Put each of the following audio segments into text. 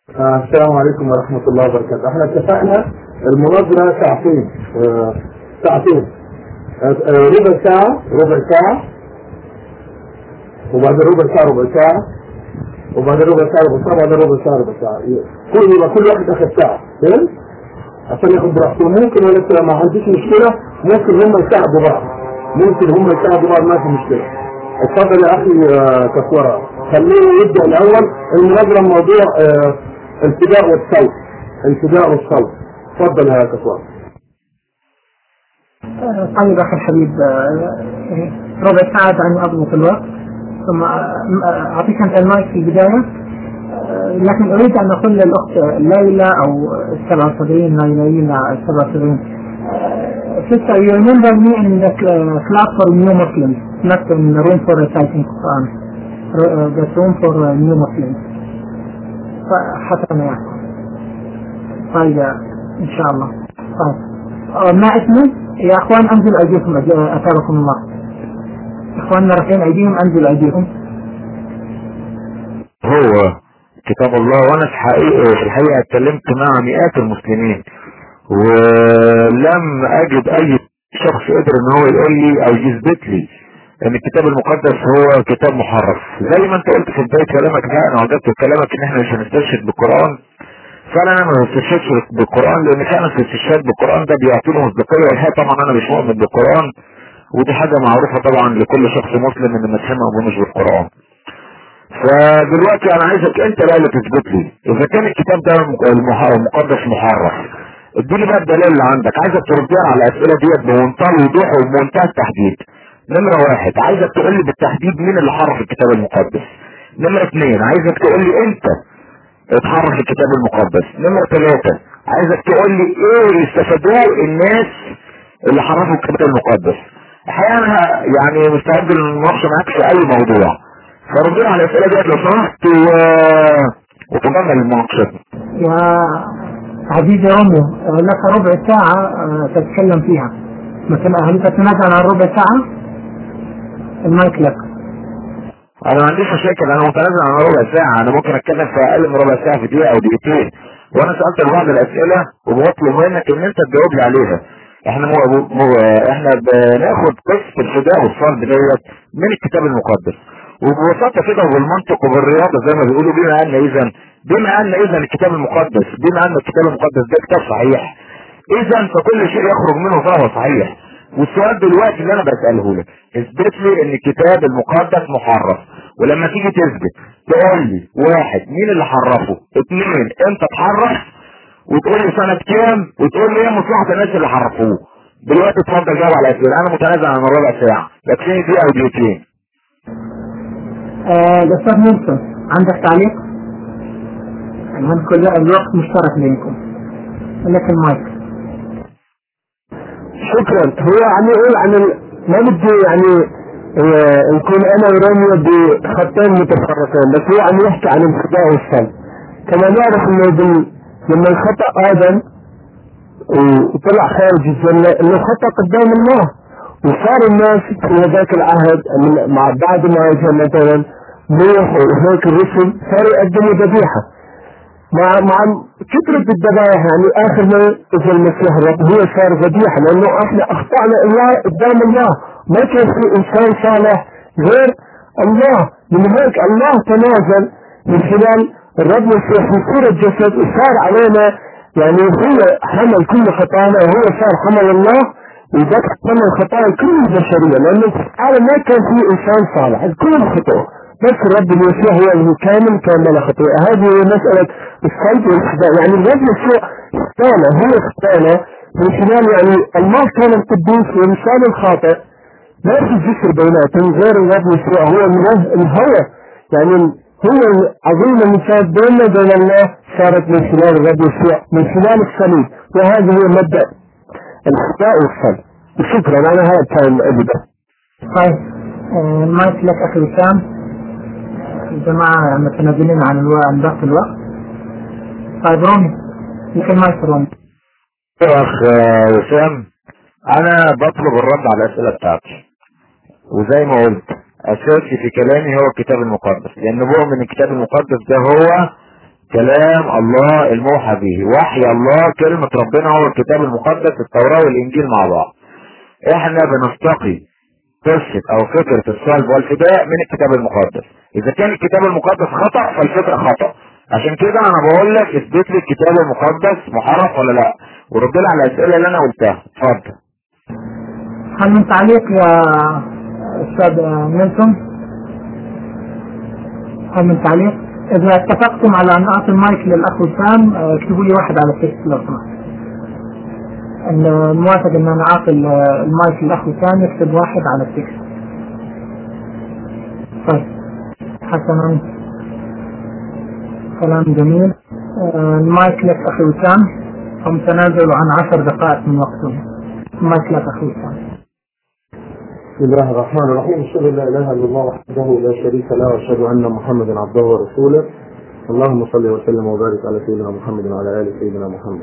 آه، السلام عليكم ورحمة الله وبركاته احنا اتفقنا المناظرة ساعتين آه، ساعتين آه، آه، ربع ساعة ربع ساعة وبعدين ربع ساعة ربع ساعة وبعدين ربع ساعة ربع ساعة وبعدين ربع ساعة ربع ساعة كل يبقى كل واحد اخد ساعة فهمت؟ عشان ياخد براحته ممكن ولا لسه ما عنديش مشكلة ممكن هم يساعدوا بعض ممكن هم يساعدوا بعض ما في مشكلة اتفضل يا اخي آه، كفورة خلينا نبدأ الاول المناظرة موضوع آه، الفداء والصوت الفداء والصوت اتفضل يا كفورة طيب اخي الحبيب آه، ربع ساعة دعني اضبط الوقت ثم آه، اعطيك انت المايك في البداية آه، لكن اريد ان اقول للاخت ليلى او السبع صدرين ليلى السبع صدرين Sister, you remember me in the uh, class for new Muslims, not in the room for reciting Quran, uh, the room for uh, new Muslims. حسنا يعني. طيب ان شاء الله. طيب. آه، ما اسمه؟ يا اخوان انزل ايديكم أج- اثابكم الله. اخواننا رافعين ايديهم انزل ايديكم. هو كتاب الله وانا في حقيقة في الحقيقة اتكلمت مع مئات المسلمين ولم اجد اي شخص قدر ان هو يقول لي او يثبت لي ان الكتاب المقدس هو كتاب محرف زي ما انت قلت في بداية كلامك ده انا وجدت كلامك ان احنا مش هنستشهد بالقرآن فعلا انا ما بستشهدش بالقرآن لان فعلا الاستشهاد بالقرآن ده بيعطيله مصداقية والحقيقة طبعا انا مش مؤمن بالقرآن ودي حاجة معروفة طبعا لكل شخص مسلم ان مسيحي ما يؤمنش بالقرآن فدلوقتي انا عايزك انت بقى اللي تثبت لي اذا كان الكتاب ده المح- المقدس محرف اديني بقى الدليل اللي عندك عايزك ترد لي على الاسئله ديت بمنتهى الوضوح وبمنتهى التحديد نمره واحد عايزك تقول لي بالتحديد مين اللي حرف الكتاب المقدس نمره اثنين عايزك تقول لي انت اتحرف الكتاب المقدس نمره ثلاثه عايزك تقول لي ايه اللي استفادوه الناس اللي حرفوا الكتاب المقدس الحقيقه انا يعني مستعد للمناقشه معاك في اي موضوع فردنا على الاسئله ديت لو سمحت و... وتكمل المناقشه يا عزيزي روميو آه، لك ربع ساعة آه، تتكلم فيها مثلا هل تتنازل عن ربع ساعة؟ المايك لك انا ما عنديش مشاكل انا متنازل عن ربع ساعه انا ممكن اتكلم في اقل من ربع ساعه في دقيقه او دقيقتين وانا سالت بعض الاسئله وبطلب منك ان انت تجاوب لي عليها احنا مو... مو... احنا بناخد قصه الفداء والصلب ديت من الكتاب المقدس وببساطه كده وبالمنطق وبالرياضه زي ما بيقولوا بما ان اذا بما ان اذا الكتاب المقدس بما ان الكتاب المقدس ده كتاب صحيح اذا فكل شيء يخرج منه فهو صحيح والسؤال دلوقتي اللي انا بساله لك اثبت لي ان الكتاب المقدس محرف ولما تيجي تثبت تقول لي واحد مين اللي حرفه اثنين امتى اتحرف وتقول لي سنة كام وتقول لي ايه مصلحة الناس اللي حرفوه دلوقتي اتفضل جاوب على الاسئله انا متنازل عن ربع ساعة يكفيني دقيقة او دقيقتين آه، الأستاذ نيلسون عندك تعليق؟ الآن كل الوقت مشترك بينكم لك المايك شكرا هو يعني ايه يعني ما بدي يعني آه، نكون انا وراميو بخطين متفرقين بس هو عم يحكي عن الفداء والصلب كما نعرف انه بال... لما الخطا ادم وطلع خارج الجنه انه خطا قدام الله وصار الناس في ذاك العهد من- مع بعد ما اجى مثلا نوح وهيك الرسل صاروا يقدموا ذبيحه مع مع كثرة الذبائح يعني اخر ما اجى المسيح الرب هو صار ذبيحه لانه احنا اخطانا الله قدام الله ما كان في انسان صالح غير الله من هيك الله تنازل من خلال الرب المسيح في صورة جسد وصار علينا يعني هو حمل كل خطايانا وهو صار حمل الله وذاك حمل خطايا كل البشرية لأنه في العالم ما كان في إنسان صالح الكل خطأ بس الرب المسيح هو اللي كامل كان بلا خطيئة هذه هي مسألة الصلب والفداء يعني الرب يسوع اختانا هو اختانا من خلال يعني الله كان القدوس والإنسان الخاطئ ما في ذكر بيناتهم غير الرب يسوع هو المنه الهوى يعني هو عظيم المساعد بيننا وبين الله صارت من خلال الرب يسوع من خلال الصليب وهذا هو مبدأ الفداء والصلب وشكرا انا هذا كان ابدا طيب آه، المايك لك أخي وسام الجماعة متنازلين عن الوقت عن ضغط الوقت طيب رومي لك المايك رومي يا اخ وسام انا بطلب الرد على الاسئله بتاعتي وزي ما قلت اساسي في كلامي هو الكتاب المقدس لان بؤمن الكتاب المقدس ده هو كلام الله الموحى به وحي الله كلمة ربنا هو الكتاب المقدس التوراة والإنجيل مع بعض احنا بنستقي قصة او فكرة الصلب والفداء من الكتاب المقدس اذا كان الكتاب المقدس خطأ فالفكرة خطأ عشان كده انا بقول لك اثبت لي الكتاب المقدس محرف ولا لا ورد لي على الاسئله اللي انا قلتها اتفضل هل من تعليق يا استاذ نيلسون هل من تعليق اذا اتفقتم على ان اعطي المايك للاخ وسام اه، اكتبوا لي واحد على التكست لو سمحت ان موافق ان انا اعطي ال- المايك للاخ وسام يكتب واحد على التكست طيب حسنا كلام جميل اه، المايك لك اخي وسام هم تنازلوا عن عشر دقائق من وقتهم المايك لك اخي وسام بسم الله الرحمن الرحيم اشهد ان لا اله الا الله وحده لا شريك له واشهد ان محمدا عبده ورسوله اللهم صل وسلم وبارك على سيدنا محمد وعلى ال سيدنا محمد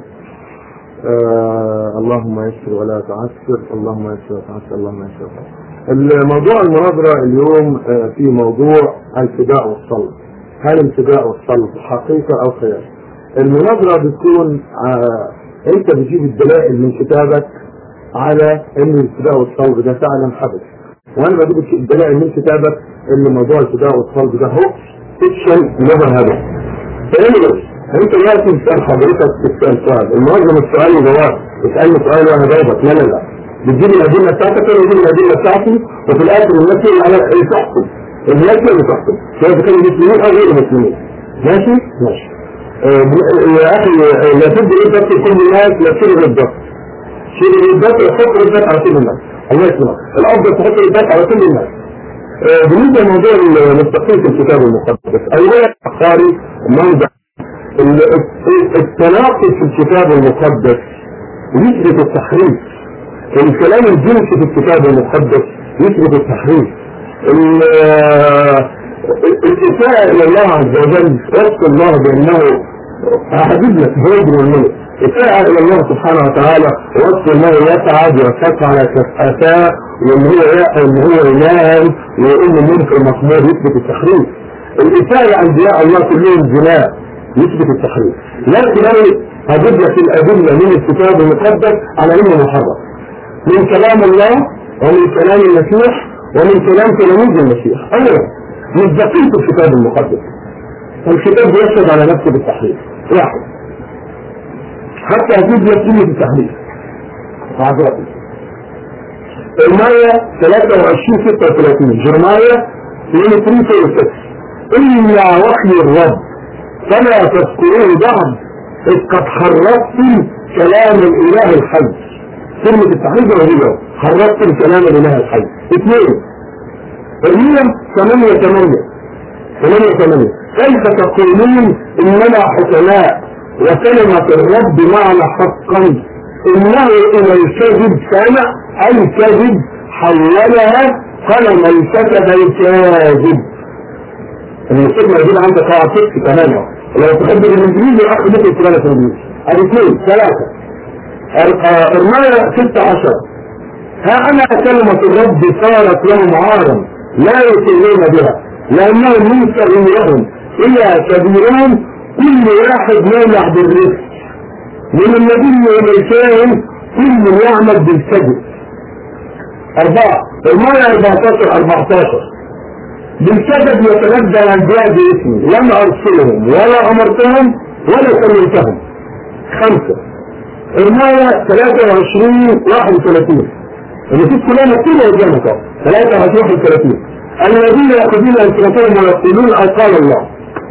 آه اللهم يسر ولا تعسر اللهم يسر ولا تعسر اللهم يسر ولا تعسر الموضوع المناظرة اليوم آه في موضوع الفداء والصلب هل الفداء والصلب حقيقة أو خيال المناظرة بتكون آه أنت بتجيب الدلائل من كتابك على ان الفداء والصلب ده فعلا حدث وانا بجيب الدلائل من كتابك ان موضوع الفداء والصلب ده هو فيكشن نظر هدف فانيويز انت دلوقتي بتسال حضرتك تسال سؤال المنظم السؤال وجواب تسالني سؤال وانا جاوبك لا لا لا بتجيب الادله بتاعتك وانا بجيب الادله بتاعتي وفي الاخر الناس هي على اللي تحكم الناس هي اللي تحكم سواء كانوا مسلمين او غير مسلمين ماشي؟ ماشي آه، يا اخي آه، لا تبدو ايه ضبط كل الناس لا تشيل الضبط شيل الرباط وحط الرباط على كل الناس الله يسلمك الافضل تحط الرباط على كل الناس آه، بالنسبه لموضوع المستقيم في الكتاب المقدس اولا قاري موضع ال- ال- التناقض في الكتاب المقدس يثبت التحريف الكلام الجنسي في الكتاب المقدس يثبت التحريف ال- آه، الإساءة إلى الله عز وجل وصف الله بأنه أحدد لك هيدر الملك إساءة إلى الله سبحانه وتعالى وصف الله يسعد ويرتفع على كفاته وإن هو إن هو ينام وإن ملك المخمور يثبت التحريف الإساءة لأنبياء الله كلهم زنا يثبت التحريف لكن أنا هجيب لك الأدلة من الكتاب المقدس على إنه محرم من كلام الله ومن كلام المسيح ومن كلام تلاميذ المسيح أولا مصداقية الكتاب المقدس الكتاب بيشهد على نفسه بالتحريف واحد حتى أجيب لك كلمة التحريف عذابي الماية 23 36 جرماية 23 36 إلا وحي الرب فلا تذكروه بعد إذ قد حرفتم كلام الإله الحي كلمة التحريف رهيبة حرفتم كلام الإله الحي اثنين الريم ثمانية ثمانية ثمانية ثمانية كيف تقولون إننا حكماء وكلمة الرب معنا حقا إنه إلى الكذب سامع الكذب حولها قلم الكتب الكاذب المسلم يجب عندك عاطفة تماما لو تحب الانجليزي اخذ مثل كلمة الانجليزي ادي اثنين ثلاثة ارماية ستة عشر ها انا كلمة الرب صارت لهم عارا لا يسرون بها لانهم من صغيرهم الى كبيرهم كل واحد يولع بالرزق من النبي الى الكاهن كل يعمل بالكذب اربعة الماية 14 14 بالكذب يتنبى الانبياء باسمي لم ارسلهم ولا امرتهم ولا كلمتهم خمسة الماية 23 31 النصوص كلها مكتوبة قدامك اهو 23 31 الذين يأخذون ألسنتهم ويقولون قال الله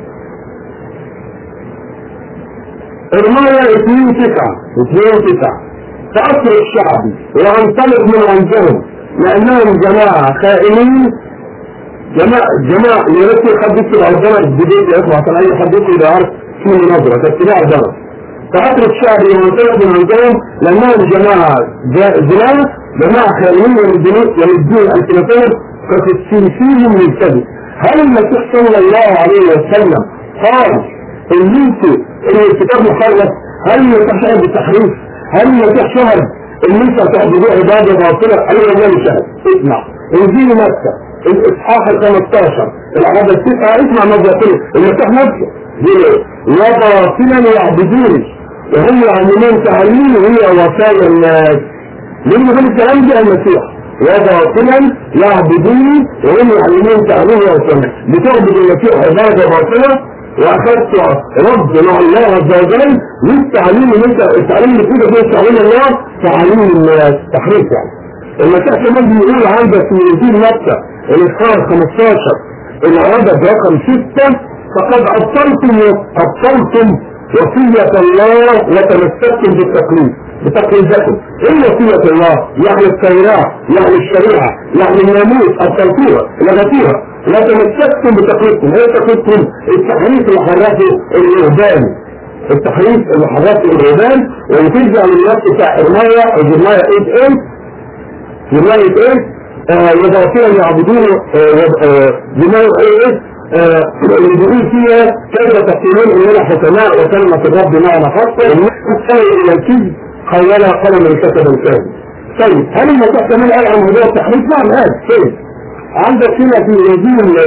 الماية 2 9 2 9 تأثر الشعبي وانطلق من عندهم لأنهم جماعة خائنين جماعة جماعة يا ريت حد يكتب على الدرس الجديد يا اخوة عشان اي حد يكتب يعرف في مناظرة تتباع الدرس فأترك شعبي وانطلق من عندهم لأنهم جماعة زنا جماعة خائنين يمدون يمدون ألسنتهم فتستنسيهم من الكذب هل المسيح صلى الله عليه وسلم قال ان انتوا ان الكتاب محرف هل المسيح شهد بالتحريف هل المسيح شهد ان انت تعبدوا عباده باطله ايوه والله شهد اسمع انجيل مكه الاصحاح ال 15 العدد التسعه اسمع ماذا يقول المسيح نفسه يقول وباطلا يعبدوني وهم يعلمون تعليم هي وصايا الناس مين يقول الكلام ده المسيح وباطلا يعبدوني وهم يعلمون تعليم هي وصايا الناس بتعبد المسيح عباده باطله واخذت رب مع الله عز وجل والتعليم اللي انت التعليم اللي فيه ده تعليم الله تعليم الناس تحريف يعني المسيح كمان بيقول عندك في انجيل متى الاصحاح 15 العدد رقم 6 فقد ابطلتم ابطلتم وصية الله وتمسكتم بالتقليد بتقليدكم ايه وصية الله يعني التوراة يعني الشريعة يعني الناموس ابطلتوها لغتوها وتمسكتم بتقليدكم ايه تقليدكم التحريف اللي حرفه الرهبان التحريف اللي حرفه الرهبان وترجع للنص بتاع ارمايا او جرمايا 8 8 جرمايا 8 وباطلا يعبدون جرمايا 8 اللي بيقول فيها كيف تقولون اننا حكماء وكلمة الرب معنا خاصة السنة الى الكذب خيالها قلم الكتب الكاذب طيب هل المسيح كمان قال عن موضوع التحريف؟ نعم قال طيب عندك هنا في انجيل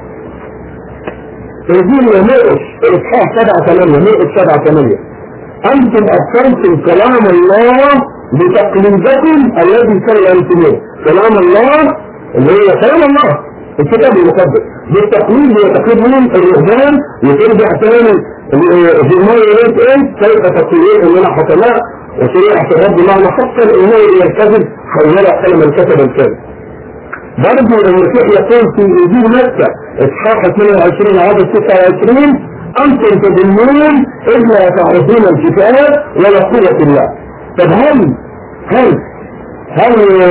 انجيل مرقس الاصحاح 7 8 مرقس 7 8 انتم ابصرتم كلام الله بتقليدكم الذي كلمتموه كلام الله اللي هو كلام الله الكتاب المقدس بالتقليد هو تقليد من الرهبان وترجع تاني جرماية ريت ايه كيف تقليد اننا حكماء وشريعة الرب معنا حتى الانه يرتكب حولها كلمة الكتب الكاذب برضه المسيح يقول في انجيل مكة اصحاح 22 عدد 26 انتم تظنون اذ لا تعرفون الكتاب ولا قوة الله طب هل هل هل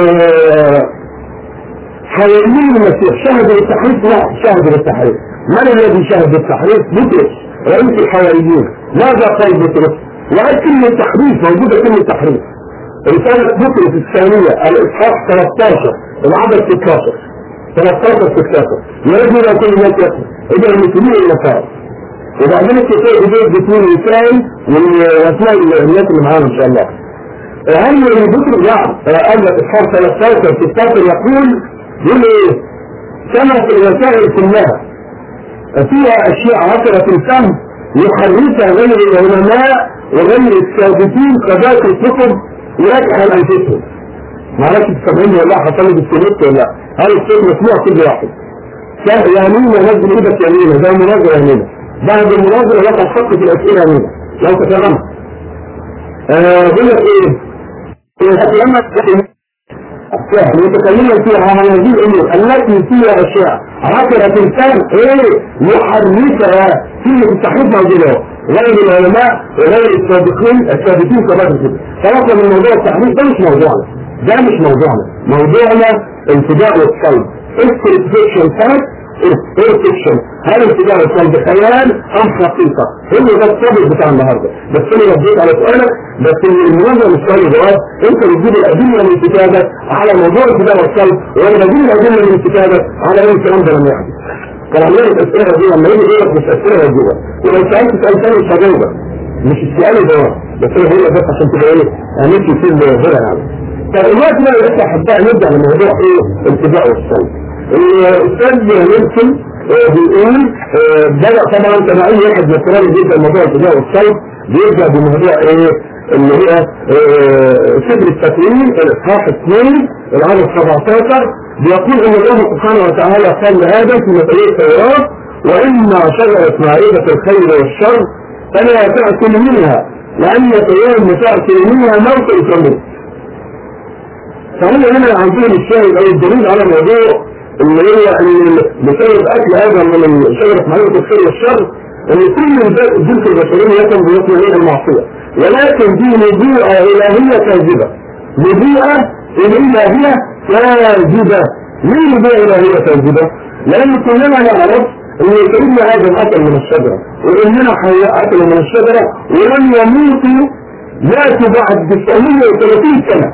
حوالين المسيح شهد بالتحريف لا شهد بالتحريف من الذي شهد بالتحريف بطرس رئيس الحواريين ماذا قال بطرس وقال كلمة تحريف موجودة كلمة تحريف رسالة بطرس الثانية الإصحاح 13 العدد 16 13 16 يرجو إلى كل الناس يقرأ إذا المسلمين النصارى وبعدين الكتاب بدأت باسم الإنسان وأسماء الناس اللي معانا إن شاء الله هل بطرس نعم قال لك إصحاح 13 16 يقول يقول ايه كما في الوسائل كلها فيها اشياء عشرة الفهم يحركها غير العلماء وغير الثابتين قضاء الكتب يراجع عن انفسهم معرفش تسمعني ولا حصل بالسنت ولا هل الصوت مسموع كل واحد يمينة نزل ايدك يمينة زي مناظرة يمينة بعد المناظرة لك الحق في الاسئلة يمينة لو تفهمت آه بقول لك ايه اتكلمت يتكلمون فيها عن هذه الامور التي فيها اشياء عشرة الانسان ايه يحركها فيه التحريف موجودة غير العلماء وغير السابقين السابقين كما كده خلاص من موضوع التحريف ده مش موضوعنا ده مش موضوعنا موضوعنا انتباه والصلب الفيكشن فاكت الفيكشن هل انتباه والصلب خيال ام حقيقة هو ده الطابق بتاع النهاردة بس انا رديت على سؤالك بس المنظر مش سؤال جواب انت بتجيب الادله من الكتابه على موضوع الكتابه والصلب وانا بجيب الادله من الكتابه على ان الكلام ده لم يحدث كلامنا الاسئله دي لما يجي يقول لك مش اسئله جوه ولو سالت سؤال ثاني مش هجاوبك مش السؤال جواب بس انا هقول لك بس عشان تبقى ايه هنمشي في الهرة يعني طب الوقت بقى لسه حباء نبدا من موضوع ايه الاتباع والصلب الاستاذ نيلسون بيقول بدأ طبعا كان اي واحد نصراني بيبدا موضوع الاتباع والصلب بيبدا بموضوع ايه اللي هي سفر التكوين الاصحاح 2 العدد 17 بيقول ان الله سبحانه وتعالى قال لادم في مسؤوليه التوراه واما شجره معرفه الخير والشر فلا تاكل منها لان يوم تاكل منها موت الكمين فهو هنا عندهم الشاهد او الدليل على موضوع اللي هو ان بسبب اكل هذا من شجره معرفه الخير والشر ان كل الجنس البشريه يكون بيطلع المعصيه ولكن دي نبوءة إلهية كاذبة نبوءة إلهية كاذبة ليه نبوءة إلهية كاذبة؟ لأن كلنا نعرف أن سيدنا آدم أكل من الشجرة وإننا حواء أكل من الشجرة ولم يموتوا ماتوا بعد 930 سنة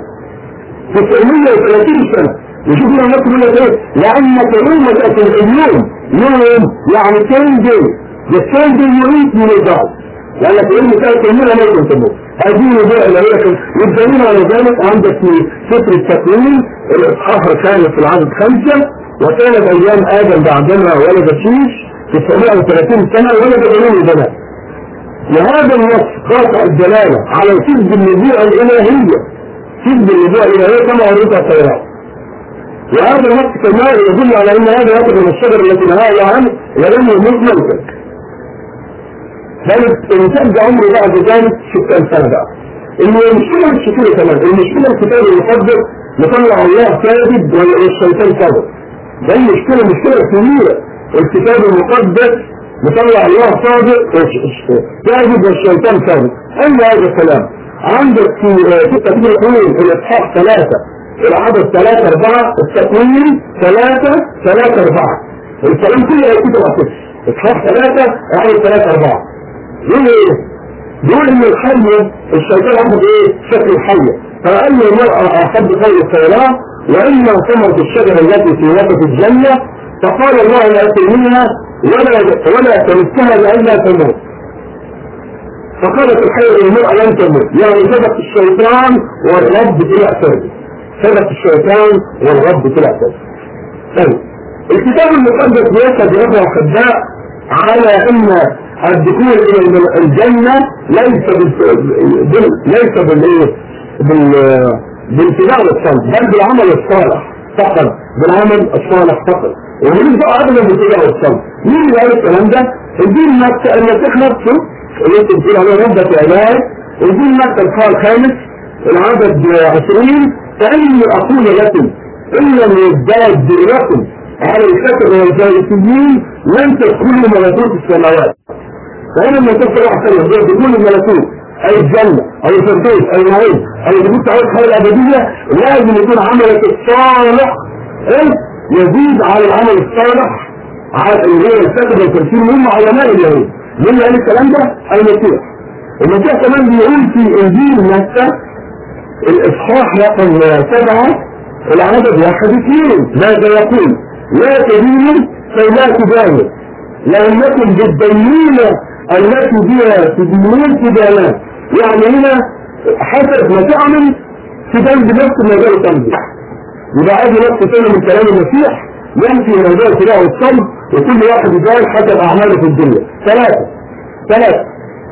930 سنة يشوف لنا نقول لك ايه لأنك يوم تأكل اليوم يوم يعني 10 days the 10 day you eat you will die لأنك علم كانت كلنا ما يكون تموت هذه الوضوء اللي هي والدليل على ذلك عندك في سفر التكوين الإصحاح الخامس في العدد خمسة وكانت ايام ادم بعدما ولد شيش 930 سنه ولد بنين بنات وهذا النص قاطع الدلاله على كذب النبوءه الالهيه كذب النبوءه الالهيه كما ورد التوراه وهذا النص كمان يدل على ان هذا يأخذ من الشجر التي نهاها عنه ولم يموت موتا كانت انتاج عمره بعد ذلك 60 سنه بقى المشكله مش كده كمان المشكله الكتاب المقدس مطلع الله كاذب والشيطان كاذب ده المشكله مشكله كبيره الكتاب المقدس مطلع الله صادق كاذب والشيطان كاذب اين هذا الكلام عندك في في تكوين الحلول في الاصحاح ثلاثه العدد ثلاثة أربعة التكوين ثلاثة ثلاثة أربعة الكلام كله هيكتب على إصحاح ثلاثة عدد ثلاثة أربعة يقول إيه؟ يقول إن الحية الشيطان أخذ إيه؟ شكل الحية فقال له المرأة أحب خير الخيرات وإما ثمرة الشجرة التي في وسط الجنة فقال الله لا منها ولا ولا تمسها لئلا تموت فقالت الحية للمرأة لن تموت يعني صدق الشيطان والرب طلع ثابت صدق الشيطان والرب طلع ثابت طيب الكتاب المقدس بيشهد ربع خداع على ان الدخول الى الجنة ليس بال ليس بالايه بال بالاتباع والصلب بل بالعمل الصالح فقط بالعمل الصالح فقط ومن بقى ابدا بالاتباع والصلب مين اللي قال الكلام ده؟ الدين نفسه المسيح نفسه اللي انت بتقول عليه ربك علاج الدين نفسه الخاء الخامس العدد 20 فاني اقول لكم ان لم يزداد دينكم على الكتب والفارسيين لن تدخلوا ملكوت السماوات فهنا لما تدخل احسن يقول دخول الملكوت اي الجنة او الفردوس او النعيم او الجبوت تعود الحياة الابدية لازم يكون عملك الصالح ايه يزيد على العمل الصالح على اللي هو الكتب والتمثيل هم علماء اليهود مين اللي قال الكلام ده؟ المسيح المسيح كمان بيقول في انجيل متى الاصحاح رقم سبعة العدد واحد اثنين ماذا يقول؟ لا تدينوا فلا تدانوا لأنكم بالدينونة التي بها تدينون تدانات يعني هنا حسب ما تعمل تدان بنفس المجال تنبي يبقى عادي نفس تاني من كلام المسيح ينفي مجال تلاقي الصلب وكل واحد يبان حسب أعماله في الدنيا ثلاثة ثلاثة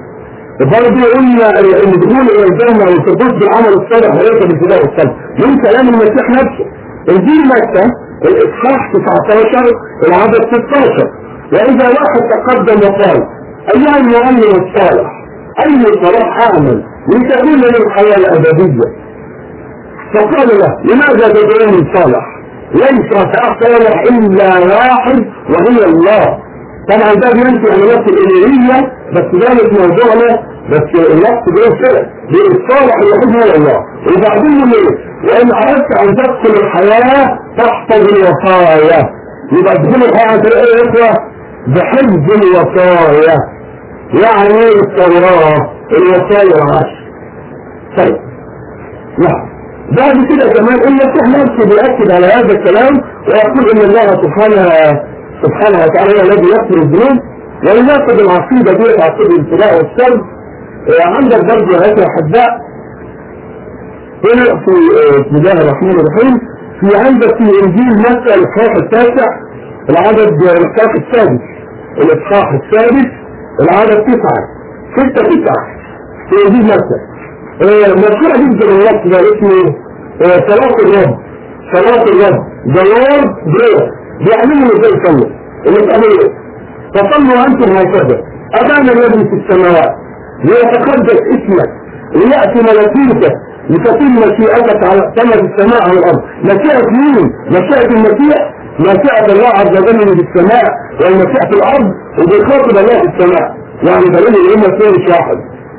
برضه قلنا ان دخول الى الجنه والفردوس بالعمل الصالح وليس بالابتداء والصلب من كلام المسيح نفسه انجيل متى الاصحاح 19 العدد 16 واذا واحد تقدم وقال ايها المعلم الصالح اي صلاح اعمل لتكون لي الحياه الابديه فقال له لماذا تدعوني صالح ليس صالح الا واحد وهي الله طبعا ده بينفي عمليات الالهيه بس ده مش موضوعنا بس النفس بيقول كده بالصالح الوحيد هو الله وبعدين ليه؟ لان اردت ان تدخل الحياه تحفظ الوصايا يبقى تدخل الحياه عن طريق ايه يا اخوه؟ بحفظ الوصايا يعني التوراه الوصايا العشر طيب نعم بعد كده كمان المسيح نفسه بيأكد على هذا الكلام ويقول ان الله سبحانه سبحانه وتعالى هو الذي يغفر الذنوب ويناقض العقيدة دي عقيدة الابتلاء والسلب عندك برضه هذا حداء هنا في بسم الله الرحمن الرحيم في عندك في انجيل متى الاصحاح التاسع العدد الاصحاح السادس الاصحاح السادس العدد تسعة ستة تسعة في انجيل متى مشهورة جدا الوقت ده اسمه صلاة الرب صلاة الرب The Lord Prayer بيعملوا ازاي يصلوا اللي بيعملوا ايه فصلوا انتم هكذا ابانا الذي في السماوات ليتقدس اسمك ليأتي ملكوتك لتكون مشيئتك على كما في السماء على الارض مشيئة مين؟ مشيئة المسيح مشيئة الله عز وجل في السماء والمشيئة الارض وبيخاطب الله في السماء يعني دليل الامة فيه شاحن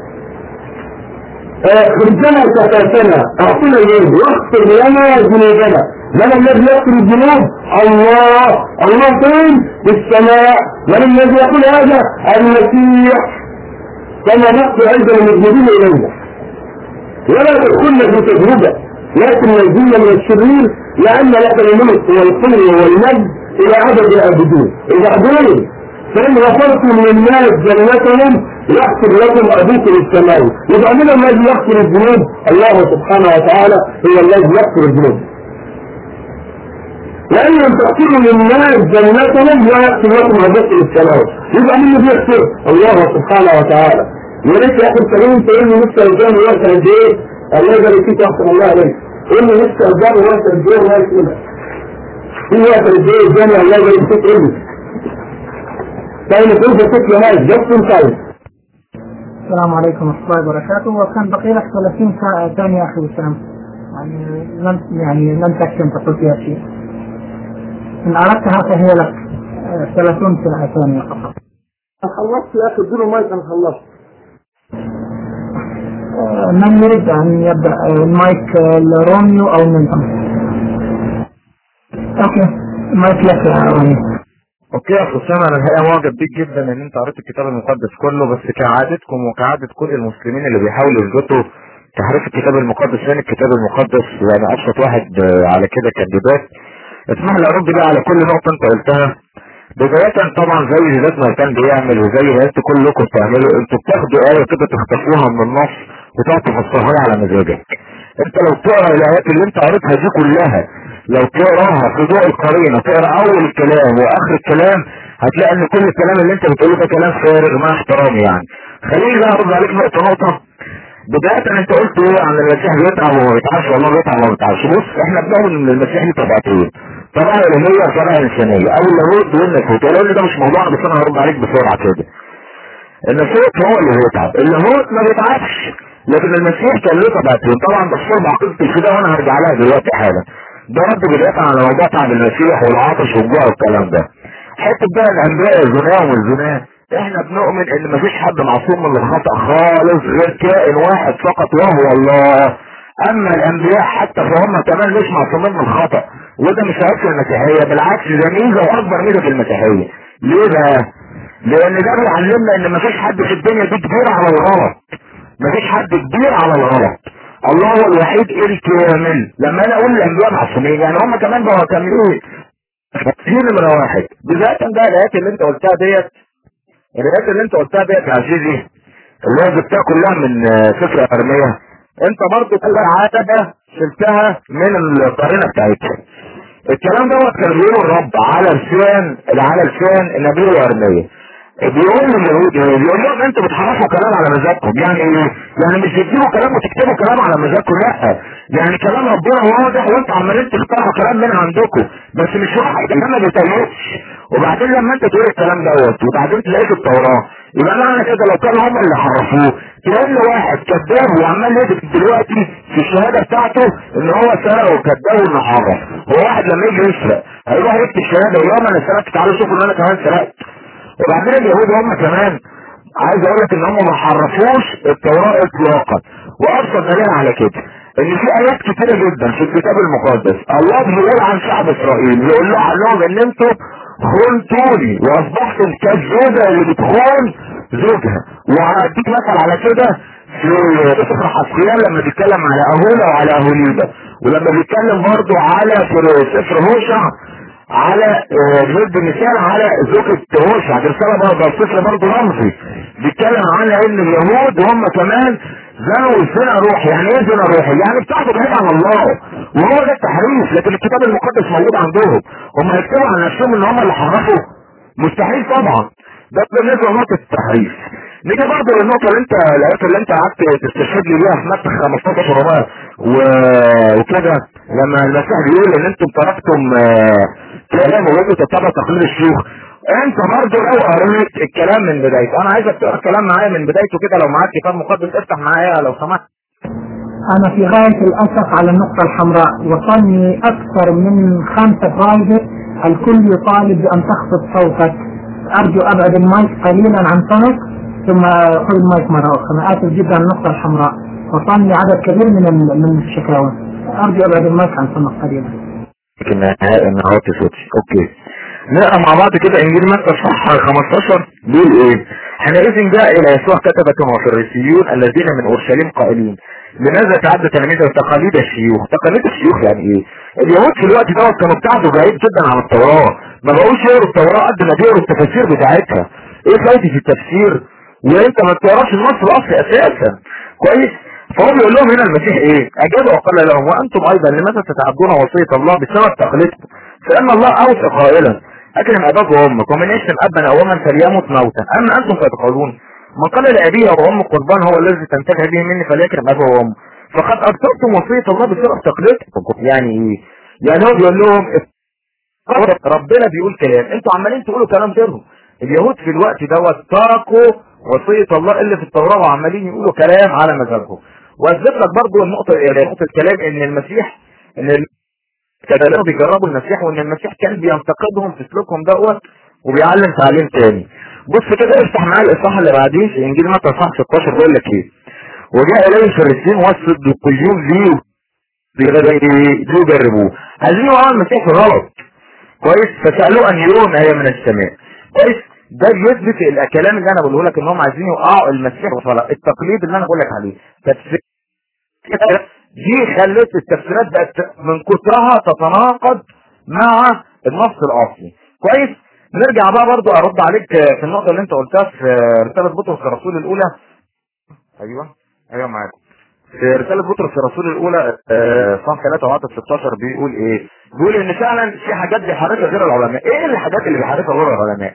خرجنا كفاتنا اعطنا اليد واغفر لنا ذنوبنا من الذي يغفر الذنوب الله الله فين في السماء من الذي يقول هذا المسيح كما نغفر ايضا المذنبين الينا ولا تدخلنا في تجربه لكن نجينا من الشرير لان لك الملك والقوه والمجد الى عدد الابدين وبعدين فان غفرتم للناس جنتهم يغفر لكم ابوكم السماوي يبقى من الذي يغفر الذنوب الله سبحانه وتعالى هو الذي يغفر الذنوب لأن لم تقتلوا للناس جنتهم لا يقتل لكم هدف السلام يبقى مين اللي بيقتل؟ الله سبحانه وتعالى يا ريت يا أخي الكريم تقول لي لسه قدامي وقت قد إيه؟ الله يبارك فيك أحسن الله عليك قول لي لسه قدامي وقت قد إيه الله يسلمك في وقت قد إيه قدامي الله يبارك فيك قول لي طيب كيف تطلع هذا جبت طيب السلام عليكم ورحمة الله وبركاته وكان بقي لك 30 ساعة ثانية أخي وسام يعني لن يعني لن تكتم تقول فيها شيء إن أردتها فهي لك آه، 30 ساعة ثانية فقط خلصت يا أخي اديله مايك أنا خلصت آه، من يريد أن يبدأ آه، المايك آه، لروميو أو منهم أوكي مايك لك يا روميو اوكي يا حسام انا الحقيقه معجب بيك جدا ان انت قريت الكتاب المقدس كله بس كعادتكم وكعاده كل المسلمين اللي بيحاولوا يثبتوا تحريف الكتاب المقدس لان الكتاب المقدس يعني ابسط واحد آه، على كده كانديدات اسمح لي ارد بقى على كل نقطه انت قلتها بداية طبعا زي ذات ما كان بيعمل وزي ما انتوا كلكم بتعملوا انتوا بتاخدوا آية كده تخطفوها من النص وتقعد تفسرها لي على مزاجك انت لو تقرا الايات اللي انت قريتها دي كلها لو تقراها في ضوء القرينه تقرا اول الكلام واخر الكلام هتلاقي ان كل الكلام اللي انت بتقوله ده كلام فارغ مع احترامي يعني خليني بقى ارد عليك نقطه نقطه بداية انت قلت ايه عن المسيح بيتعب وما بيتعبش والله بيتعب وما بيتعبش بص احنا بنؤمن ان المسيح ليه طبيعتين طبيعة الهية وطبيعة انسانية اول اللاهوت والناسوت ولو ده مش موضوعنا بس انا هرد عليك بسرعة كده الناسوت هو اللي بيتعب اللاهوت ما بيتعبش لكن المسيح كان له طبيعتين طبعا بصور بعقيدة الفداء وانا هرجع لها دلوقتي حالا ده رد بداية على موضوع تعب المسيح والعطش والجوع والكلام ده حتة بقى الانبياء الزناة والزناة احنا بنؤمن ان مفيش حد معصوم من الخطأ خالص غير كائن واحد فقط وهو الله اما الانبياء حتى فهم كمان مش معصومين من الخطأ وده مش عيب في المسيحية بالعكس ده ميزة واكبر ميزة في المسيحية ليه بقى لان ده بيعلمنا ان مفيش حد في الدنيا دي كبير على الغلط مفيش حد كبير على الغلط الله هو الوحيد الكامل لما انا اقول الانبياء معصومين يعني هم كمان بقوا كاملين دي نمرة واحد بداية بقى الايات اللي انت قلتها ديت الايات اللي انت قلتها ديت يا عزيزي اللي هي جبتها كلها من آه، سفر ارميا انت برضه كل عادة شلتها من القرينة بتاعتها الكلام دوت كان بيقوله الرب على لسان على لسان النبي ارميا بيقول لليهود بيقول لهم انتوا بتحرفوا كلام على مزاجكم يعني ايه؟ يعني مش بتجيبوا كلام وتكتبوا كلام على مزاجكم لا يعني كلام ربنا واضح وانتوا عمالين تختاروا كلام من عندكم بس مش واحد الكلام ما بيتقالش وبعدين لما انت تقول الكلام دوت وبعدين تلاقيه في التوراه يبقى معنى كده لو كانوا هم اللي حرفوه تقول له واحد كذاب وعمال يكتب دلوقتي في الشهاده بتاعته ان هو سرق وكذاب وانه حرف هو واحد لما يجي يسرق هيروح يكتب الشهاده ويقول لهم انا سرقت تعالوا شوفوا ان انا كمان سرقت وبعدين اليهود هم كمان عايز اقول لك ان هم ما حرفوش التوراة اطلاقا وابسط دليل على كده ان في ايات كتيرة جدا في الكتاب المقدس الله بيقول عن شعب اسرائيل بيقول له عن لهم ان انتوا خنتوني واصبحتم كالزوجة اللي بتخون زوجها وهديك مثل على كده في سفر حسقيان لما بيتكلم على اهولا وعلى اهوليبا ولما بيتكلم برضه على في سفر هوشع على آه، ضد مثال على زوجة هوشع دي رسالة برضه السفر برضه رمزي بيتكلم على ان اليهود هم كمان زنوا الزنا روحي يعني ايه زنا روحي يعني بتاعته بعيد عن الله وهو ده التحريف لكن الكتاب المقدس موجود عندهم هم هيكتبوا عن نفسهم ان هم اللي حرفوا مستحيل طبعا ده بالنسبه لنقطه التحريف نيجي برضه للنقطه اللي انت الايات اللي انت قعدت تستشهد لي بيها في متى 15 رباع وكده لما المسيح بيقول ان انتم تركتم آه، كلام ولم تتبع تقليد الشيوخ انت برضه لو قريت الكلام من بدايته انا عايزك تقرا الكلام معايا من بدايته كده لو معاك كتاب مقدس افتح معايا لو سمحت أنا في غاية الأسف على النقطة الحمراء وصلني أكثر من خمسة برايفت الكل يطالب بأن تخفض صوتك أرجو أبعد المايك قليلا عن فمك ثم خذ المايك مرة أخرى أنا آسف جدا على النقطة الحمراء وصلني عدد كبير من ال- من الشكاوى أرجو أبعد المايك عن فمك قليلا لكن النهارده صوتي اوكي نقرا مع بعض كده انجيل متى صح 15 بيقول ايه حينئذ جاء الى يسوع كتبة وفريسيون الذين من اورشليم قائلين لماذا تعد تلاميذه تقاليد الشيوخ تقاليد الشيوخ يعني ايه اليهود في الوقت دوت كانوا بتاعته بعيد جدا عن التوراة ما بقوش يقروا التوراة قد ما بيقروا التفاسير بتاعتها ايه فايدة التفسير وانت ما بتقراش النص الاصلي اساسا كويس فهو بيقول لهم هنا المسيح ايه اجاب وقال لهم وانتم ايضا لماذا تتعدون وصية الله بسبب تقليدكم فان الله اوصى قائلا اكرم اباك وامك ومن يشتم ابا او اما فليمت موتا اما انتم فتقولون من قال لابيه وامه قربان هو الذي تنتفع به مني فليكرم اباه وامه فقد ابطلتم وصيه الله بسرعه تقليدكم يعني ايه؟ يعني هو بيقول لهم ربنا بيقول كلام انتوا عمالين تقولوا كلام غيرهم اليهود في الوقت دوت تركوا وصيه الله اللي في التوراه وعمالين يقولوا كلام على مزاجهم واثبت لك برضه النقطه نقطه الكلام ان المسيح ان كانوا بيجربوا المسيح وان المسيح كان بينتقدهم في سلوكهم دوت وبيعلم تعليم تاني بص كده افتح معايا الاصحاح اللي بعديه في انجيل متى اصحاح 16 بيقول لك ايه وجاء اليه الفريسيين والصدقيون ليه يجربوه عايزين يوقعوا المسيح في غلط كويس فسالوه ان يرون ايه من السماء كويس ده بيثبت الكلام اللي انا بقوله لك ان هم عايزين يوقعوا المسيح في غلط التقليد اللي انا بقول لك عليه تفسير دي خلت التفسيرات بقت من كترها تتناقض مع النص الاصلي كويس نرجع بقى برضو ارد عليك في النقطة اللي انت قلتها في رسالة بطرس الرسول الاولى ايوه ايوه معاك في رسالة بطرس الرسول الاولى صفحة 3 وعدد 16 بيقول ايه بيقول ان فعلا في حاجات بيحركها غير العلماء ايه الحاجات اللي بيحركها غير العلماء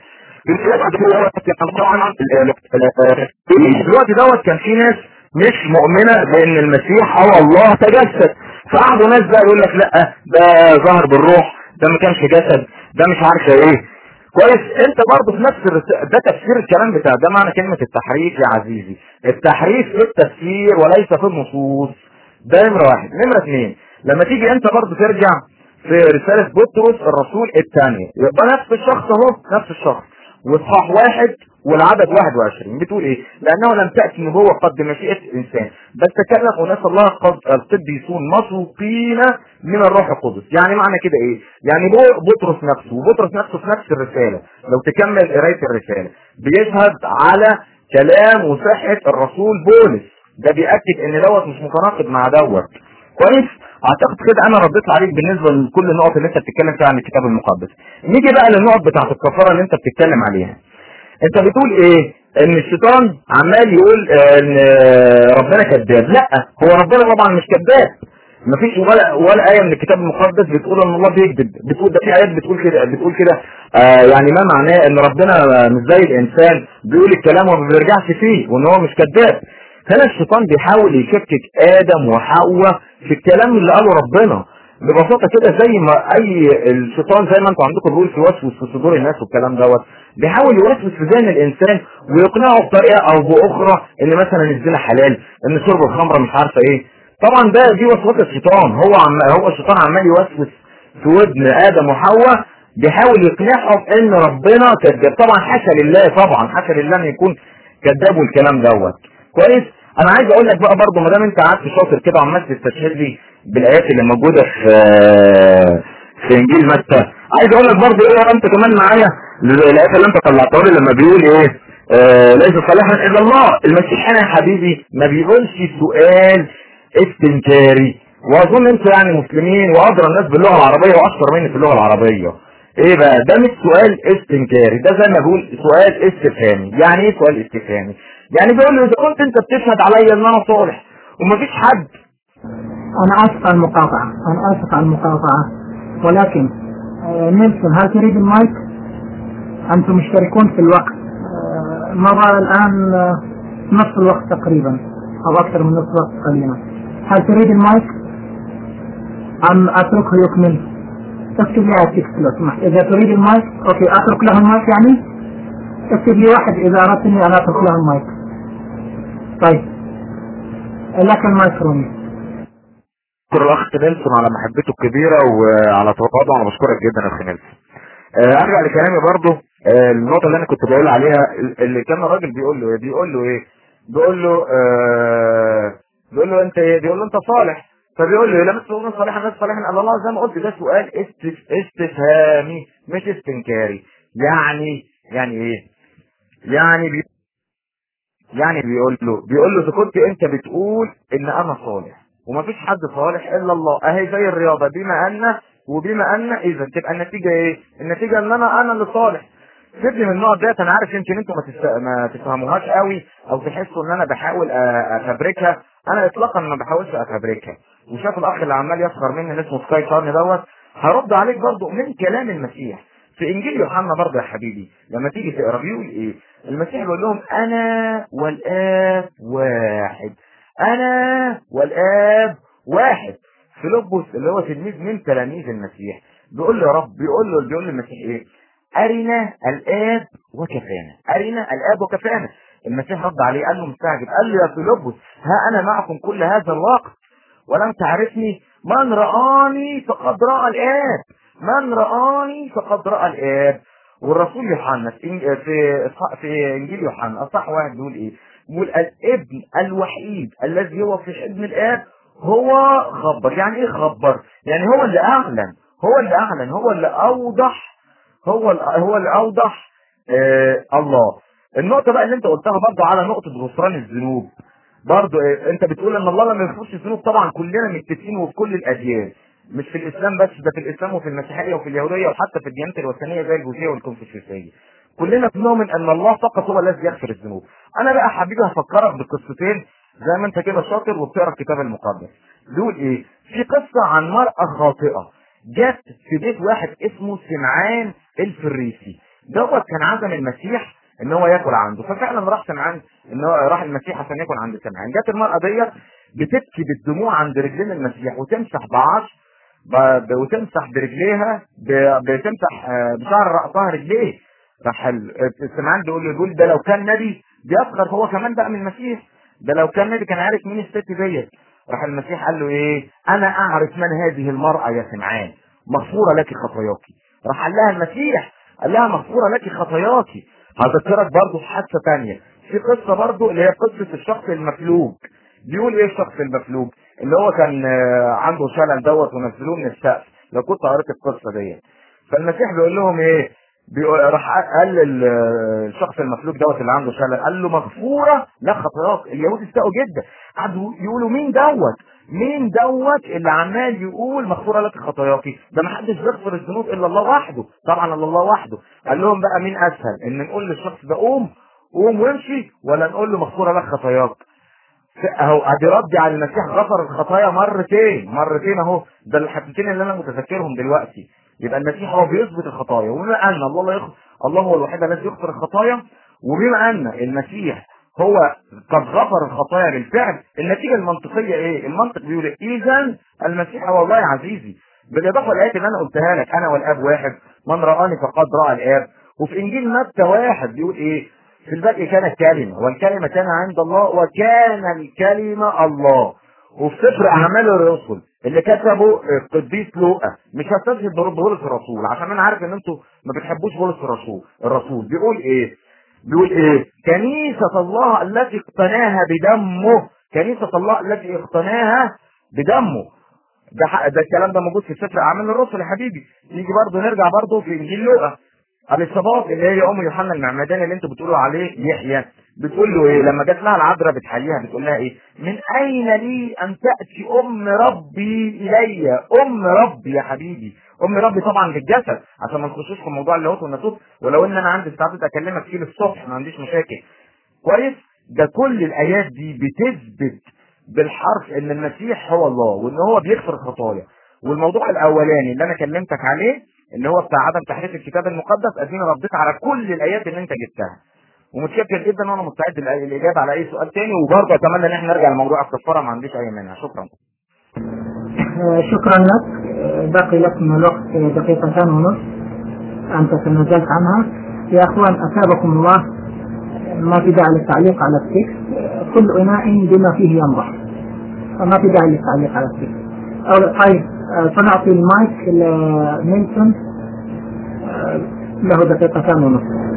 الوقت دوت كان في ناس مش مؤمنة بان المسيح او الله تجسد فقعدوا ناس بقى يقول لك لا ده ظهر بالروح ده ما كانش جسد ده مش عارفه ايه كويس انت برضه في نفس الرس... ده تفسير الكلام بتاع ده معنى كلمة التحريف يا عزيزي التحريف في التفسير وليس في النصوص ده نمرة واحد نمرة اثنين لما تيجي انت برضه ترجع في رسالة بطرس الرسول الثانية يبقى نفس الشخص اهو نفس الشخص واصحاح واحد والعدد 21 بتقول ايه لانه لم تأتي نبوة قد بمشيئة الانسان بل تكلم اناس الله قد القديسون مسوقين من الروح القدس يعني معنى كده ايه يعني بطرس نفسه وبطرس نفسه في نفس الرسالة لو تكمل قراية الرسالة بيشهد على كلام وصحة الرسول بولس ده بيأكد ان دوت مش متناقض مع دوت كويس اعتقد كده انا رديت عليك بالنسبه لكل النقط اللي انت بتتكلم فيها عن الكتاب المقدس نيجي بقى للنقط بتاعت الكفاره اللي انت بتتكلم عليها انت بتقول ايه ان الشيطان عمال يقول ان ربنا كذاب لا هو ربنا طبعا مش كذاب مفيش ولا ولا ايه من الكتاب المقدس بتقول ان الله بيكذب بتقول ده في ايات بتقول كده بتقول كده آه يعني ما معناه ان ربنا مش زي الانسان بيقول الكلام وما بيرجعش فيه وان هو مش كذاب هنا الشيطان بيحاول يشكك ادم وحواء في الكلام اللي قاله ربنا ببساطة كده زي ما اي الشيطان زي ما انتوا عندكم بيقول يوسوس في صدور الناس والكلام دوت بيحاول يوسوس في ذهن الانسان ويقنعه بطريقة او باخرى ان مثلا الزنا حلال ان شرب الخمرة مش عارفة ايه طبعا ده دي وسوسة الشيطان هو عم هو الشيطان عمال يوسوس في ودن ادم وحواء بيحاول يقنعهم ان ربنا كذاب طبعا حاشا لله طبعا حاشا لله ان يكون كذاب والكلام دوت كويس انا عايز اقول لك بقى برضه ما دام انت قعدت شاطر كده وعمال تستشهد لي بالايات اللي موجوده في في انجيل متى عايز اقول لك برضه ايه انت كمان معايا الايات اللي انت طلعتها لي لما بيقول ايه آه ليس صالحا الا الله المسيح هنا يا حبيبي ما بيقولش سؤال استنكاري واظن انتوا يعني مسلمين وادرى الناس باللغه العربيه واكثر مني في اللغه العربيه ايه بقى ده مش سؤال استنكاري ده زي ما بقول سؤال استفهامي يعني ايه سؤال استفهامي يعني بيقول له اذا كنت انت بتشهد عليا ان انا صالح ومفيش حد أنا آسف على المقاطعة أنا آسف على المقاطعة ولكن آه، نيلسون هل تريد المايك؟ أنتم مشتركون في الوقت آه، مضى الآن آه، نصف الوقت تقريبا أو أكثر من نصف الوقت قليلا هل تريد المايك؟ أم أتركه يكمل؟ اكتب لي على التكست لو سمحت إذا تريد المايك أوكي أترك له المايك يعني؟ اكتب لي واحد إذا أردت إني أنا أترك له المايك طيب لك المايك رومي بشكر الاخ نيلسون على محبته الكبيره وعلى تواضعه انا بشكرك جدا يا اخي نيلسون آه، ارجع لكلامي برضو آه، النقطه اللي انا كنت بقول عليها اللي كان الراجل بيقول له بيقول له ايه بيقول له آه بيقول له انت ايه بيقول له انت صالح فبيقول له لما تقول صالحا الناس صالحا قال الله زي ما قلت ده سؤال استف... استفهامي مش استنكاري يعني يعني ايه يعني بي... يعني بيقول له بيقول له اذا كنت انت بتقول ان انا صالح ومفيش حد صالح الا الله اهي زي الرياضه بما ان وبما ان اذا تبقى النتيجه ايه النتيجه ان انا انا اللي صالح سيبني من النقط ديت انا عارف يمكن انتوا ما, تست... ما تفهموهاش قوي او تحسوا ان انا بحاول أ- افبركها انا اطلاقا ما بحاولش افبركها وشاف الاخ اللي عمال يسخر مني اللي اسمه سكاي شارن دوت هرد عليك برضو من كلام المسيح في انجيل يوحنا برضه يا حبيبي لما تيجي تقرا بيقول ايه المسيح بيقول لهم انا والاب واحد انا والاب واحد فيلبس اللي هو تلميذ من تلاميذ المسيح بيقول له يا رب بيقول له بيقول للمسيح ايه ارنا الاب وكفانا ارنا الاب وكفانا المسيح رد عليه قال له مستعجب قال له يا فيلبس ها انا معكم كل هذا الوقت ولم تعرفني من رآني فقد رأى الآب من رآني فقد رأى الآب والرسول يوحنا في في في انجيل يوحنا اصح واحد بيقول ايه؟ بيقول الابن الوحيد الذي هو في حضن الاب هو خبر، يعني ايه خبر؟ يعني هو اللي اعلن، هو اللي اعلن، هو اللي اوضح هو اللي هو اللي اوضح آه الله. النقطة بقى اللي انت قلتها برضه على نقطة غفران الذنوب. برضه إيه؟ انت بتقول ان الله لما يغفرش الذنوب طبعا كلنا متفقين وفي كل الاديان. مش في الاسلام بس ده في الاسلام وفي المسيحيه وفي اليهوديه وحتى في الديانات الوثنيه زي البوذيه والكونفوشيوسيه كلنا بنؤمن ان الله فقط هو الذي يغفر الذنوب انا بقى حبيبي هفكرك بقصتين زي ما انت كده شاطر وبتقرا الكتاب المقدس دول ايه في قصه عن مراه خاطئه جت في بيت واحد اسمه سمعان الفريسي دوت كان عزم المسيح ان هو ياكل عنده ففعلا راح سمعان ان هو راح المسيح عشان ياكل عند سمعان جت المراه ديت بتبكي بالدموع عند رجلين المسيح وتمسح بعشر ب- ب- وتمسح برجليها ب- بتمسح آه، بشعر رأسها رجليه راح ال- سمعان بيقول له بيقول ده لو كان نبي بيفخر هو كمان بقى من المسيح ده لو كان نبي كان عارف مين الست ديت راح المسيح قال له ايه انا اعرف من هذه المرأة يا سمعان مغفورة لك خطاياك راح قال لها المسيح قال لها مغفورة لك خطاياك هذكرك برضه في حادثة تانية في قصة برضه اللي هي قصة الشخص المفلوج بيقول ايه الشخص المفلوج اللي هو كان آه، عنده شلل دوت ونزلوه من السقف لو كنت قريت القصه ديت فالمسيح بيقول لهم ايه بيقول راح قال لل- الشخص المفلوج دوت اللي عنده شلل قال له مغفوره لا خطاياك اليهود استاءوا جدا قعدوا يقولوا مين دوت مين دوت اللي عمال يقول مغفوره لك خطاياك ده ما حدش بيغفر الذنوب الا الله وحده طبعا الا الله وحده قال لهم بقى مين اسهل ان نقول للشخص ده قوم قوم وامشي ولا نقول له مغفوره لك خطاياك اهو ادي ردي على المسيح غفر الخطايا مرتين مرتين اهو ده الحاجتين اللي انا متذكرهم دلوقتي يبقى المسيح هو بيثبت الخطايا وبما ان الله لا يغفر الله هو الوحيد الذي يغفر الخطايا وبما ان المسيح هو قد غفر الخطايا بالفعل النتيجه المنطقيه ايه؟ المنطق بيقول إيه؟ اذا المسيح هو الله يا عزيزي بالاضافه للايات اللي انا قلتها لك انا والاب واحد من رآني فقد رأى الاب وفي انجيل متى واحد بيقول ايه؟ في البدء كان الكلمة والكلمة كان عند الله وكان الكلمة الله وفي سفر أعمال الرسل اللي كتبه القديس لوقا مش هستشهد بولس الرسول عشان أنا عارف إن أنتوا ما بتحبوش بولس الرسول الرسول بيقول إيه؟ بيقول إيه؟ كنيسة الله التي اقتناها بدمه كنيسة الله التي اقتناها بدمه ده حق ده الكلام ده موجود في سفر أعمال الرسل يا حبيبي يجي برضه نرجع برضه في إنجيل لوقا اليصابات اللي هي ام يوحنا المعمداني اللي انتوا بتقولوا عليه يحيى بتقول له ايه لما جت لها العذراء بتحليها بتقول لها ايه من اين لي ان تاتي ام ربي الي ام ربي يا حبيبي ام ربي طبعا بالجسد عشان ما نخشوش في موضوع اللاهوت والناسوت ولو ان انا عندي استعداد اكلمك فيه للصبح ما عنديش مشاكل كويس ده كل الايات دي بتثبت بالحرف ان المسيح هو الله وان هو بيغفر الخطايا والموضوع الاولاني اللي انا كلمتك عليه اللي هو بتاع عدم تحريف الكتاب المقدس اديني رديت على كل الايات اللي انت جبتها ومتشكر جدا وانا مستعد للأ- للاجابه على اي سؤال تاني وبرضه اتمنى ان احنا نرجع لموضوع الكفاره ما عنديش اي مانع شكرا آه، شكرا لك آه، باقي لك من الوقت آه، دقيقتان ونصف أنت تنازلت عنها يا أخوان أثابكم الله ما في داعي للتعليق على التكست آه، كل إناء بما فيه ينضح فما في داعي للتعليق على التكست أو طيب آه، سنعطي المايك لنيلسون آه، له دقيقتان ونصف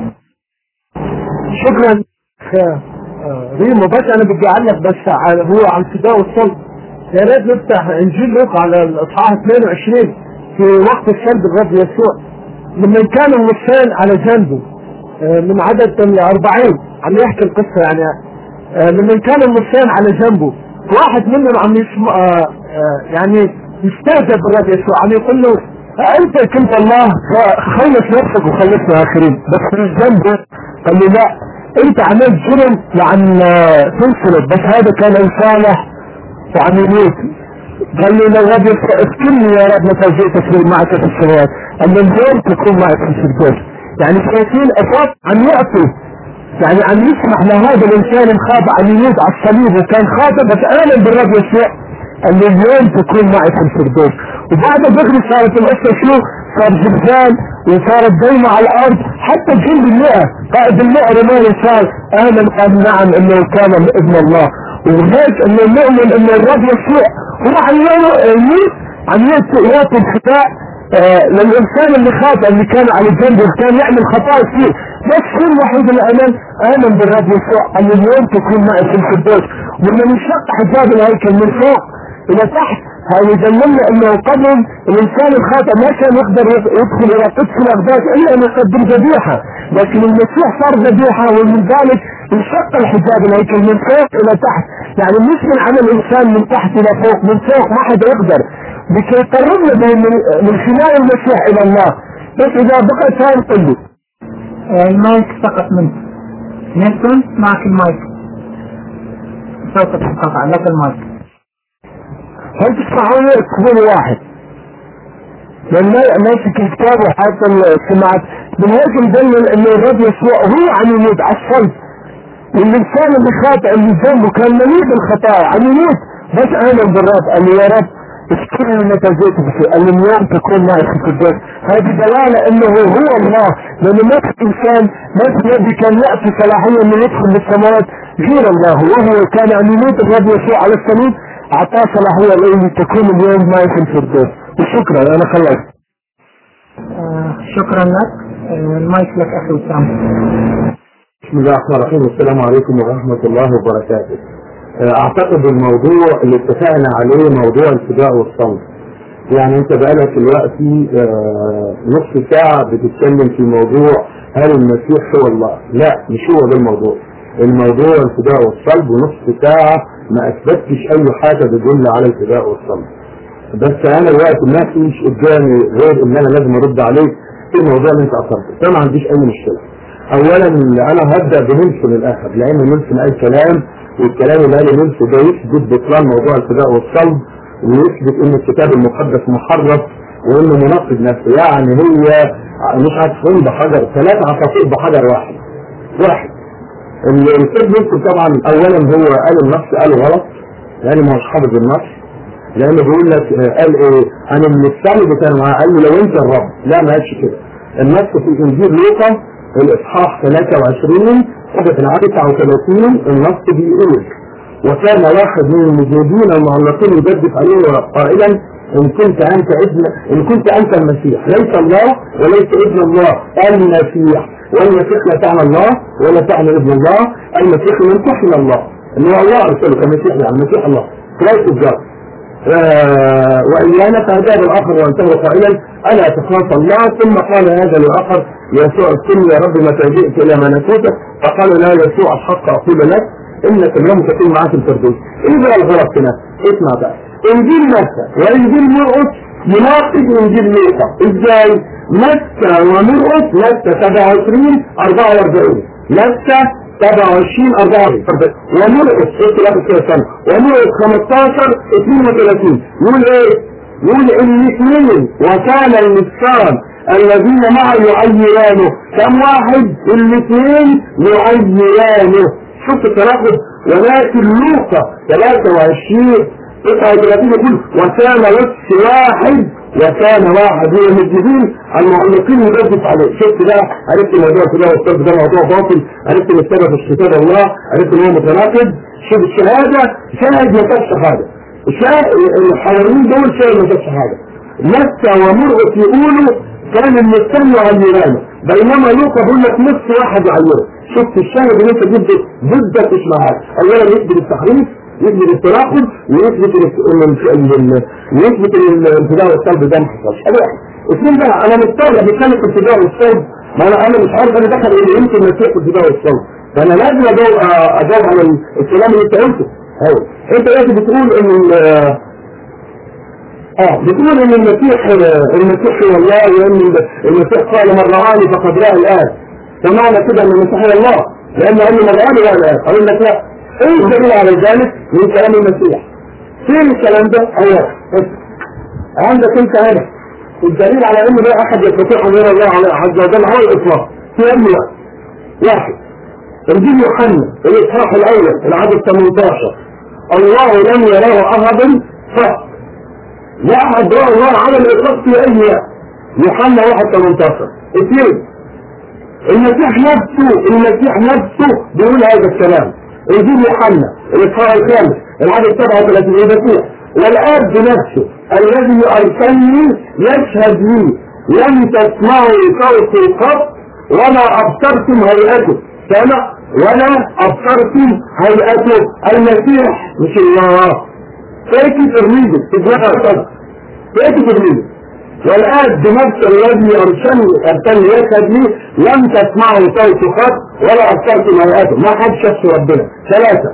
شكرا آه، ريمو بس انا بدي اعلق بس على هو عن فداء والصلب يا ريت نفتح انجيل لوقا على الاصحاح 22 في وقت الصلب الرب يسوع لما كان النصين على جنبه آه، من عدد ال 40 عم يحكي القصه يعني آه، لما كان النصين على جنبه واحد منهم عم يسمع آه، آه، يعني يستهزئ بالرب يسوع عم يقول له آه، انت كنت الله خلص نفسك وخلصنا اخرين بس من جنبه قال له لا انت عملت جرم لعن آه، تنصرف بس هذا كان صالح وعم يموت قال له لو رب اذكرني يا رب متى جئت في معك في السماوات ان اليوم تكون معك في الفردوس يعني الشياطين اصاب ان يعطي يعني ان يسمح لهذا الانسان الخاضع ان يموت على الصليب وكان خاطئ بس امن بالرب يسوع ان اليوم تكون معي في الفردوس وبعد ذكر صارت القصه شو صار زلزال وصارت ضيمة على الارض حتى جند المئة قائد المئة رمال صار امن قال نعم انه كان ابن الله وهيك انه نؤمن انه الرب يسوع هو عم يموت عم يعطي الخطاء آه للانسان اللي خاطئ اللي كان على الجنب وكان يعمل خطايا كثير بس هو الوحيد اللي امن امن بالرب يسوع ان اليوم تكون معي في القدوس ولما انشق حجاب الهيكل من فوق الى تحت هذا يدللنا انه قبل الانسان الخاطئ ما كان يقدر يدخل الى قدس الاقداس الا ان يقدم ذبيحه لكن المسيح صار ذبيحه ومن ذلك انشق الحجاب الهيكل من فوق الى تحت يعني مش من عمل الانسان من تحت الى فوق من فوق ما حدا يقدر لكي يقربنا من خلال المسيح الى الله بس اذا بقى ثاني قل لي المايك سقط منك نيلسون معك المايك صوتك انقطع لك المايك هل تسمعوني تقول واحد لان ماسك الكتاب وحاط السماعات من هيك مدلل انه الرب يسوع هو عم يموت على الصلب والانسان اللي خاطئ اللي ذنبه كان مليء بالخطايا عم يموت بس امن بالرب قال له يا رب اذكرني متى جئت بشيء قال له اليوم تكون معي في القداس هذه دلالة انه هو الله لانه ما في انسان ما في نبي كان يأتي صلاحية انه يدخل للسماوات غير الله وهو كان عم يموت الرب يسوع على الصليب اعطاه صلاحية لانه تكون اليوم معي في الفردوس وشكرا انا خلصت آه شكرا لك آه المايك لك اخي وسام بسم الله الرحمن الرحيم والسلام عليكم ورحمة الله وبركاته اعتقد الموضوع اللي اتفقنا عليه موضوع الفداء والصمت يعني انت بقالك دلوقتي نص ساعة بتتكلم في موضوع هل المسيح هو الله لا مش هو ده الموضوع الموضوع الفداء والصلب ونص ساعة ما اثبتش اي حاجة تدل على الفداء والصلب بس انا الوقت ما فيش قدامي غير ان انا لازم ارد عليك في الموضوع اللي انت اثرته ده ما عنديش اي مشكلة اولا انا هبدأ بنلسون الاخر لان نلسون اي كلام والكلام اللي قاله نلسون ده يثبت بطلان موضوع الفداء والصلب ويثبت ان الكتاب المقدس محرف وانه مناقض نفسه يعني هي مش عارفين بحجر ثلاثة عصافير بحجر واحد واحد الكتاب نلسون طبعا اولا هو قال النص قاله غلط لان ما هوش حافظ النص لانه بيقول لك قال ايه عن المستعمل اللي كان معاه قال له لو انت الرب لا ما قالش كده النص في انجيل لوقا الاصحاح 23 صفحه العدد 39 النص بيقول وكان واحد من المذنبين المعلقين يجدف عليه قائلا ان كنت انت ابن ان كنت انت المسيح ليس الله وليس ابن الله المسيح والمسيح لا تعني الله ولا تعني ابن الله المسيح من تحمل الله ان هو الله ارسله كمسيح يعني مسيح الله كرايست الجار آه وإيانا فأجاب الآخر وانتهى قائلا ألا تخاف الله ثم قال هذا للآخر يسوع السن يا رب متى جئت إلى مناسوتك فقال لا يسوع الحق أقول لك إنك اليوم تكون معاه في الفردوس إيه بقى الغلط هنا اسمع بقى إنجيل متى وإنجيل مرقس يناقض إنجيل لوقا إزاي متى ومرقس متى 27 44 متى 27 44 ومرقس قلت لك كده سنة ومرقس 15 32 يقول ايه يقول الاثنين وكان المسكان الذين معه يعيرانه كم واحد الاثنين يعيرانه شوف التناقض ولكن لوقا 23 39 يقول وكان بس واحد وكان واحد من المسجدين المعلقين يجدف عليه شفت بقى عرفت الموضوع كده والصرف ده موضوع باطل عرفت ان السبب في كتاب الله عرفت ان هو متناقض شوف الشهاده شاهد ما كانش شهاده الحواريين دول شاهد ما كانش شهاده مكة ومرقس يقولوا كان المستمع يعيرانه بينما لوقا بيقول لك نص واحد يعيره شفت الشاهد اللي انت جبته ضدك مش معاك اولا يثبت التحريف يثبت التراخد ويثبت ويثبت الابتداء والصلب ده ما حصلش اثنين بقى انا مستغرب بكلمه الابتداء والصلب ما انا انا مش عارف انا دخل ايه يمكن مسيح الابتداء والصلب فانا لازم اجاوب اجاوب على الكلام اللي انت قلته ايوه انت لازم بتقول ان اه بتقول ان المسيح المسيح هو الله وان المسيح قال من رآني فقد رأى الآن فمعنى كده ان المسيح هو الله لان قال من رآني رأى الآن اقول لك لا ايه الدليل على ذلك من كلام المسيح فين الكلام ده؟ ايوه عندك انت هنا الدليل على ان لا احد يستطيع ان يرى الله عز وجل على الاطلاق في أي وقت واحد انجيل يوحنا الاصحاح الاول العدد 18 الله لم يراه احد فقط لا احد رأى الله على الاطلاق في اي وقت يوحنا 1 18 اثنين المسيح نفسه المسيح نفسه بيقول هذا الكلام انجيل يوحنا الاصحاح الخامس العدد 37 المسيح والاب بنفسه الذي ارسلني يشهد لي لم تسمعوا صوته قط ولا ابصرتم هيئته سمع ولا ابصرتم هيئته المسيح مش الله فاكر ترميده تجمع فاكر ترميده والآن بنفس الذي أرسلني أرسلني يشهد لي لم تسمعوا صوت خط ولا أبصرتم هيئته ما حد شاف ربنا ثلاثة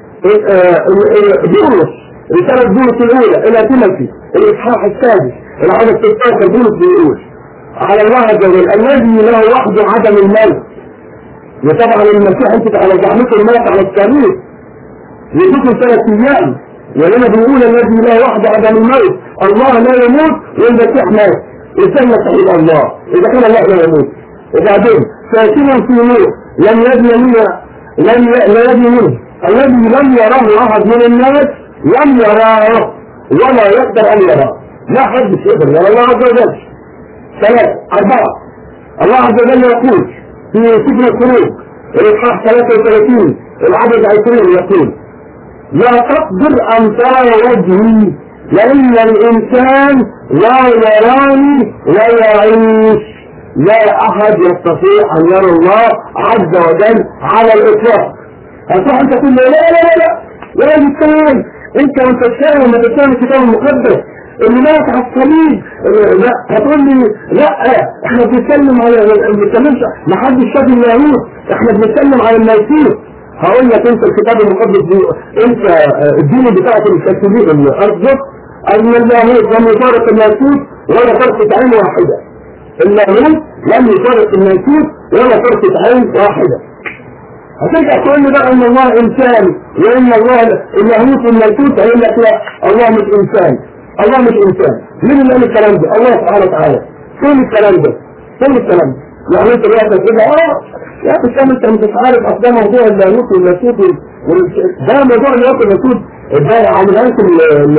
بولس رسالة بولس الأولى إلى تيموثي الإصحاح السادس العدد 16 بولس بيقول على الله عز وجل الذي له وحده عدم الموت وطبعا المسيح انت على زعمته الموت على التاريخ يدوكم ثلاث ايام ولنا بيقول الذي لا وحده عدم الموت الله لا يموت والمسيح مات الانسان يستحيل الله اذا كان الله لا يموت وبعدين ساكنا في نور لم يبني منه لم لا يبني منه الذي لم يراه احد من الناس لم يراه ولا يقدر ان يراه لا حد يقدر يرى الله عز وجل ثلاثة أربعة الله عز وجل يقول في سجن الخروج الإصحاح 33 العدد 20 يقول لا تقدر أن ترى وجهي لأن الإنسان لا يراني ولا يعيش لا أحد يستطيع أن يرى الله عز وجل على الإطلاق هتروح أنت تقول له لا لا لا لا لا الإنسان أنت وأنت تشاهد ما تشاهد الكتاب المقدس اللي مات على الصليب لا هتقول لي لا احنا بنتكلم على ما بنتكلمش ما حدش شاف اللاهوت احنا بنتكلم على المسيح هقول لك انت الكتاب المقدس دي انت الدين بتاعك الكاثوليك الارثوذكس ان اللاهوت لم يفارق المسيح ولا فرقة عين واحدة اللاهوت لم يفارق المسيح ولا فرقة عين واحدة هترجع تقول لي بقى ان الله انسان وان الله اللاهوت والملكوت هيقول لك لا الله مش انسان الله مش انسان مين اللي قال الكلام ده الله سبحانه وتعالى فين الكلام ده فين الكلام ده يعني انت دلوقتي كده اه يا اخي كم انت مش عارف اصل ده موضوع اللاهوت والملكوت ده موضوع اللاهوت والملكوت ده عاملها لكم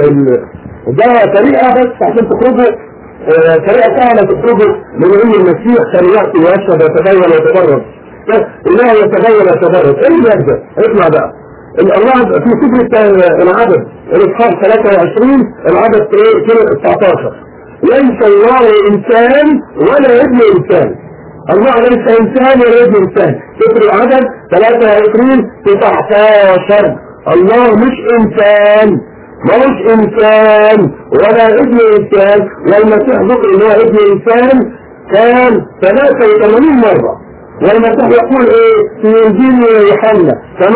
ده طريقه بس عشان تخرجوا طريقه سهله تخرجوا من علم المسيح كان ياتي ويشهد ويتبين ويتبرد الله يتبين ويتبرد ايه اللي يبدا اسمع بقى الله في سفر العدد الاصحاح 23 العدد 19 ليس الله انسان ولا ابن انسان الله ليس انسان ولا ابن انسان سفر العدد 23 19 الله مش انسان مش انسان ولا ابن انسان والمسيح ذكر ان هو ابن انسان كان 83 مره والمسيح يقول ايه في انجيل يوحنا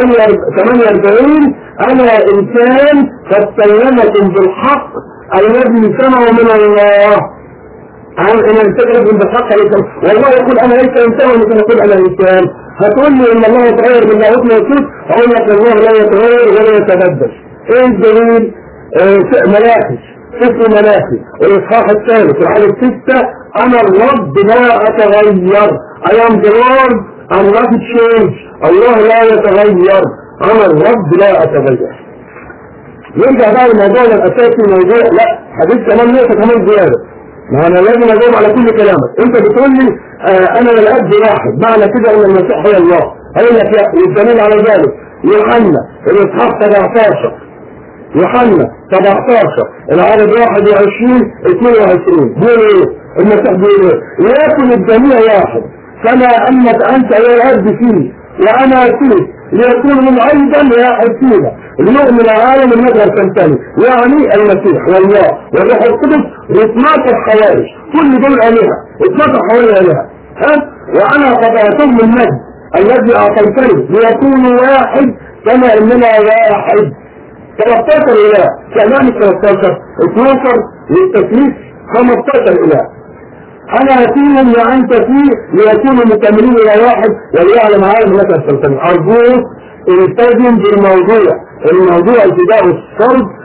48 انا انسان قد سلمكم بالحق الذي سمعوا من الله عن ان انتجركم بالحق والله يقول انا ليس انسان ومثل يقول انا انسان هتقول لي ان الله يتغير من لاهوت موجود اقول لك الله لا يتغير ولا يتبدل ايه الدليل آه ملاحي سفر ملاحي الاصحاح الثالث العدد ستة انا الرب لا اتغير I am the Lord I'm not change الله لا يتغير انا الرب لا اتغير نرجع بقى للموضوع الاساسي موضوع لا حديث كمان نقطة كمان زيادة ما انا لازم اجاوب على كل كلامك انت بتقول لي آه انا الاب واحد معنى كده ان المسيح هو الله هقول لك لا والدليل على ذلك يوحنا الاصحاح 17 يوحنا 17 العدد 21 22 بيقول ايه المسيح بيقول ايه ياكل الجميع واحد كما انك انت يا الاب فيه وانا فيه ليكون من ايضا واحد فينا ليؤمن العالم النظر تنتهي يعني المسيح والله والروح القدس و12 حواري كل دول الهه 12 حواري الهه ها وانا قد اعطيهم المجد الذي اعطيتني ليكونوا واحد كما اننا واحد 13 اله كمان 13 12 للتكليف 15 اله انا فيهم وانت فيه ليكونوا مكملين الى واحد وليعلم عالم لك السلطان ارجوك التزم بالموضوع الموضوع ابتداء الصرد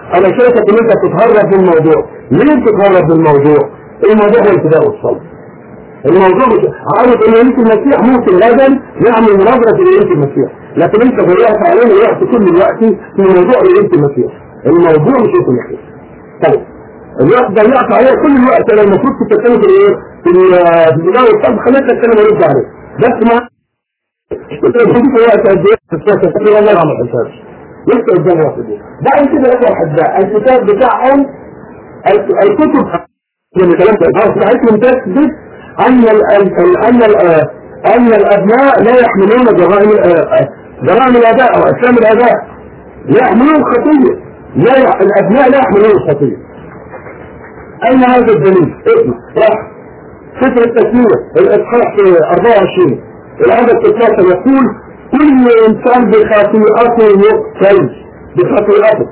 انا شايفك ان انت بتتهرب من الموضوع ليه بتتهرب من الموضوع الموضوع هو الفداء والصلب الموضوع مش عارف ان انت المسيح ممكن غدا يعمل مناظره لانت المسيح لكن انت ضيعت عليه وقت كل الوقت في موضوع لانت المسيح الموضوع مش انت المسيح طيب الوقت ضيعت عليه كل الوقت انا المفروض كنت اتكلم في الايه في البدايه والصلب خليك اتكلم وارد عليه بس ما كنت بديك وقت قد ايه في السياسه فكر والله ما عمل حساب لسه قدام وقت دي بعد كده يا احباء الكتاب بتاعهم الكتب من كلام الإظهار بتاعتهم تثبت أن ال ال أن ال أن الأبناء لا يحملون جرائم جرائم الآباء أو أسلام الآباء لا يحملون خطية لا يح... الأبناء لا يحملون الخطية أين هذا الدليل؟ اسمع راح سفر التسمية الإصحاح 24 العدد 16 يقول كل إنسان بخطيئته يقتل بخطيئته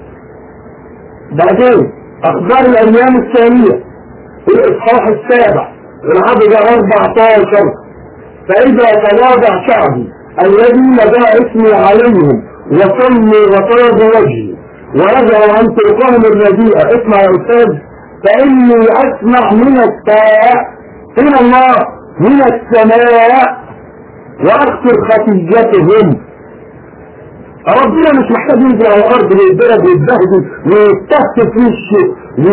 بعدين أخبار الأيام الثانية الإصحاح السابع العدد 14 فإذا تواضع شعبي الذي مدى اسمي عليهم وصلوا وطاب وجهي ورجعوا عن طرقهم الرديئة اسمع يا أستاذ فإني أسمع من السماء من الله من السماء وأغفر خطيتهم ربنا مش محتاج ينزل على الارض ويتضرب ويتبهدل ويتكتف في الشيء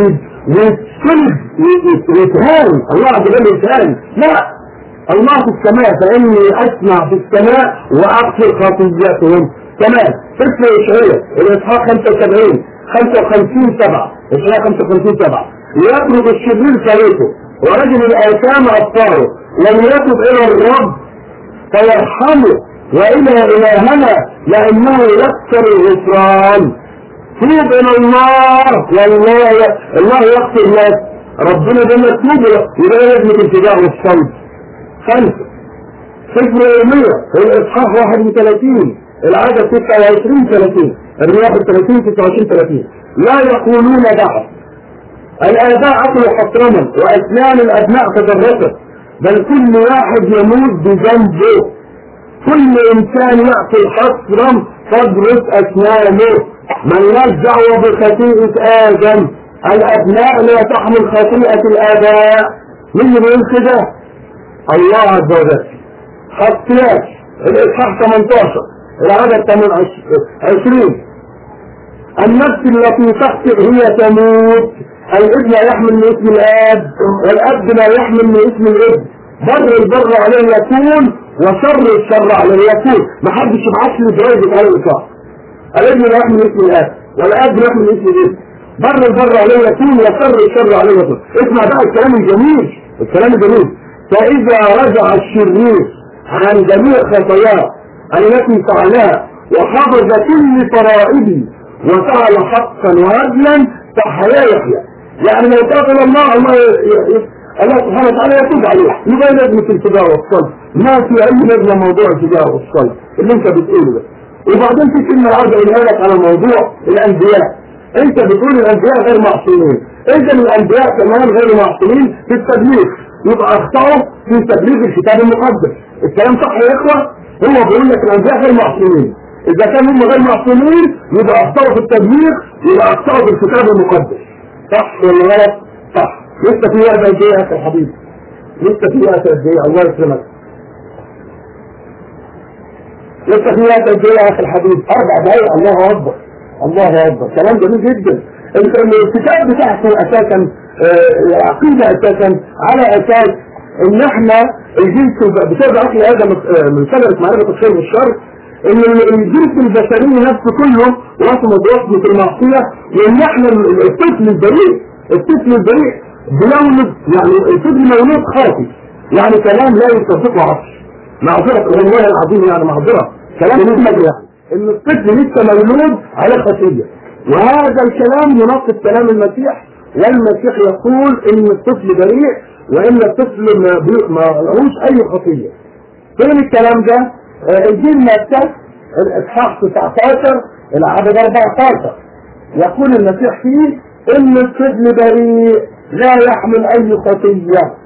ويتسلب ويتهان الله عز وجل يتهان لا الله في السماء فاني اسمع في السماء واغفر خطيئتهم كمان سفر اشعياء الاصحاح 75 55 7 اشعياء 55 7 ليطرد الشرير فريقه ورجل الايتام ابطاله وليتب الى الرب فيرحمه وإلى إلهنا لأنه يكثر الغفران توب إلى الله والله الله يغفر لك ربنا ده مكتوب يبقى لازم الابتداء والصلب خمسة سفر إرميا الإصحاح 31 العدد 29 30 الرياح 30 29 30 لا يقولون بعد الآباء عقلوا حصرما وأسنان الأبناء تدرست بل كل واحد يموت بذنبه كل انسان يعطي حصرا تدرس اسنانه من دعوه بخطيئة ادم الابناء لا تحمل خطيئة الاباء مين اللي بيقول كده الله عز وجل خطيئات الاصحاح 18 العدد 20 النفس التي تخطئ هي تموت الابن لا يحمل من اسم الاب والاب لا يحمل من اسم الابن بر البر عليه يكون وشر الشر عليه يكون ما حدش يبعت لي جوائز على الاطلاق الابن لا يحمل اسم الاب والاب لا يحمل اسم الابن بر البر عليه يكون وشر الشر عليه يكون اسمع بقى الكلام الجميل الكلام الجميل فاذا رجع الشرير عن جميع خطاياه التي فعلها وحفظ كل فرائضي وفعل حقا وعدلا فحيا يحيى يعني لو قاتل الله الله الله سبحانه وتعالى يتوب عليه يبقى لازم في الفداء والصلب ما في اي لازمه موضوع الفداء والصلب اللي انت بتقوله ده وبعدين في كلمه عاوز اقولها لك على موضوع الانبياء انت بتقول الانبياء غير معصومين اذا الانبياء كمان غير معصومين في التبليغ يبقى اخطاوا في تبليغ الكتاب المقدس الكلام صح يا اخوه هو بيقول لك الانبياء غير معصومين اذا كانوا هم غير معصومين يبقى اخطاوا في التبليغ يبقى اخطاوا في الكتاب المقدس صح ولا غلط صح لسه في وقت قد ايه يا حبيبي لسه في وقت قد ايه الله يسلمك لسه في وقت قد ايه يا اخي الحبيب اربع دقايق الله اكبر الله اكبر كلام جميل جدا الكتاب بتاعته اساسا العقيده اساسا على اساس ان احنا الجنس بسبب عقل ادم من سبب معرفه الخير والشر ان الجنس البشري نفسه كله وصم بوصمه المعصيه وان احنا الطفل البريء الطفل البريء بيولد يعني الطفل مولود خاطي يعني كلام لا يصدقه عصر معذرة والله العظيم يعني معذرة كلام مجمل يعني ان الطفل لسه مولود على خطية وهذا الكلام يناقض كلام المسيح والمسيح يقول ان الطفل بريء وان الطفل ما لهوش اي خطية فين الكلام ده الجيل متى الاصحاح 19 العدد 14 يقول المسيح فيه ان الطفل بريء لا يحمل اي خطية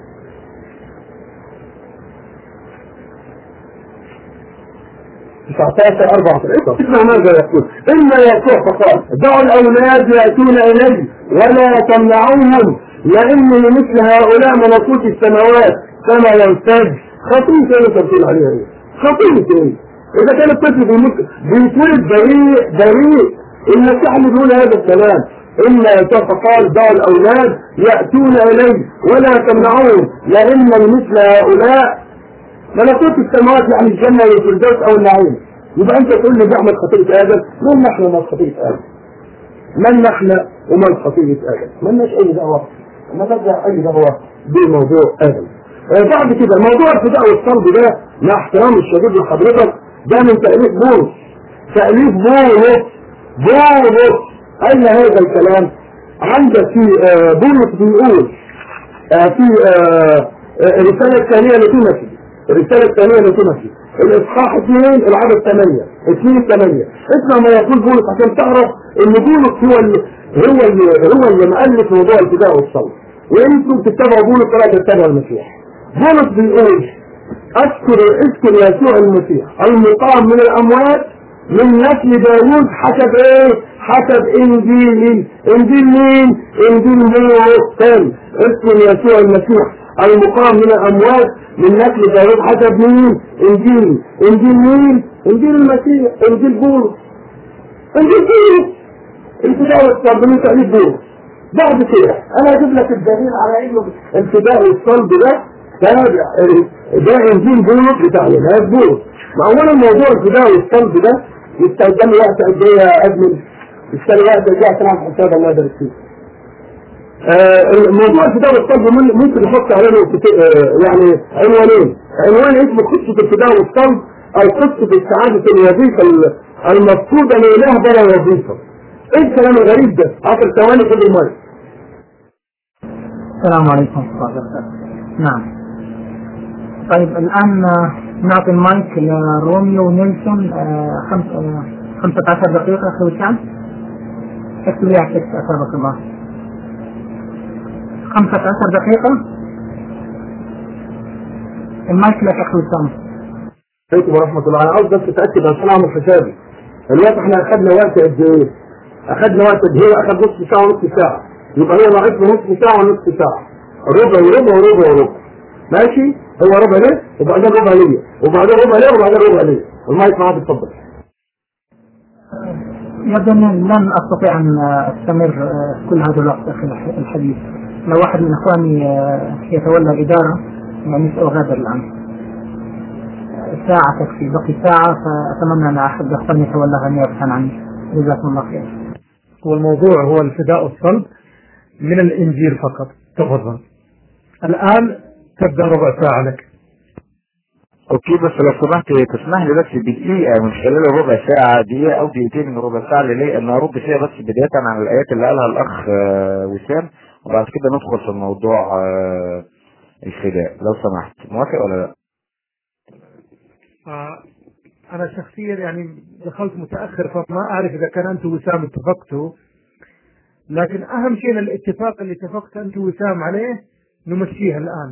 19 14 اسمع ماذا يقول إن يسوع فقال دعوا الأولاد يأتون إلي ولا تمنعوهم لأن لمثل هؤلاء ملكوت السماوات كما ينتج خطيئة ايه تبطيل عليها ايه خطيئة ايه اذا كان الطفل بيموت بيتولد بريء بريء المسيح اللي بيقول هذا الكلام إن يسوع قال دعوا الأولاد يأتون إلي ولا تمنعوهم لأن مثل هؤلاء ملكوت السماوات يعني الجنة والفردوس أو النعيم يبقى أنت تقول لي بعمل خطيئة آدم من نحن ومن خطيئة آدم من نحن ومن خطيئة آدم من نش أي دعوة ما ترجع أي دعوة بموضوع آدم آه بعد كده موضوع الفداء والصلب ده مع احترام الشديد لحضرتك ده من تأليف بولس تأليف بولس بولس أين هذا الكلام عندك في آه بولس بيقول آه في الرسالة الثانية لتيموثي الرسالة الثانية لتيموثي الإصحاح 2 العدد 8 2 8 اسمع ما يقول بولس عشان تعرف إن بولس هو اللي هو اللي هو اللي مؤلف موضوع الفداء والصلب وانتم تتبعوا بولس ولا تتبعوا المسيح بولس بيقول اذكر اذكر يسوع المسيح المقام من الاموات من نسل داوود حسب ايه حسب انجيل انجيل مين انجيل موسى اذكر يسوع المسيح المقام من الاموات من نسل داوود حسب مين انجيل انجيل مين انجيل المسيح انجيل بولس انجيل بولس الفداء والصلب من تأليف بولس بعد كده انا اجيب لك الدليل على انه الفداء والصلب ده تابع ده انجيل بولس بتاع الهاب بولس اولا موضوع الفداء والصلب ده يستخدم وقت قد ايه يا ادمن يستخدم وقت قد ايه عشان اعمل حساب الله يبارك فيك موضوع الفداء والصلب ممكن نحط عليه يعني عنوانين عنوان اسمه قصه الفداء والصلب او قصه استعاده الوظيفه المفقوده لاله بلا وظيفه ايه الكلام الغريب ده 10 ثواني خد المايك السلام عليكم ورحمة الله وبركاته نعم طيب الآن نعطي المايك لروميو نيلسون آه، خمس- آه، 15 دقيقة أخي وسام اكتب لي على التكست أثابك الله 15 دقيقة المايك لك أخي وسام عليكم ورحمة الله أنا عاوز بس أتأكد عشان أعمل حسابي الوقت إحنا أخدنا وقت قد إيه؟ أخدنا وقت قد إيه؟ أخد نص ساعة ونص ساعة يبقى هو ناقص له نص ساعة ونص ساعة ربع وربع وربع وربع ماشي؟ هو ربع ليه؟ وبعدين ربع ليا وبعدين ربع ليا وبعدين ربع ليا المايك معاك اتفضل يبدو أني لن أستطيع أن أستمر آه، كل هذا الوقت أخي الح- الحديث لو واحد من إخواني آه، يتولى الإدارة يعني سأغادر الآن ساعة تكفي بقي ساعة فأتمنى أن أحد إخواني يتولاها أن يبحث عني جزاكم الله خير والموضوع هو الفداء والصلب من الإنجيل فقط تفضل الآن تبدأ ربع ساعة لك اوكي بس لو سمحت تسمح لي بس بدقيقة من خلال الربع ساعة دقيقة او دقيقتين من ربع ساعة اللي ليه ان ارد فيها بس بداية عن الايات اللي قالها الاخ آه، وسام وبعد كده ندخل في موضوع آه، الفداء لو سمحت موافق ولا لا؟ آه، أنا شخصيا يعني دخلت متأخر فما أعرف إذا كان أنت وسام اتفقتوا لكن أهم شيء إن الاتفاق اللي اتفقت أنت وسام عليه نمشيها الآن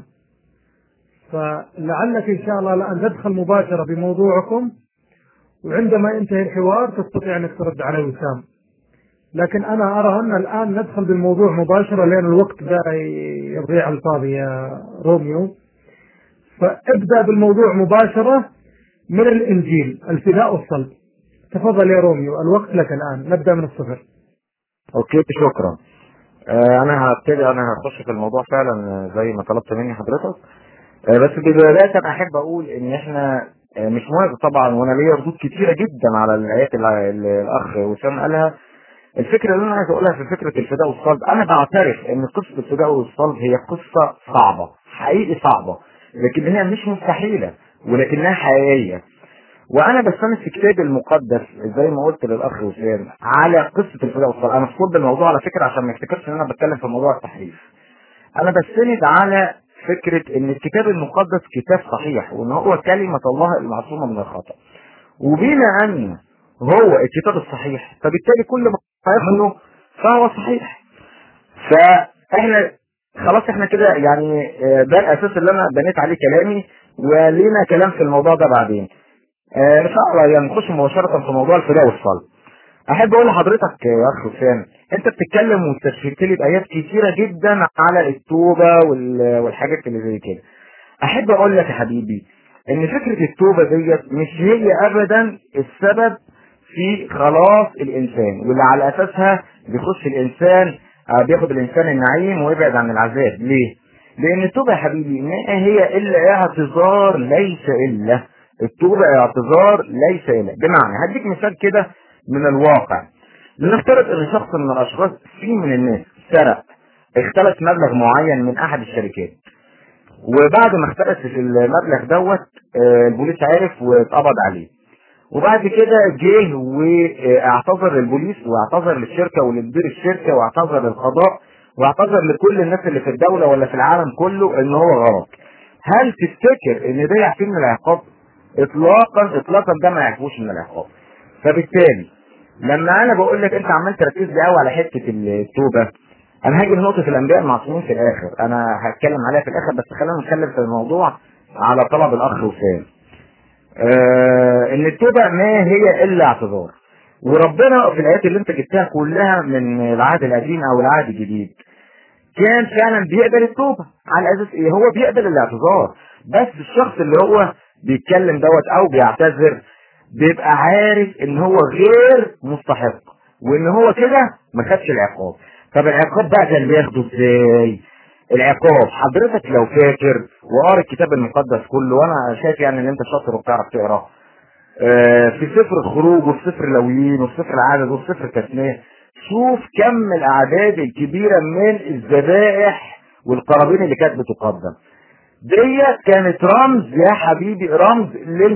فلعلك إن شاء الله الآن تدخل مباشرة بموضوعكم وعندما ينتهي الحوار تستطيع أنك ترد على وسام لكن أنا أرى أن الآن ندخل بالموضوع مباشرة لأن الوقت ده يضيع على الفاضي يا روميو فابدأ بالموضوع مباشرة من الإنجيل الفداء والصلب تفضل يا روميو الوقت لك الآن نبدأ من الصفر اوكي شكرا آه، انا هبتدي انا هخش في الموضوع فعلا آه، زي ما طلبت مني حضرتك آه، بس بداية احب اقول ان احنا آه، مش موافق طبعا وانا ليا ردود كتيرة جدا على الايات اللي اللي الاخ وسام قالها الفكرة اللي انا عايز اقولها في فكرة الفداء والصلب انا بعترف ان قصة الفداء والصلب هي قصة صعبة حقيقي صعبة لكن هي مش مستحيلة ولكنها حقيقية وانا بستند في كتابي المقدس زي ما قلت للاخ وسام على قصه الفداء والصلاه انا في صلب الموضوع على فكره عشان ما يفتكرش ان انا بتكلم في موضوع التحريف انا بستند على فكره ان الكتاب المقدس كتاب صحيح وان هو كلمه الله المعصومه من الخطا وبما ان هو الكتاب الصحيح فبالتالي كل ما يحمله فهو صحيح فاحنا خلاص احنا كده يعني آه، ده الاساس اللي انا بنيت عليه كلامي ولينا كلام في الموضوع ده بعدين آه، ان شاء الله يعني نخش مباشره في موضوع الفداء والصلاه احب اقول لحضرتك يا اخ حسام انت بتتكلم واستشهدت لي بايات كتيره جدا على التوبه وال- والحاجات اللي زي كده احب اقول لك يا حبيبي ان فكره التوبه ديت مش هي ابدا السبب في خلاص الانسان واللي على اساسها بيخش الانسان آه، بياخد الانسان النعيم ويبعد عن العذاب ليه لان التوبه يا حبيبي ما هي الا اعتذار ليس الا التوبه اعتذار ليس الا بمعنى هديك مثال كده من الواقع لنفترض ان شخص من الاشخاص في من الناس سرق اختلس مبلغ معين من احد الشركات وبعد ما اختلس المبلغ دوت آه، البوليس عرف واتقبض عليه وبعد كده جه واعتذر للبوليس واعتذر للشركه ولمدير الشركه واعتذر للقضاء واعتذر لكل الناس اللي في الدوله ولا في العالم كله ان هو غلط. هل تفتكر ان ده يعفيه من العقاب؟ اطلاقا اطلاقا ده ما يعفوش من العقاب. فبالتالي لما انا بقول لك انت عمال تركز لي قوي على حته التوبه انا هاجي لنقطه الانبياء المعصومين في الاخر انا هتكلم عليها في الاخر بس خلينا نتكلم في الموضوع على طلب الاخ وسام. آه ان التوبه ما هي الا اعتذار وربنا في الايات اللي انت جبتها كلها من العهد القديم او العهد الجديد كان فعلا بيقبل التوبه على اساس ايه هو بيقبل الاعتذار بس الشخص اللي هو بيتكلم دوت او بيعتذر بيبقى عارف ان هو غير مستحق وان هو كده ما خدش العقاب طب العقاب بقى كان بياخده ازاي العقاب حضرتك لو فاكر وقاري الكتاب المقدس كله وانا شايف يعني ان انت شاطر وبتعرف تقرا آه، في سفر الخروج وفي سفر لويين وفي سفر العدد وفي سفر التثنيه شوف كم الاعداد الكبيره من الذبائح والقرابين اللي كانت بتقدم ديت كانت رمز يا حبيبي رمز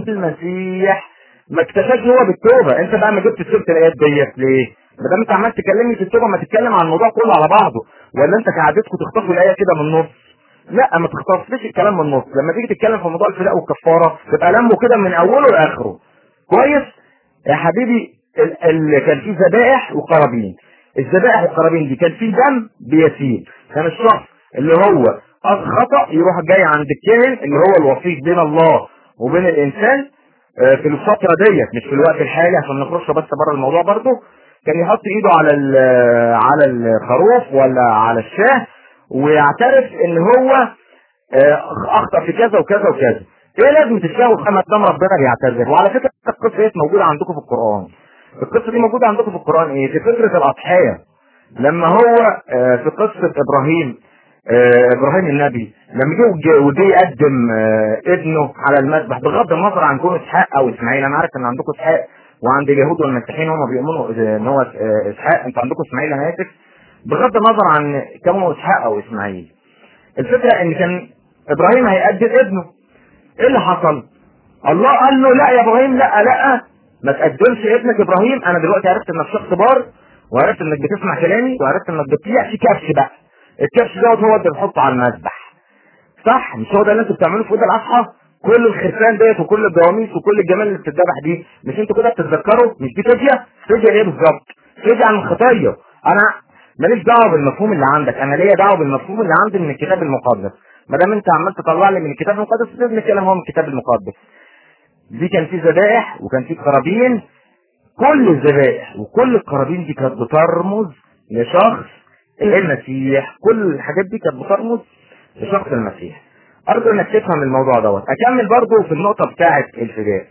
للمسيح ما اكتفاش هو بالتوبه انت بقى ما جبت سيره الايات ديت ليه؟ ما دام انت عمال تكلمني في التوبه ما تتكلم عن الموضوع كله على بعضه ولا انت كعادتكم تخطفوا الايه كده من النص لا ما تخطفش الكلام من النص لما تيجي تتكلم في موضوع الفداء والكفاره تبقى لمه كده من اوله لاخره كويس يا حبيبي ال- ال- كان في ذبائح وقرابين الذبائح والقرابين دي كان في دم بيسيل كان الشخص اللي هو خطا يروح جاي عند الكاهن اللي هو الوسيط بين الله وبين الانسان آه، في الفتره ديت مش في الوقت الحالي عشان ما نخرجش بس بره الموضوع برضه كان يحط ايده على ال- على الخروف ولا على الشاه ويعترف ان هو آه، اخطا في كذا وكذا وكذا ايه لازمه الشاه والخمس دام ربنا بيعتذر وعلى فكره القصه ديت موجوده عندكم في القران القصه دي موجوده عندكم في القران ايه في فكره الاضحيه لما هو آه، في قصه ابراهيم آه، ابراهيم النبي لما جه وج- وجه يقدم آه، ابنه على المذبح بغض النظر عن كون اسحاق او اسماعيل انا عارف ان عندكم اسحاق وعند اليهود والمسيحيين هم بيؤمنوا ان هو آه، اسحاق انتوا عندكم اسماعيل انا اسف بغض النظر عن كونه اسحاق او اسماعيل الفكره ان كان ابراهيم هيقدم ابنه ايه اللي حصل؟ الله قال له لا يا ابراهيم لا لا ما تقدمش ابنك ابراهيم انا دلوقتي عرفت انك شخص بار وعرفت انك بتسمع كلامي وعرفت انك بتطيع في كبش بقى الكبش دوت هو اللي بنحطه على المذبح صح مش هو ده اللي انتوا بتعملوه في عيد الاضحى كل الخرفان ديت وكل الجواميس وكل الجمال اللي بتتذبح دي مش انتوا كده بتتذكروا مش دي فديه فديه ايه بالظبط فديه عن الخطيه انا ماليش دعوه بالمفهوم اللي عندك انا ليا دعوه بالمفهوم اللي عندي من الكتاب المقدس ما دام انت عمال تطلع لي من الكتاب المقدس لازم نتكلم هو من الكتاب المقدس دي كان في ذبائح وكان في قرابين كل الذبائح وكل القرابين دي كانت بترمز لشخص المسيح كل الحاجات دي كانت بترمز لشخص المسيح ارجو انك تفهم الموضوع دوت اكمل برضو في النقطه بتاعه الفداء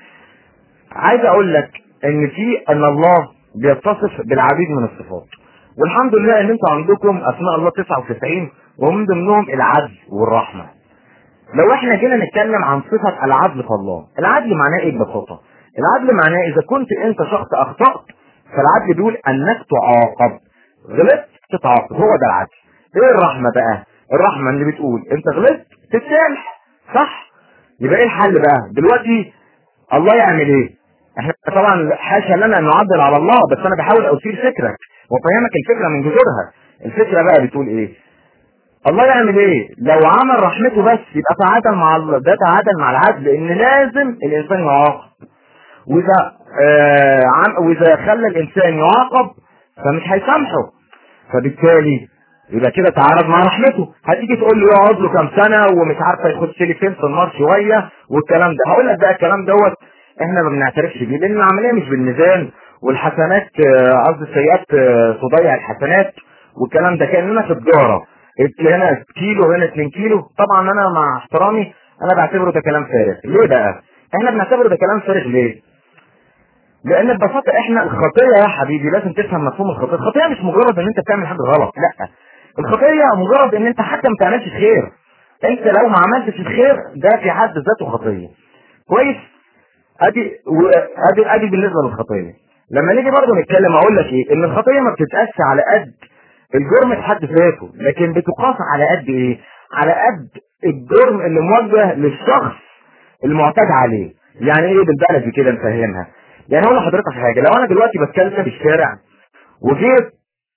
عايز اقول لك ان في ان الله بيتصف بالعديد من الصفات والحمد لله ان انتوا عندكم اسماء الله 99 ومن ضمنهم العدل والرحمه لو احنا جينا نتكلم عن صفه العدل في الله العدل معناه ايه ببساطه العدل معناه اذا كنت انت شخص اخطات فالعدل بيقول انك تعاقب غلطت تتعاقب هو ده العدل ايه الرحمه بقى الرحمه اللي بتقول انت غلطت تتسامح صح يبقى ايه الحل بقى دلوقتي الله يعمل ايه احنا طبعا حاشا لنا ان نعدل على الله بس انا بحاول اوصيل فكرك وافهمك الفكره من جذورها الفكره بقى بتقول ايه الله يعمل ايه لو عمل رحمته بس يبقى تعادل مع الله ده تعادل مع العدل لان لازم الانسان يعاقب واذا آه عم واذا خلى الانسان يعاقب فمش هيسامحه فبالتالي يبقى كده تعارض مع رحمته هتيجي تقول له يقعد له كام سنه ومش عارفه يخش لي فين في النار شويه والكلام ده هقول لك بقى الكلام دوت احنا ما بنعترفش بيه لان العمليه مش بالميزان والحسنات آه، قصدي السيئات آه، تضيع الحسنات والكلام ده كاننا في تجاره إت- هنا كيلو هنا 2 كيلو طبعا انا مع احترامي انا بعتبره ده كلام فارغ ليه بقى احنا بنعتبره ده كلام فارغ ليه لان ببساطه احنا الخطيه يا حبيبي لازم تفهم مفهوم الخطيه الخطيه مش مجرد ان انت بتعمل حاجه غلط لا الخطيه مجرد ان انت حتى ما تعملش خير انت لو ما عملتش الخير ده في حد ذاته خطيه كويس ادي و- ادي ادي بالنسبه للخطيه لما نيجي برضه نتكلم اقول لك ايه ان الخطيه ما بتتقاس على قد الجرم في حد ذاته لكن بتقاس على قد ايه على قد الجرم اللي موجه للشخص المعتاد عليه يعني ايه بالبلدي كده نفهمها يعني اقول لحضرتك حاجه لو انا دلوقتي بتكلم في الشارع وجيت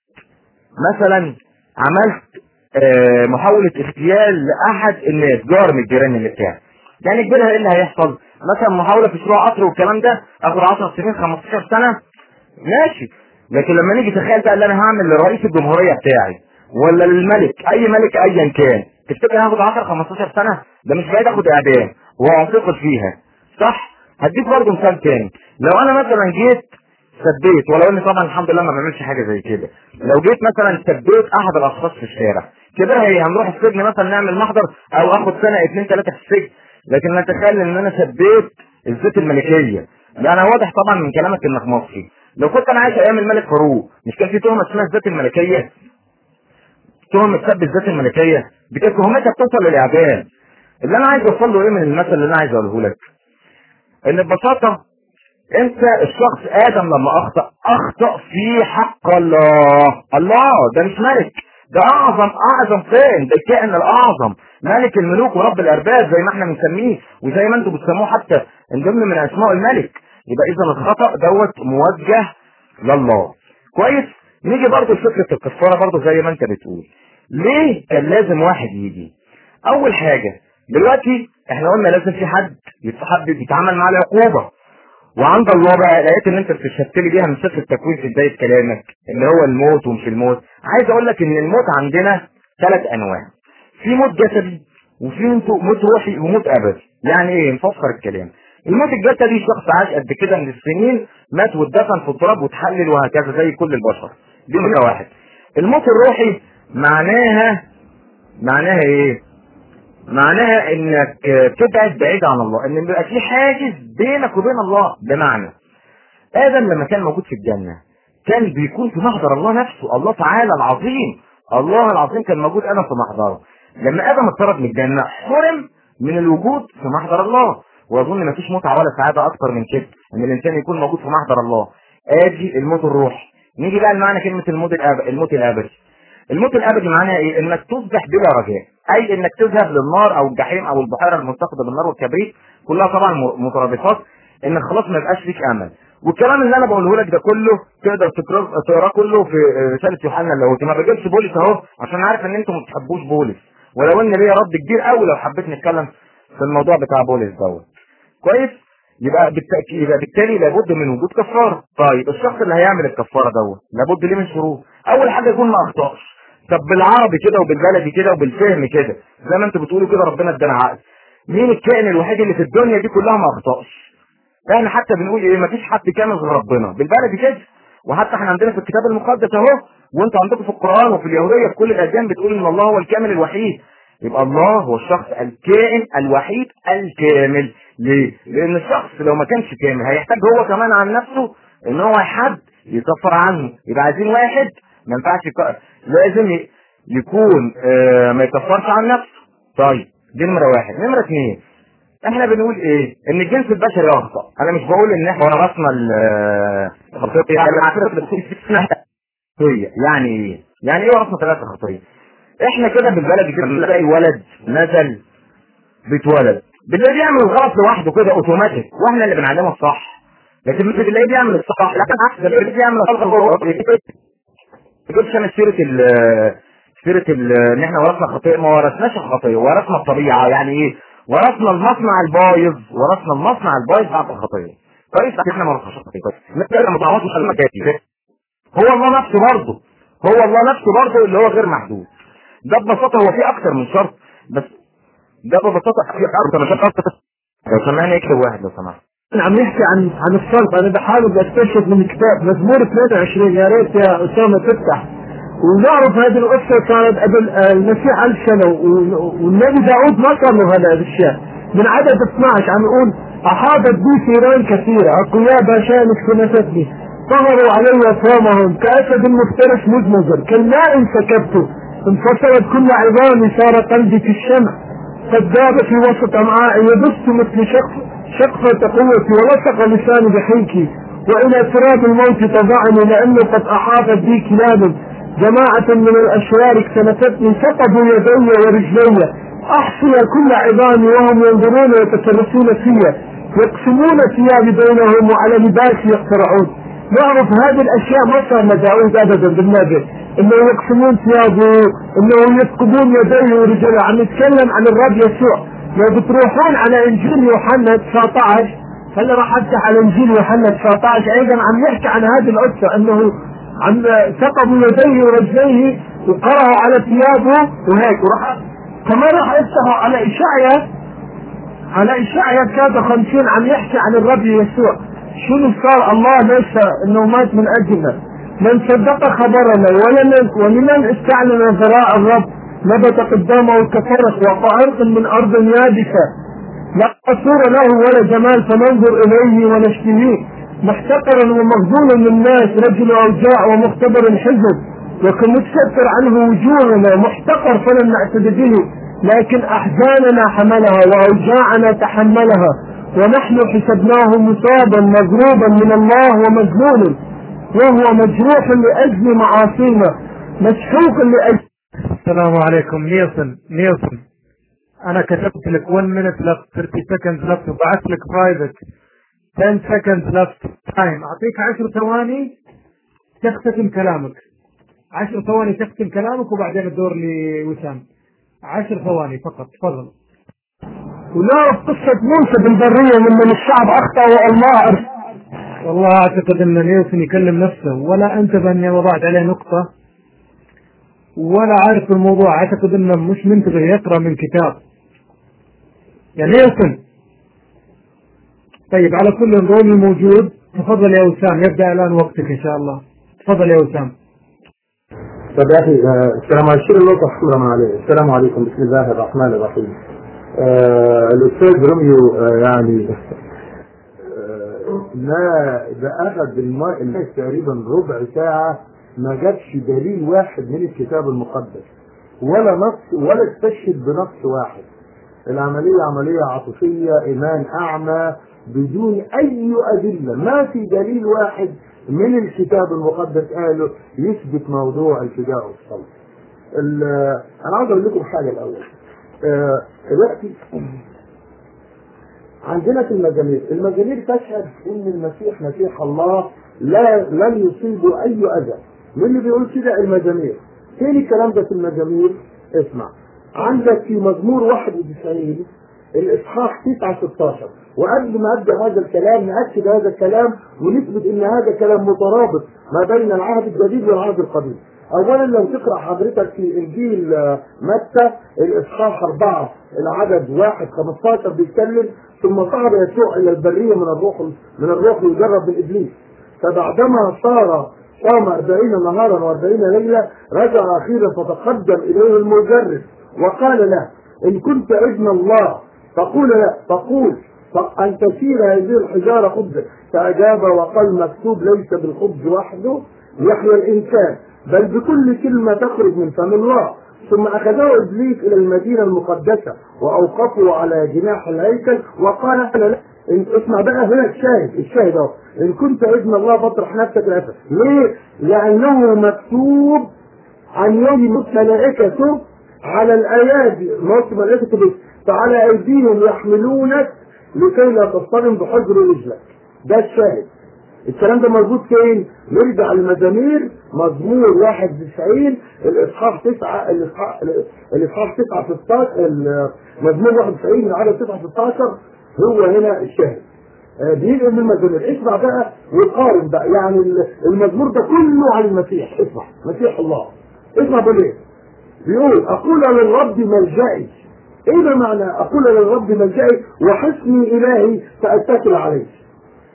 مثلا عملت آه، محاولة اغتيال لأحد الناس جار من الجيران اللي بتاعي يعني كبيرها ايه اللي هيحصل مثلا محاولة في شروع قطر والكلام ده اخد 10 سنين 15 سنة ماشي لكن لما نيجي تخيل بقى اللي انا هعمل لرئيس الجمهورية بتاعي ولا للملك اي ملك ايا كان تفتكر هاخد 10 15 سنة ده مش بعيد اخد اعدام وهعتقل فيها صح هديك برضه مثال تاني لو انا مثلا جيت سبيت ولو ان طبعا الحمد لله ما بعملش حاجه زي كده لو جيت مثلا سبيت احد الاشخاص في الشارع كده هي هنروح السجن مثلا نعمل محضر او اخد سنه اتنين تلاته في السجن لكن نتخيل ان انا سبيت الزيت الملكيه لا انا واضح طبعا من كلامك انك مصري لو كنت انا عايش ايام الملك فاروق مش كان في تهمه اسمها الزيت الملكيه تهمه سب الزيت الملكيه دي كانت تهمتها بتوصل للاعدام اللي انا عايز اوصل له ايه من المثل اللي انا عايز اقوله لك ان ببساطه انت الشخص ادم لما اخطا اخطا في حق الله الله ده مش ملك ده اعظم اعظم كائن ده الكائن الاعظم ملك الملوك ورب الارباب زي ما احنا بنسميه وزي ما انتم بتسموه حتى من ضمن من اسماء الملك يبقى اذا الخطا دوت موجه لله كويس نيجي برضه لفكره الكفاره برضه زي ما انت بتقول ليه كان لازم واحد يجي اول حاجه دلوقتي احنا قلنا لازم في حد يتحدد يتعامل مع العقوبه وعند الله بقى الايات اللي انت بتشهدت لي بيها من سفر التكوين في بدايه كلامك اللي هو الموت ومش الموت عايز اقول لك ان الموت عندنا ثلاث انواع في موت جسدي وفي موت روحي وموت ابدي يعني ايه نفسر الكلام الموت الجسدي شخص عاش قد كده من السنين مات واتدفن في التراب واتحلل وهكذا زي كل البشر دي نمره واحد الموت الروحي معناها معناها ايه معناها انك تبعد بعيد عن الله ان بيبقى في حاجز بينك وبين الله بمعنى ادم لما كان موجود في الجنه كان بيكون في محضر الله نفسه الله تعالى العظيم الله العظيم كان موجود انا في محضره لما ادم اتطرد من الجنه حرم من الوجود في محضر الله واظن ما فيش متعه ولا سعاده اكتر من كده ان الانسان يكون موجود في محضر الله ادي الموت الروحي نيجي بقى لمعنى كلمه الموت الابدي الموت الابدي الموت الابدي معناها ايه انك تصبح بلا رجاء اي انك تذهب للنار او الجحيم او البحيره المتقده بالنار والكبريت كلها طبعا مترادفات انك خلاص ما يبقاش ليك امل والكلام اللي انا بقوله لك ده كله تقدر تقراه تقراه كله في رساله يوحنا اللاهوتي ما بجيبش بولس اهو عشان عارف ان انتم ما بتحبوش بولس ولو ان ليا رد كبير قوي لو حبيت نتكلم في الموضوع بتاع بولس دوت كويس يبقى بالتاكيد يبقى بالتالي لابد من وجود كفاره طيب الشخص اللي هيعمل الكفاره دوت لابد ليه من شروط اول حاجه يكون ما اخطاش طب بالعربي كده وبالبلدي كده وبالفهم كده زي ما انتوا بتقولوا كده ربنا ادانا عقل مين الكائن الوحيد اللي في الدنيا دي كلها ما اخطاش احنا حتى بنقول ايه مفيش حد كامل غير ربنا بالبلدي كده وحتى احنا عندنا في الكتاب المقدس اهو وانتوا عندكم في القران وفي اليهوديه في كل الاديان بتقول ان الله هو الكامل الوحيد يبقى الله هو الشخص الكائن الوحيد الكامل ليه؟ لان الشخص لو ما كانش كامل هيحتاج هو كمان عن نفسه ان هو حد يكفر عنه يبقى عايزين واحد ما ينفعش يك... لازم ي... يكون آه ما يكفرش عن نفسه طيب دي نمره واحد نمره اثنين احنا بنقول ايه ان الجنس البشري اخطا انا مش بقول ان احنا ورثنا الخطيه يعني ايه يعني ايه ورثنا ثلاثه خطيه احنا كده بالبلد كده بنلاقي ولد نزل بيتولد بنلاقيه بيعمل الغلط لوحده كده اوتوماتيك واحنا اللي بنعلمه الصح لكن مش بنلاقيه بيعمل الصح لا بالعكس ده بنلاقيه بيعمل الغلط تجيبش انا سيره ال سيره ال ان احنا ورثنا خطيه ما ورثناش الخطيه ورثنا الطبيعه يعني ايه ورثنا المصنع البايظ ورثنا المصنع البايظ بعد الخطيه كويس احنا ما ورثناش الخطيه نبدا متعوض مش المكاتب هو الله نفسه برضه هو الله نفسه برضه اللي هو غير محدود ده ببساطه هو في اكتر من شرط بس ده ببساطه في اكتر من شرط لو سمعني اكتب واحد لو سمحت عم يحكي عن عن الصلب انا بحاول استشهد من كتاب مزمور 22 يا ريت يا اسامه تفتح ونعرف هذه القصه صارت قبل المسيح 1000 سنه والنبي داود ما صار له هذا الاشياء من عدد 12 عم يقول احاطت بي ثيران كثيره اقوياء باشان اكتنفتني ظهروا علي صامهم كاسد مفترس مزمزر كالماء سكبت انفصلت كل عظامي صار قلبي في الشمع قد ذاب في وسط امعائي يبث مثل شقف شقفة قوتي ولصق لساني بحيكي والى تراب الموت تضعني لانه قد احاطت بي كلاب جماعة من الاشرار اكتنفتني سقطوا يدي ورجلي احصي كل عظامي وهم ينظرون ويتسلسون فيا يقسمون ثيابي بينهم وعلى لباسي يقترعون نعرف هذه الاشياء ما صار لداود ابدا بالنبي انه يقسمون ثيابه انه يفقدون يديه ورجله عم يتكلم عن الرب يسوع لو بتروحون على انجيل يوحنا 19 هلا راح افتح على انجيل يوحنا 19 ايضا عم يحكي عن هذه القصه انه عم ثقبوا يديه ورجليه وقرأوا على ثيابه وهيك وراح كمان راح يفتحوا على اشعيا على اشعيا 53 عم يحكي عن الرب يسوع شنو صار الله ليس انه مات من اجلنا من صدق خبرنا ولمن ولمن استعلن ذراع الرب نبت قدامه كفرس وقعرق من ارض يابسه لا صور له ولا جمال فننظر اليه ونشتهيه محتقرا ومغزولا للناس رجل اوجاع ومختبر حزن وكن متستر عنه وجوهنا محتقر فلم نعتد به لكن احزاننا حملها واوجاعنا تحملها ونحن حسبناه مصابا مضروبا من الله ومجنون وهو مجروح لاجل معاصينا مسحوق لاجل السلام عليكم نيلسون نيلسون انا كتبت لك 1 minute left 30 seconds left وبعثت لك برايفت 10 seconds left time اعطيك 10 ثواني تختتم كلامك 10 ثواني تختم كلامك وبعدين الدور لوسام 10 ثواني فقط تفضل ونعرف قصة موسى بالبرية لما الشعب أخطأ والله أرسل والله اعتقد ان نيلسون يكلم نفسه ولا انتبه اني وضعت عليه نقطة ولا عارف الموضوع اعتقد انه مش منتبه يقرا من كتاب يا نيلسون طيب على كل رولي موجود تفضل يا وسام يبدا الان وقتك ان شاء الله تفضل يا وسام طب يا اخي آه، السلام عليكم شيل النقطة حمرا عليه السلام عليكم بسم الله الرحمن الرحيم آه الاستاذ روميو آه يعني آه ما ده اخذ الماء الناس تقريبا ربع ساعة ما جابش دليل واحد من الكتاب المقدس ولا نص ولا استشهد بنص واحد العملية عملية عاطفية إيمان أعمى بدون أي أدلة ما في دليل واحد من الكتاب المقدس قاله يثبت موضوع الفداء والصلب ال- أنا عاوز أقول لكم حاجة الأول آه، دلوقتي عندنا في المزامير المزامير تشهد ان المسيح مسيح الله لا لم يصيبه اي اذى مين اللي بيقول كده المزامير فين الكلام ده في المزامير اسمع عندك في مزمور 91 الاصحاح 9 16 وقبل ما ابدا هذا الكلام ناكد هذا الكلام ونثبت ان هذا كلام مترابط ما بين العهد الجديد والعهد القديم اولا لو تقرا حضرتك في انجيل آه، متى الاصحاح 4 العدد 1 15 بيتكلم ثم صعد يسوع الى البريه من الروح من الروح يجرب من ابليس فبعدما صار صام 40 نهارا و40 ليله رجع اخيرا فتقدم اليه المجرب وقال له ان كنت ابن الله فقول لا فقول أن تسير هذه الحجارة خبزا فأجاب وقال مكتوب ليس بالخبز وحده يحيى الإنسان بل بكل كلمة تخرج من فم الله ثم أخذه إبليس إلى المدينة المقدسة وأوقفه على جناح الهيكل وقال لا إن اسمع بقى هنا الشاهد الشاهد اهو إن كنت ابن الله فاطرح نفسك الأسد ليه؟ لأنه مكتوب عن يوم ملائكته على الأيادي موت ملائكته بس فعلى أيديهم يحملونك لكي لا تصطدم بحجر رجلك ده الشاهد الكلام ده موجود فين؟ نرجع المزامير مزمور 91 الاصحاح 9 الاصحاح الاصحاح 9 16 مزمور 91 العدد 9 16 هو هنا الشاهد آه، بينقل من المزامير اسمع بقى وقارن بقى يعني المزمور ده كله عن المسيح اسمع مسيح الله اسمع بيقول ايه؟ بيقول اقول للرب ملجئي ايه ده معنى اقول للرب ملجئي وحسني الهي فاتكل عليه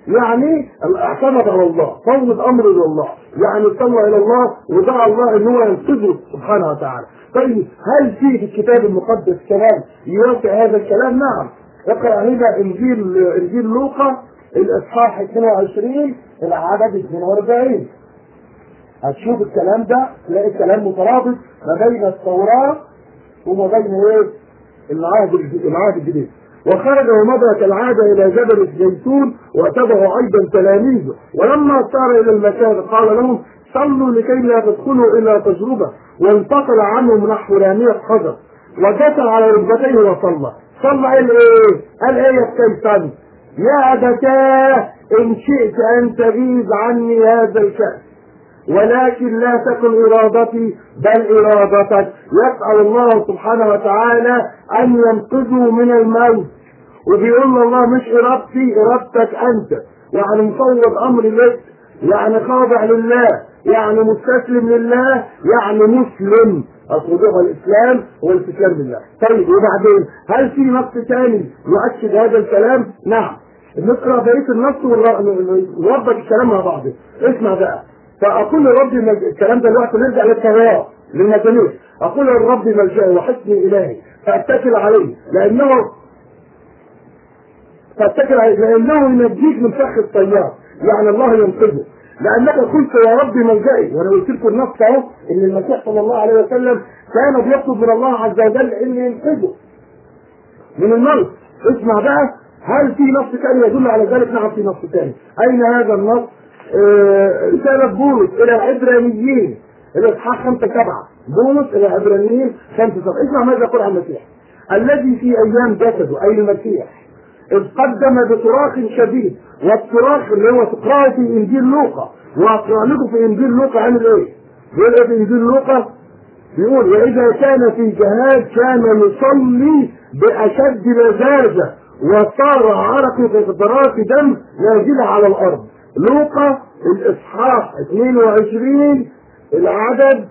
يعني اعتمد على الله فوض امره الى الله يعني صلى الى الله ودعا الله ان هو ينقذه سبحانه وتعالى طيب هل في في الكتاب المقدس كلام يوافق هذا الكلام نعم اقرا هنا انجيل انجيل لوقا الاصحاح 22 العدد 42 هتشوف الكلام ده تلاقي الكلام مترابط ما بين التوراه وما بين ايه؟ العهد الج- العهد الجديد وخرج ومضى كالعادة إلى جبل الزيتون واتبعه أيضا تلاميذه ولما صار إلى المكان قال لهم صلوا لكي لا تدخلوا إلى تجربة وانتقل عنهم نحو رامية حجر وجثى على ركبتيه وصلى صلى قال إيه؟ قال إيه يا الشيطان يا أبتاه إن شئت أن تغيب عني هذا الكأس ولكن لا تكن إرادتي بل إرادتك يسأل الله سبحانه وتعالى أن ينقذه من الموت وبيقول له الله مش إرادتي إرادتك أنت يعني مفوض أمر لك يعني خاضع لله يعني مستسلم لله يعني مسلم أصل هو الإسلام هو الاستسلام لله طيب وبعدين هل في نص ثاني يؤكد هذا الكلام؟ نعم نقرأ بقية النص ونوضح الكلام مع بعضه اسمع بقى فأقول لربي مج... الكلام ده دلوقتي نرجع للتوراة للمجانين أقول للرب ملجأي وحسني إلهي فأتكل عليه لأنه فأتكل عليه لأنه ينجيك من فخ الطيار يعني الله ينقذه لأنك قلت يا ربي ملجئي وأنا قلت لكم النص أهو إن المسيح صلى الله عليه وسلم كان بيطلب من الله عز وجل إن ينقذه من الموت اسمع بقى هل في نص ثاني يدل على ذلك؟ نعم في نص ثاني أين هذا النص؟ آه، رسالة بولس إلى العبرانيين الإصحاح 5 7 بولس إلى العبرانيين 5 7 اسمع ماذا يقول عن المسيح الذي في أيام جسده أي المسيح إذ قدم بصراخ شديد والصراخ اللي هو تقرأه في إنجيل لوقا وأقرأ لكم في إنجيل لوقا عامل إيه؟ بيقول إيه في إنجيل لوقا؟ بيقول وإذا كان في جهاد كان يصلي بأشد لذاذة وصار عرق في قطرات دم نازلة على الأرض لوقا الإصحاح 22 العدد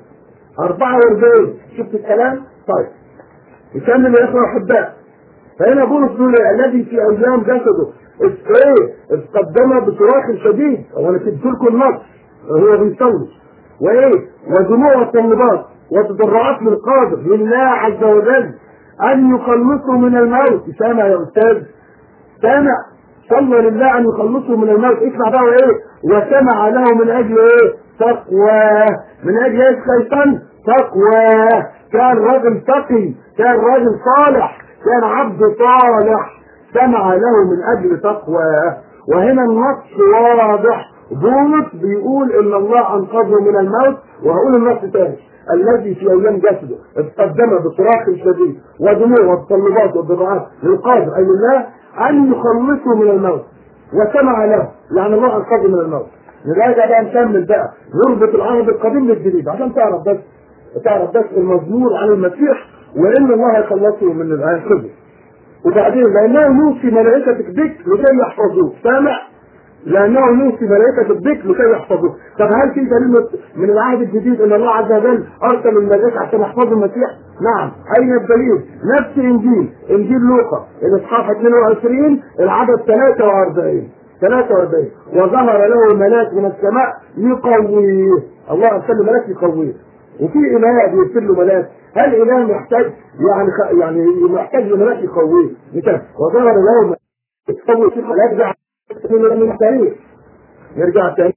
44 شفت الكلام؟ طيب يكمل يا إخوة الأحباء فهنا بولس بيقول الذي في أيام جسده إذ إيه؟ إذ قدم بصراخ شديد وأنا كتبت لكم النص هو بيصلي وإيه؟ ودموع الطلبات وتضرعات للقادر لله عز وجل أن يخلصه من الموت سامع يا أستاذ سامع صلى لله أن يخلصه من الموت اسمع بقى إيه وسمع له من أجل إيه تقوى من أجل إيه الشيطان تقوى كان راجل تقي كان راجل صالح كان عبد صالح سمع له من أجل تقوى وهنا النص واضح بولس بيقول ان الله انقذه من الموت وهقول النص تاني الذي في ايام جسده اتقدم بصراخ شديد ودموع والتطلبات والضراعات للقادر اي الله ان يخلصه من الموت وسمع له يعني الله انقذه من الموت نراجع بقى نكمل بقى نربط العهد القديم بالجديد عشان تعرف بس تعرف بس المزمور عن المسيح وان الله يخلصه من الانقذه وبعدين لانه يوصي ملائكتك بك لكي يحفظوك سامع لانه يوصي ملائكه بك لكي يحفظوك طب هل في دليل من العهد الجديد ان الله عز وجل ارسل الملائكه عشان يحفظوا المسيح نعم اين الدليل نفس انجيل انجيل لوقا الاصحاح 22 العدد 43 43 وظهر له ملاك من السماء يقويه الله ارسل ملاك يقويه وفي اله بيرسل له ملاك هل اله محتاج يعني خ... يعني محتاج لملاك يقويه مثال وظهر له ملاك يقوي في ملاك ده من التاريخ نرجع تاني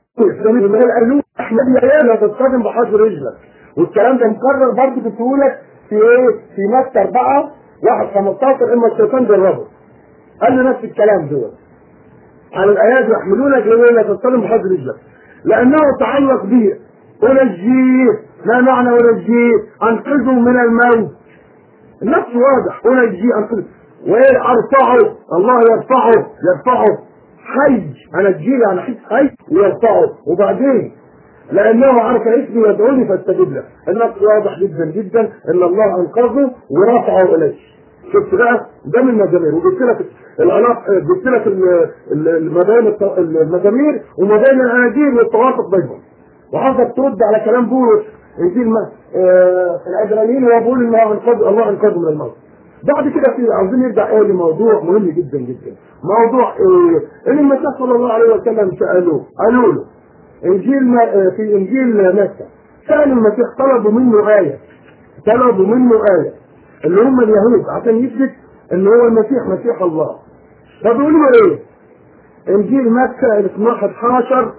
من قالوا احنا يا لا تصطدم بحجر رجلك والكلام ده مكرر برضه بسهوله في ايه؟ في متى 4 واحد 15 اما الشيطان جربه قال له نفس الكلام دول على الايات يحملونك ليه لا تصطدم بحجر رجلك لانه تعلق به انجيه ما معنى انجيه؟ انقذه من الموت النص واضح انجيه انقذه وايه ارفعه الله يرفعه يرفعه حي انا الجيل يعني حي حي ويرفعه وبعدين لانه عرف اسمي يدعوني فاستجيب له النص واضح جدا جدا ان الله انقذه ورفعه اليه شفت بقى ده من المزامير وجبت لك العلاقه جبت لك المباني المزامير ومباني الاناجيل والتوافق بينهم وحضرتك ترد على كلام بولس انجيل ما آه العبرانيين وهو بيقول ان الله انقذ الله انقذه من الموت بعد كده في عاوزين نرجع ايه لموضوع مهم جدا جدا موضوع ايه ان المسيح صلى الله عليه وسلم سالوه قالوا له انجيل ما آه، في انجيل متى سال المسيح طلبوا منه ايه طلبوا منه ايه اللي هم اليهود عشان يثبت ان هو المسيح مسيح الله فبيقولوا له ايه انجيل متى ال 12 11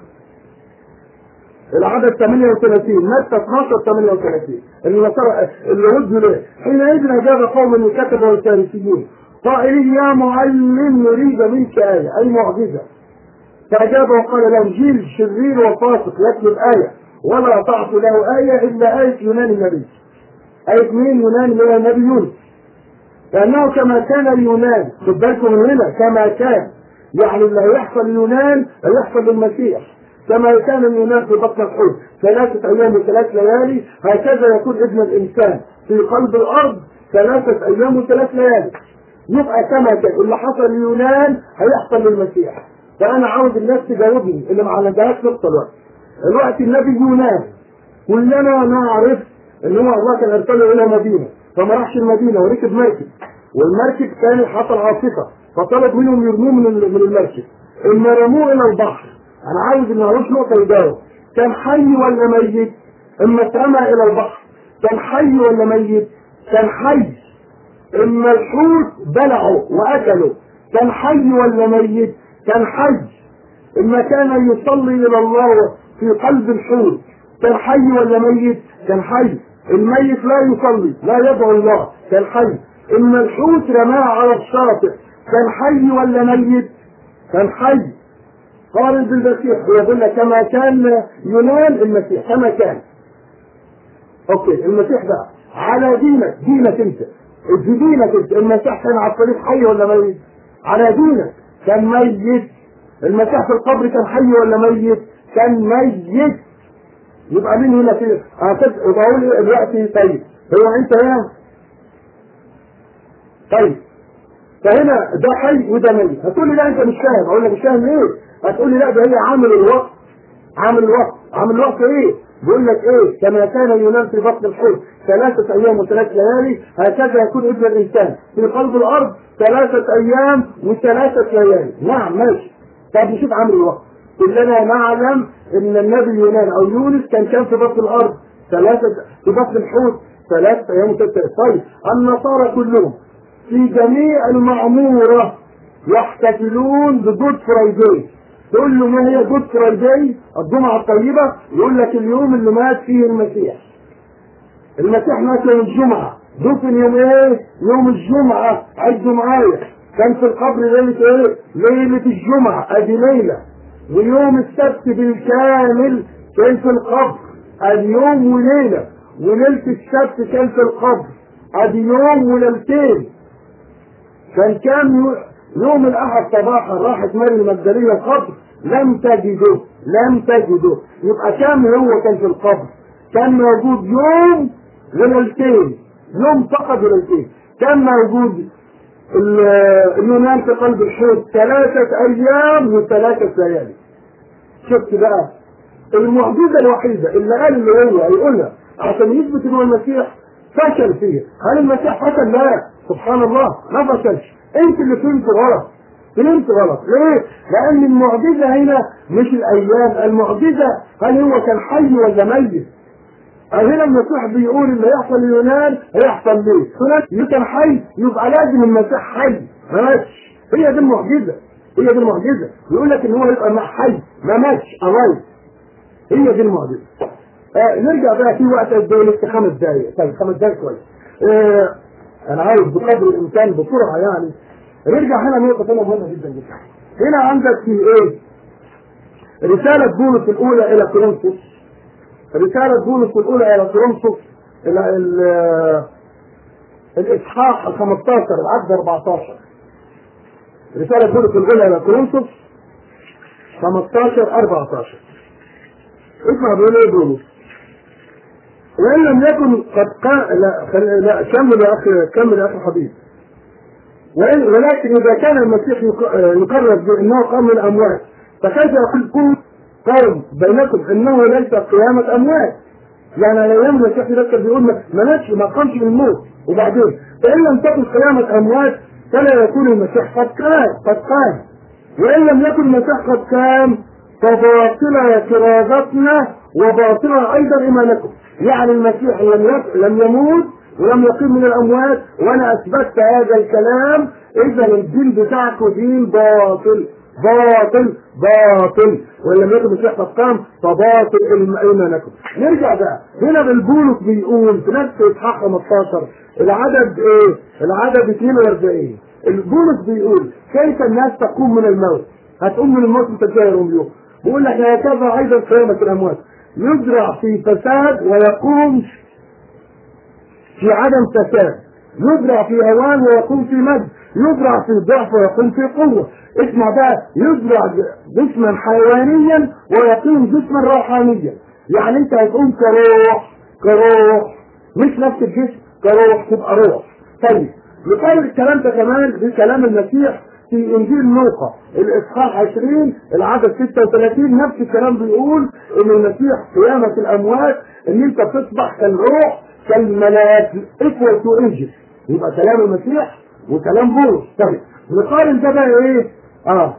العدد 38 متى 12 38 النصارى اليهود ليه؟ حينئذ اجاب قوم من الكتبه والفارسيين قائلين يا معلم نريد منك ايه اي معجزه فاجاب وقال لهم جيل شرير وفاسق يطلب ايه ولا تعطوا له ايه الا ايه يونان النبي ايه مين يونان من النبي يونس لانه كما كان اليونان خد بالكم من هنا كما كان يعني اللي هيحصل اليونان هيحصل للمسيح كما كان اليونان في بطن الحوت ثلاثة أيام وثلاث ليالي هكذا يكون ابن الإنسان في قلب الأرض ثلاثة أيام وثلاث ليالي يبقى كما كان اللي حصل اليونان هيحصل للمسيح فأنا عاوز الناس تجاوبني اللي ما عندهاش نقطة الوقت الوقت النبي يونان كلنا نعرف ان هو الله كان ارسله الى مدينه فما راحش المدينه وركب مركب والمركب كان حصل عاصفه فطلب منهم يرموه من ال- من المركب اما رموه الى البحر انا عاوز ان ملوش نقطه يجاوب كان حي ولا ميت اما اترمى الى البحر كان حي ولا ميت كان حي اما الحوت بلعه واكله كان حي ولا ميت كان حي اما كان يصلي الى الله في قلب الحوت كان حي ولا ميت كان حي الميت لا يصلي لا يدعو الله كان حي اما الحوت رماه على الشاطئ كان حي ولا ميت كان حي قارن بالمسيح يقول لك كما كان يونان المسيح كما كان اوكي المسيح ده على دينك دينك انت في دينك انت المسيح كان على الطريق حي ولا ميت على دينك كان ميت المسيح في القبر كان حي ولا ميت كان ميت يبقى مين هنا في هتبقى بقول دلوقتي طيب هو انت هنا طيب فهنا ده حي وده ميت هتقول لي لا انت مش فاهم اقول لك مش فاهم ليه هتقول لي لا ده هي عامل الوقت عامل الوقت عامل الوقت ايه بيقول لك ايه كما كان يونان في بطن الحوت ثلاثة ايام وثلاث ليالي هكذا يكون ابن الانسان في قلب الارض ثلاثة ايام وثلاثة ليالي نعم ماشي طب نشوف عامل الوقت كلنا نعلم ان النبي يونان او يونس كان كان في بطن الارض ثلاثة في بطن الحوت ثلاثة ايام وثلاثة ليالي طيب النصارى كلهم في جميع المعمورة يحتفلون بجود فرايداي تقول له ما هي جود فرايداي الجمعة الطيبة يقول لك اليوم اللي مات فيه المسيح المسيح مات يوم الجمعة دفن يوم ايه؟ يوم الجمعة عدوا معايا كان في القبر ليلة ايه؟ ليلة الجمعة ادي ليلة ويوم السبت بالكامل كان في القبر اليوم وليلة وليلة السبت كان في القبر ادي يوم وليلتين كان كام يوم الاحد صباحا راحت مريم المجدليه القبر لم تجده لم تجده يبقى كام هو كان في القبر كان موجود يوم وليلتين يوم فقط وليلتين كان موجود ال- اليونان في قلب الحوت ثلاثة أيام وثلاثة ليالي شفت بقى المعجزة الوحيدة اللي قال اللي هو هيقولها عشان يثبت ان هو المسيح فشل فيها هل المسيح فشل؟ لا سبحان الله ما فشلش انت اللي فهمت غلط فهمت غلط ليه؟ لأن المعجزة هنا مش الأيام المعجزة هل هو كان حي ولا ميت؟ هنا المسيح بيقول اللي هيحصل اليونان هيحصل ليه؟ فلان اللي كان حي يبقى لازم المسيح حي ما ماتش هي دي المعجزة هي دي المعجزة يقول لك ان هو يبقى ما حي ما ماتش أرايد هي دي المعجزة آه نرجع بقى في وقت قد ايه لسه خمس دقايق طيب خمس دقايق كويس آه انا عاوز بقدر الامكان بسرعه يعني نرجع هنا نقطه ثانيه مهمه جدا جدا هنا عندك في ايه رساله بولس الاولى الى كورنثوس رساله بولس الاولى الى كورنثوس الى ال- الاصحاح ال 15 العدد 14 رساله بولس الاولى الى كورنثوس 15 14 اسمع بيقول ايه بولس وان لم يكن قد قا... لا, خل... لا كمل يا اخي كمل يا اخي حبيب وإن... ولكن اذا كان المسيح يق... يقرر بانه قام من الاموات فكيف يقول كل قوم بينكم انه ليس قيامه اموات يعني على ايام المسيح ده كان بيقول ما ماتش ما قامش من الموت وبعدين فان لم تكن قيامه اموات فلا يكون المسيح قد قام قد قام وان لم يكن المسيح قد قام فباطلة كرازتنا وباطلة ايضا ايمانكم يعني المسيح لم يك- لم يموت ولم يقيم من الاموات وانا اثبتت هذا الكلام اذا الدين بتاعكم دين باطل باطل باطل وان لم يكن المسيح قد قام فباطل إيم- ايمانكم نرجع بقى هنا بالبولس بيقول في نفس اصحاح 15 العدد ايه العدد 42 البولس بيقول كيف الناس تقوم من الموت هتقوم من الموت انت ازاي يا روميو بيقول لك هكذا ايضا قيامه الاموات يزرع في فساد ويقوم في عدم فساد يزرع في هوان ويقوم في مجد يزرع في ضعف ويقوم في قوة اسمع بقى يزرع جسما حيوانيا ويقوم جسما روحانيا يعني انت هتقوم كروح كروح مش نفس الجسم كروح تبقى روح طيب نقارن الكلام ده كمان بكلام المسيح في انجيل لوقا الاصحاح 20 العدد 36 نفس الكلام بيقول ان المسيح قيامه الاموات ان انت بتصبح كالروح كالملاك ايكوال تو انجل يبقى كلام المسيح وكلام بولس طيب نقارن ده بقى ايه؟ اه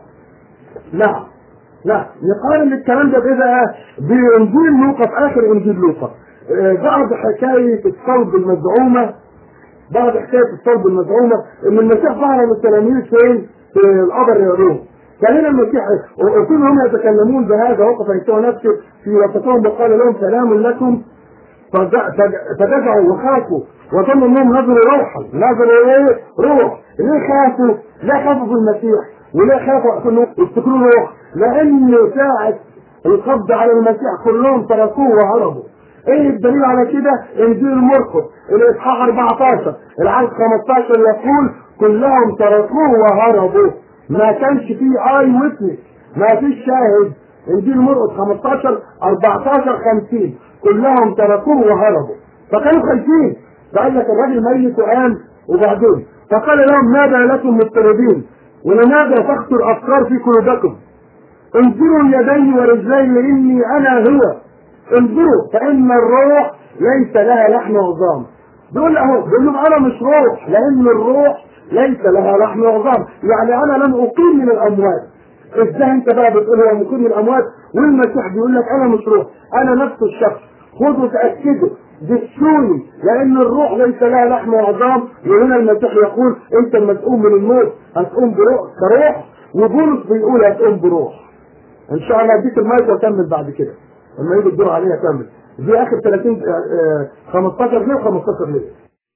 نعم لا نقارن الكلام ده بايه بقى؟ بانجيل لوقا في اخر انجيل لوقا آه، بعد حكايه الصلب المزعومه بعد حكايه الصلب المزعومه ان المسيح ظهر للتلاميذ فين؟ في القبر الروم كان هنا المسيح وكل هم يتكلمون بهذا وقف يسوع نفسه في وسطهم وقال لهم سلام لكم فج- فج- فجزعوا وخافوا وظنوا انهم نظروا روحا نظروا ايه؟ روح ليه خافوا؟ لا خافوا في المسيح وليه خافوا انه يفتكروا روح؟ لان ساعة القبض على المسيح كلهم تركوه وهربوا ايه الدليل على كده؟ انجيل مرقس الاصحاح 14 العدد 15 يقول كلهم تركوه وهربوا ما كانش فيه اي ويتنس ما فيش شاهد انجيل مرقس 15 14 50 كلهم تركوه وهربوا فكانوا خايفين فقال لك الراجل ميت وقام وبعدين فقال لهم ماذا لكم مضطربين ولماذا تخطر افكار في قلوبكم انظروا يدي ورجلي لاني انا هو انظروا فان الروح ليس لها لحم وعظام بيقول اهو بيقول لهم انا مش روح لان الروح ليس لها لحم وعظام يعني انا لم اقيم من الاموات ازاي انت بقى بتقول هو مقيم من الاموات والمسيح بيقول لك انا مش روح انا نفس الشخص خذوا تاكدوا دسوني لان الروح ليس لها لحم وعظام وهنا المسيح يقول انت لما تقوم من الموت هتقوم بروح كروح وبولس بيقول هتقوم بروح ان شاء الله اديك المايك واكمل بعد كده لما يجي الدور عليها اكمل دي اخر 30 آه، آه، 15 ليه و15 ليه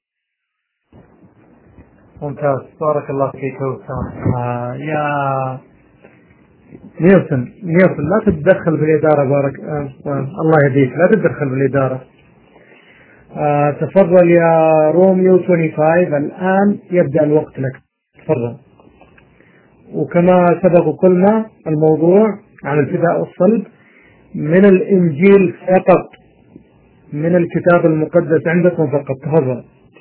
ممتاز بارك الله فيك وسام آه يا نيلسون نيلسون لا تتدخل بالإدارة بارك آه آه الله يهديك لا تتدخل بالإدارة آه تفضل يا روميو 25 الآن يبدأ الوقت لك تفضل وكما سبق قلنا الموضوع عن الفداء والصلب من الإنجيل فقط من الكتاب المقدس عندكم فقط تفضل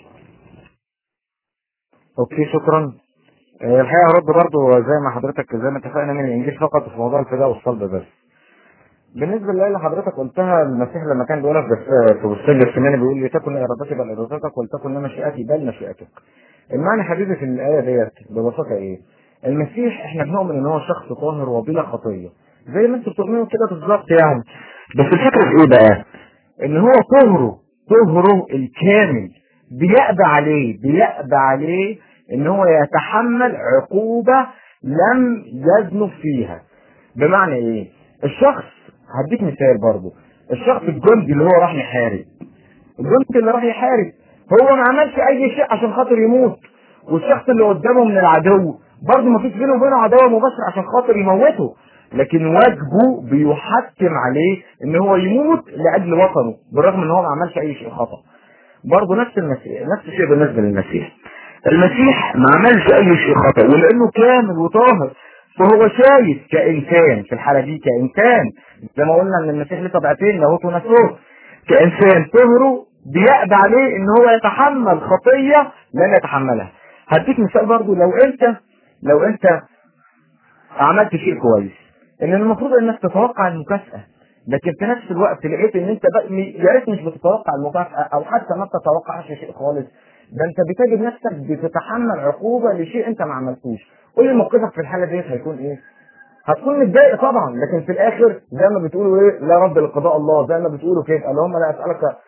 اوكي شكرا آه، الحقيقه هرد برضه زي ما حضرتك زي ما اتفقنا من الانجيل فقط في موضوع الفداء والصلب بس بالنسبه لله اللي حضرتك قلتها المسيح لما كان بيقولها في بس- في بستان السماني بيقول لتكن ارادتي بل ارادتك ولتكن لا مشيئتي بل مشيئتك المعنى حبيبي في الايه ديت ببساطه ايه؟ المسيح احنا بنؤمن ان هو شخص طاهر وبلا خطيه زي ما انتوا بتؤمنوا كده بالظبط يعني بس الفكره في ايه بقى؟ ان هو طهره طهره الكامل بيأبى عليه بيأبى عليه ان هو يتحمل عقوبة لم يذنب فيها بمعنى ايه الشخص هديك مثال برضو الشخص الجندي اللي هو راح يحارب الجندي اللي راح يحارب هو ما عملش اي شيء عشان خاطر يموت والشخص اللي قدامه من العدو برضه ما فيش بينه وبينه عداوه مباشره عشان خاطر يموته لكن واجبه بيحتم عليه ان هو يموت لاجل وطنه بالرغم ان هو ما عملش اي شيء خطا برضه نفس المسيح نفس الشيء بالنسبه للمسيح المسيح ما عملش اي شيء خطا ولانه كامل وطاهر فهو شايف كانسان في الحاله دي كانسان زي ما قلنا ان المسيح له طبيعتين لاهوت وناسوت كانسان طهره بيأبى عليه ان هو يتحمل خطيه لن يتحملها هديك مثال برضه لو انت لو انت عملت شيء كويس ان المفروض الناس تتوقع المكافأة لكن في نفس الوقت لقيت ان انت بقى م- يا ريت مش بتتوقع المكافاه او حتى ما بتتوقعش شيء خالص ده انت بتجد نفسك بتتحمل عقوبه لشيء انت ما عملتوش قول لي موقفك في الحاله ديت هيكون ايه؟ هتكون متضايق طبعا لكن في الاخر زي ما بتقولوا ايه لا رد لقضاء الله زي ما بتقولوا كده اللهم لا اسالك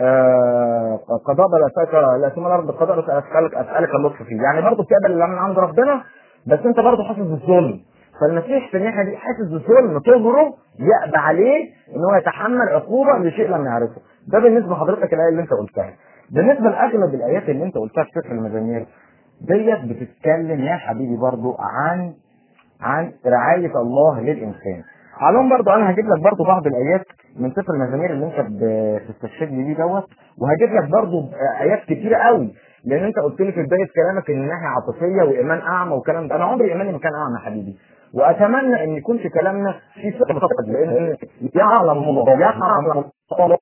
آه قضاء بل اسالك لا ثم لا رد القضاء بس اسالك اسالك اللطف فيه يعني برضه بتقبل اللي من عند ربنا بس انت برضه حاسس بالظلم فالمسيح في الناحيه دي حاسس بالظلم تجره يأبى عليه ان هو يتحمل عقوبه لشيء لم يعرفه ده بالنسبه لحضرتك الايه اللي انت قلتها بالنسبه لاغلب الايات اللي انت قلتها في سفر المزامير ديت بتتكلم يا حبيبي برضو عن عن رعاية الله للإنسان علوم برضو أنا هجيب لك برضو بعض الآيات من سفر المزامير اللي أنت بتستشهد لي بيه دوت وهجيب لك برضو آيات كتيرة قوي لأن أنت قلت لي في بداية كلامك إن الناحية عاطفية وإيمان أعمى والكلام ده أنا عمري إيماني ما كان أعمى يا حبيبي وأتمنى إن يكون في كلامنا في ثقة فقط لأن يعلم الله يعلم الله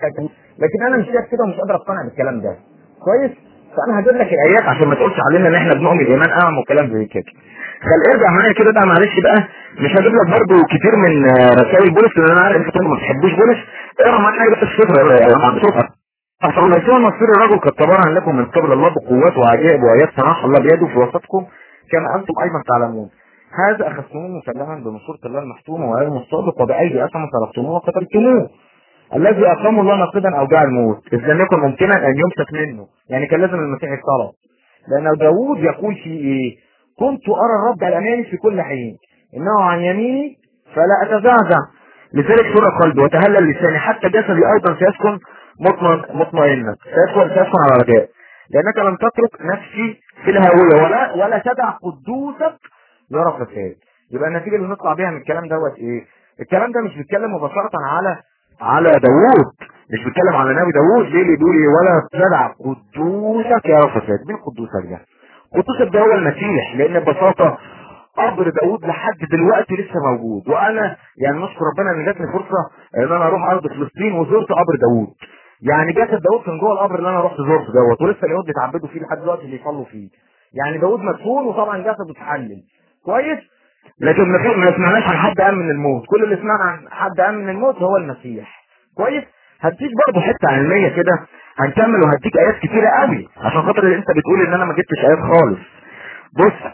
لكن أنا مش شايف كده ومش قادر أقتنع بالكلام ده كويس فانا هجيب لك الايات عشان ما تقولش علينا ان احنا بنؤمن ايمان اعمى وكلام زي كده خل ارجع معايا كده بقى معلش بقى مش هجيب لك برضه كتير من آه، رسائل بولس لان انا عارف انت ما بتحبوش بولس اقرا معايا بقى السفر عن صوتك أصل يسوع مصير الرجل قد تبرهن لكم من قبل الله بقوات وعجائب وآيات صنعها الله بيده في وسطكم كما أنتم أيضا تعلمون هذا أخذتموه مسلما بمشورة الله المحتومة وعلم الصادق وبأيدي أسمى طلبتموه وقتلتموه الذي أقام الله ناقدا أو جاء الموت إذ لم يكن ممكنا أن يمسك منه يعني كان لازم المسيح يطلب لأن داوود يقول في إيه كنت أرى الرب الأماني في كل حين إنه عن يميني فلا أتزعزع لذلك سر قلبي وتهلل لساني حتى جسدي أيضا سيسكن مطمئن مطمئنا سيسكن سيسكن على رجاء لأنك لم تترك نفسي في الهاوية ولا ولا تدع قدوسك يرى فساد يبقى النتيجة اللي نطلع بيها من الكلام دوت إيه الكلام ده مش بيتكلم مباشرة على على داوود مش بيتكلم على نبي داوود ليه اللي بيقول إيه؟ ولا تدع قدوسك يا فساد مين قدوسك ده قدوسك ده هو المسيح لان ببساطه قبر داوود لحد دلوقتي لسه موجود وانا يعني نشكر ربنا ان جاتني فرصه ان انا اروح ارض فلسطين وزرت قبر داوود يعني جسد داوود كان جوه القبر اللي انا رحت زرته دوت ولسه اليهود بيتعبدوا فيه لحد دلوقتي اللي يصلوا فيه يعني داوود مدفون وطبعا جسده اتحلل كويس لكن ما في- ما سمعناش عن حد قام من الموت كل اللي سمعنا عن حد قام من الموت هو المسيح كويس هديك برضه حته علميه كده هنكمل وهديك ايات كتيره قوي عشان خاطر اللي انت بتقول ان انا ما جبتش ايات خالص بص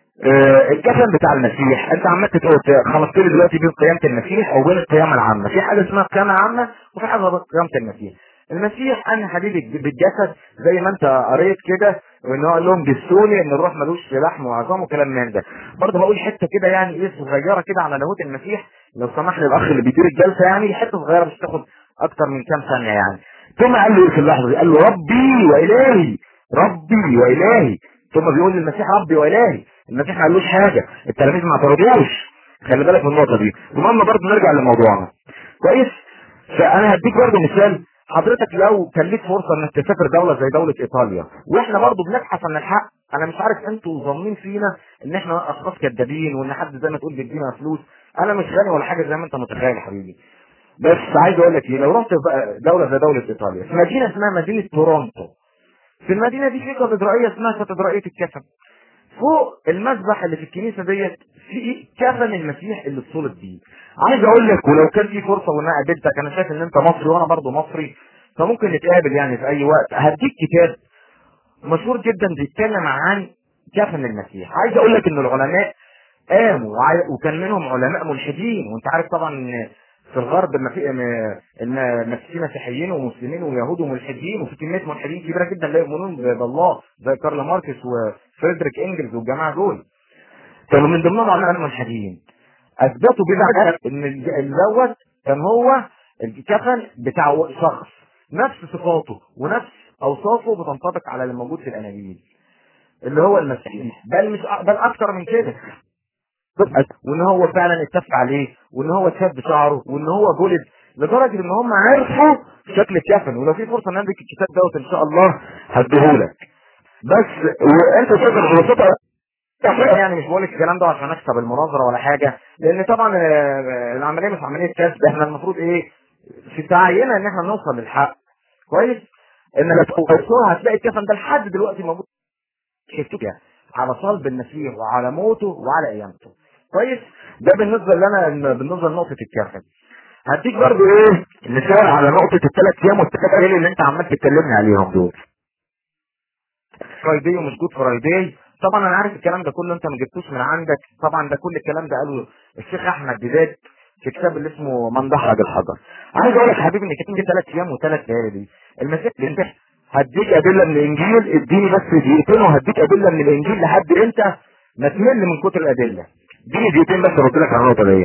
آه الكفن بتاع المسيح انت عمال تقول خلصت لي دلوقتي بين قيامه المسيح وبين القيامه العامه في حاجه اسمها قيامه عامه وفي حاجه اسمها قيامه المسيح المسيح انا حبيبي بالجسد زي ما انت قريت كده وان هو قال لهم جسوني ان الروح ملوش لحم وعظام وكلام من ده برضه بقول حته كده يعني ايه صغيره كده على لاهوت المسيح لو سمح لي الاخ اللي بيدير الجلسه يعني حته صغيره مش تاخد اكتر من كام ثانيه يعني ثم قال له ايه في اللحظه دي قال له ربي والهي ربي والهي ثم بيقول للمسيح ربي والهي المسيح ما قالوش حاجه التلاميذ ما اعترضوش خلي بالك من النقطه دي المهم برضه نرجع لموضوعنا كويس فانا هديك برضه مثال حضرتك لو كان ليك فرصه انك تسافر دوله زي دوله ايطاليا واحنا برضه بنبحث عن الحق انا مش عارف انتوا ظانين فينا ان احنا اشخاص كدابين وان حد زي ما تقول بيدينا فلوس انا مش غني ولا حاجه زي ما انت متخيل يا حبيبي بس عايز اقول لك ايه لو رحت بقى دوله زي دوله ايطاليا في مدينه اسمها مدينه تورونتو في المدينه دي في كاتدرائيه اسمها كاتدرائيه الكفن فوق المذبح اللي في الكنيسه ديت في كفن المسيح اللي اتصلب بيه عايز اقول لك ولو كان في فرصه وان انا قابلتك انا شايف ان انت مصري وانا برضه مصري فممكن نتقابل يعني في اي وقت هديك كتاب مشهور جدا بيتكلم عن كفن المسيح عايز اقول لك ان العلماء قاموا وعي- وكان منهم علماء ملحدين وانت عارف طبعا ان في الغرب ما في ان ما في مسيحيين ومسلمين ويهود وملحدين وفي كميه ملحدين كبيره جدا لا يؤمنون ب- بالله زي كارل ماركس وفريدريك انجلز والجماعه دول كانوا من ضمنهم علماء الملحدين اثبتوا بقى ان الج- الدوت كان هو الكفن بتاع شخص نفس صفاته ونفس اوصافه بتنطبق على اللي موجود في الاناجيل اللي هو المسيح بل مش أ- بل اكتر من كده وان هو فعلا اتفق عليه وان هو شد شعره وان هو جلد لدرجه ان هم عرفوا شكل الكفن ولو في فرصه ان اديك الكتاب دوت ان شاء الله هديهولك بس وانت شايف ببساطه يعني مش بقول لك الكلام ده عشان اكسب المناظره ولا حاجه لان طبعا آه، العمليه مش عمليه كسب احنا المفروض ايه في سعينا ان احنا نوصل للحق كويس انك توصلها هتلاقي الكفن ده لحد دلوقتي موجود شفتوك على صلب المسيح وعلى موته وعلى قيامته كويس ده بالنسبه لنا بالنسبه لنقطه الكفن هديك برضو ايه مثال على نقطة الثلاث ايام والثلاث ليالي اللي انت عمال تتكلمني عليهم دول فرايداي ومش جود فرايداي طبعا انا عارف الكلام ده كله انت ما جبتوش من عندك طبعا ده كل الكلام ده قاله الشيخ احمد ديدات في كتاب اللي اسمه من دحرج الحجر عايز اقول لك يا حبيبي ان كتاب ثلاث ايام وثلاث ليالي دي المسيح اللي انت هديك ادله من الانجيل اديني بس دقيقتين وهديك ادله من الانجيل لحد انت ما تمل من كتر الادله اديني دقيقتين بس ارد لك على النقطه دي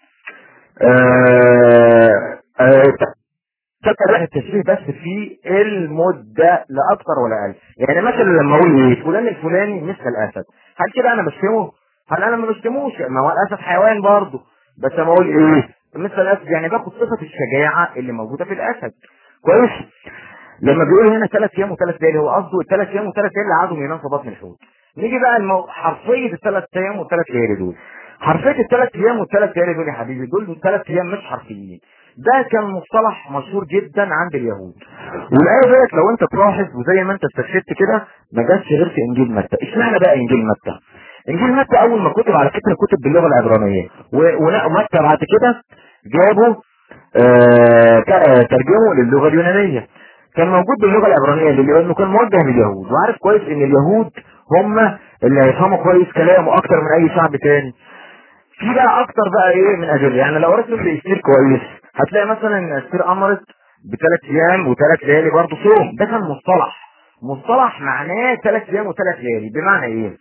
آه، آه، تبقى التشبيه بس في المدة لا أكثر ولا أقل يعني مثلا لما أقول إيه فلان الفلاني مثل الأسد هل كده أنا بشتمه؟ هل أنا ما بشتموش؟ ما هو الأسد حيوان برضه بس لما أقول إيه مثل الأسد يعني باخد صفة الشجاعة اللي موجودة في الأسد كويس؟ لما بيقول هنا ثلاث أيام وثلاث ليالي هو قصده الثلاث أيام وثلاث ليالي اللي قعدوا ينام في بطن الحوت نيجي بقى المو... حرفية الثلاث أيام والثلاث ليالي دول حرفية الثلاث أيام والثلاث ليالي دول يا حبيبي دول ثلاث أيام مش حرفيين ده كان مصطلح مشهور جدا عند اليهود والآية ديت لو انت تلاحظ وزي ما انت استشهدت كده ما جاتش غير في انجيل متى اشمعنى بقى انجيل متى انجيل متى اول ما كتب على فكره كتب باللغه العبرانيه و- ولا متى بعد كده جابوا آه ت- ترجمه للغه اليونانيه كان موجود باللغه العبرانيه ليه؟ لانه كان موجه لليهود وعارف كويس ان اليهود هم اللي هيفهموا كويس كلامه اكتر من اي شعب تاني في بقى اكتر بقى ايه من اجل يعني لو قريت في استير كويس هتلاقي مثلا ان استير امرت بثلاث ايام وثلاث ليالي برضه صوم ده كان مصطلح مصطلح معناه ثلاث ايام وثلاث ليالي بمعنى ايه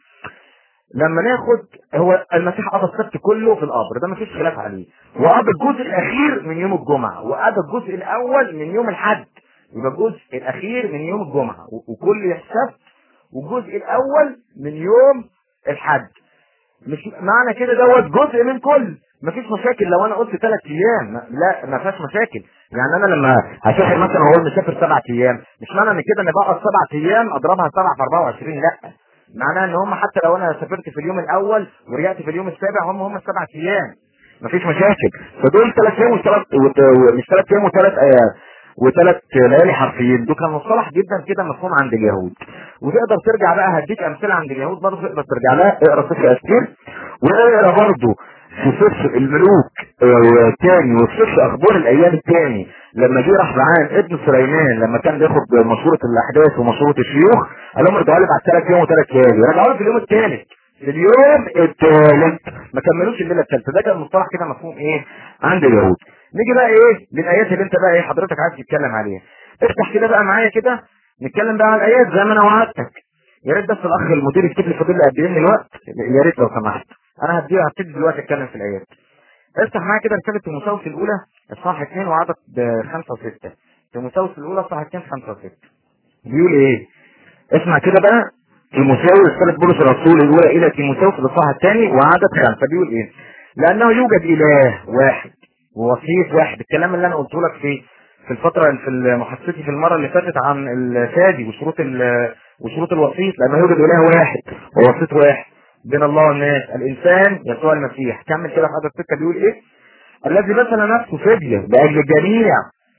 لما ناخد هو المسيح قضى السبت كله في القبر ده مفيش خلاف عليه وقضى الجزء الاخير من يوم الجمعه وقضى الجزء الاول من يوم الحد يبقى الجزء الاخير من يوم الجمعه و- وكل السبت والجزء الاول من يوم الحد مش معنى كده دوت جزء من كل مفيش مشاكل لو انا قلت ثلاث ايام ما- لا ما فيهاش مشاكل يعني انا لما هسافر مثلا واقول مسافر سبع ايام مش معنى ان كده ان بقعد سبع ايام اضربها سبعة في 24 لا معناها ان هم حتى لو انا سافرت في اليوم الاول ورجعت في اليوم السابع هم هم السبع ايام مفيش مشاكل فدول ثلاث ايام وثلاث مش ثلاث ايام وثلاث ايام وثلاث ليالي حرفيين دول كان مصطلح جدا كده مفهوم عند اليهود وتقدر ترجع بقى هديك امثله عند اليهود برضه تقدر ترجع لها اقرا سفر استير واقرا برضه في سفر الملوك آه، الثاني وفي سفر اخبار الايام الثاني لما جه راح معاه ابن سليمان لما كان بياخد مشوره الاحداث ومشوره الشيوخ قال لهم ارجعوا لي بعد ثلاث ايام وثلاث ليالي رجعوا له في اليوم الثالث في اليوم الثالث ما كملوش الليله الثالثه ده كان مصطلح كده مفهوم ايه عند اليهود نيجي بقى ايه للايات اللي انت بقى ايه حضرتك عايز تتكلم عليها افتح كده بقى معايا كده نتكلم بقى على الايات زي ما انا وعدتك يا ريت بس الاخ المدير يكتب لي فاضل لي قد ايه من الوقت يا ريت لو سمحت انا هدي هبتدي دلوقتي اتكلم في الايات افتح معايا كده رساله تيموثاوس الاولى اصحاح 2 وعدد 5 و6 تيموثاوس الاولى اصحاح 2 5 و6 بيقول ايه اسمع كده بقى تيموثاوس رساله بولس الرسول الاولى الى تيموثاوس الاصحاح الثاني وعدد 5 بيقول ايه لانه يوجد اله واحد ووسيط واحد الكلام اللي انا قلته لك في في الفترة في محادثتي في المرة اللي فاتت عن الفادي وشروط ال- وشروط الوسيط لأنه يوجد إله واحد ووسيط واحد بين الله والناس الإنسان يسوع المسيح كمل كده في عدد ستة بيقول إيه الذي بذل نفسه فدية لأجل جميع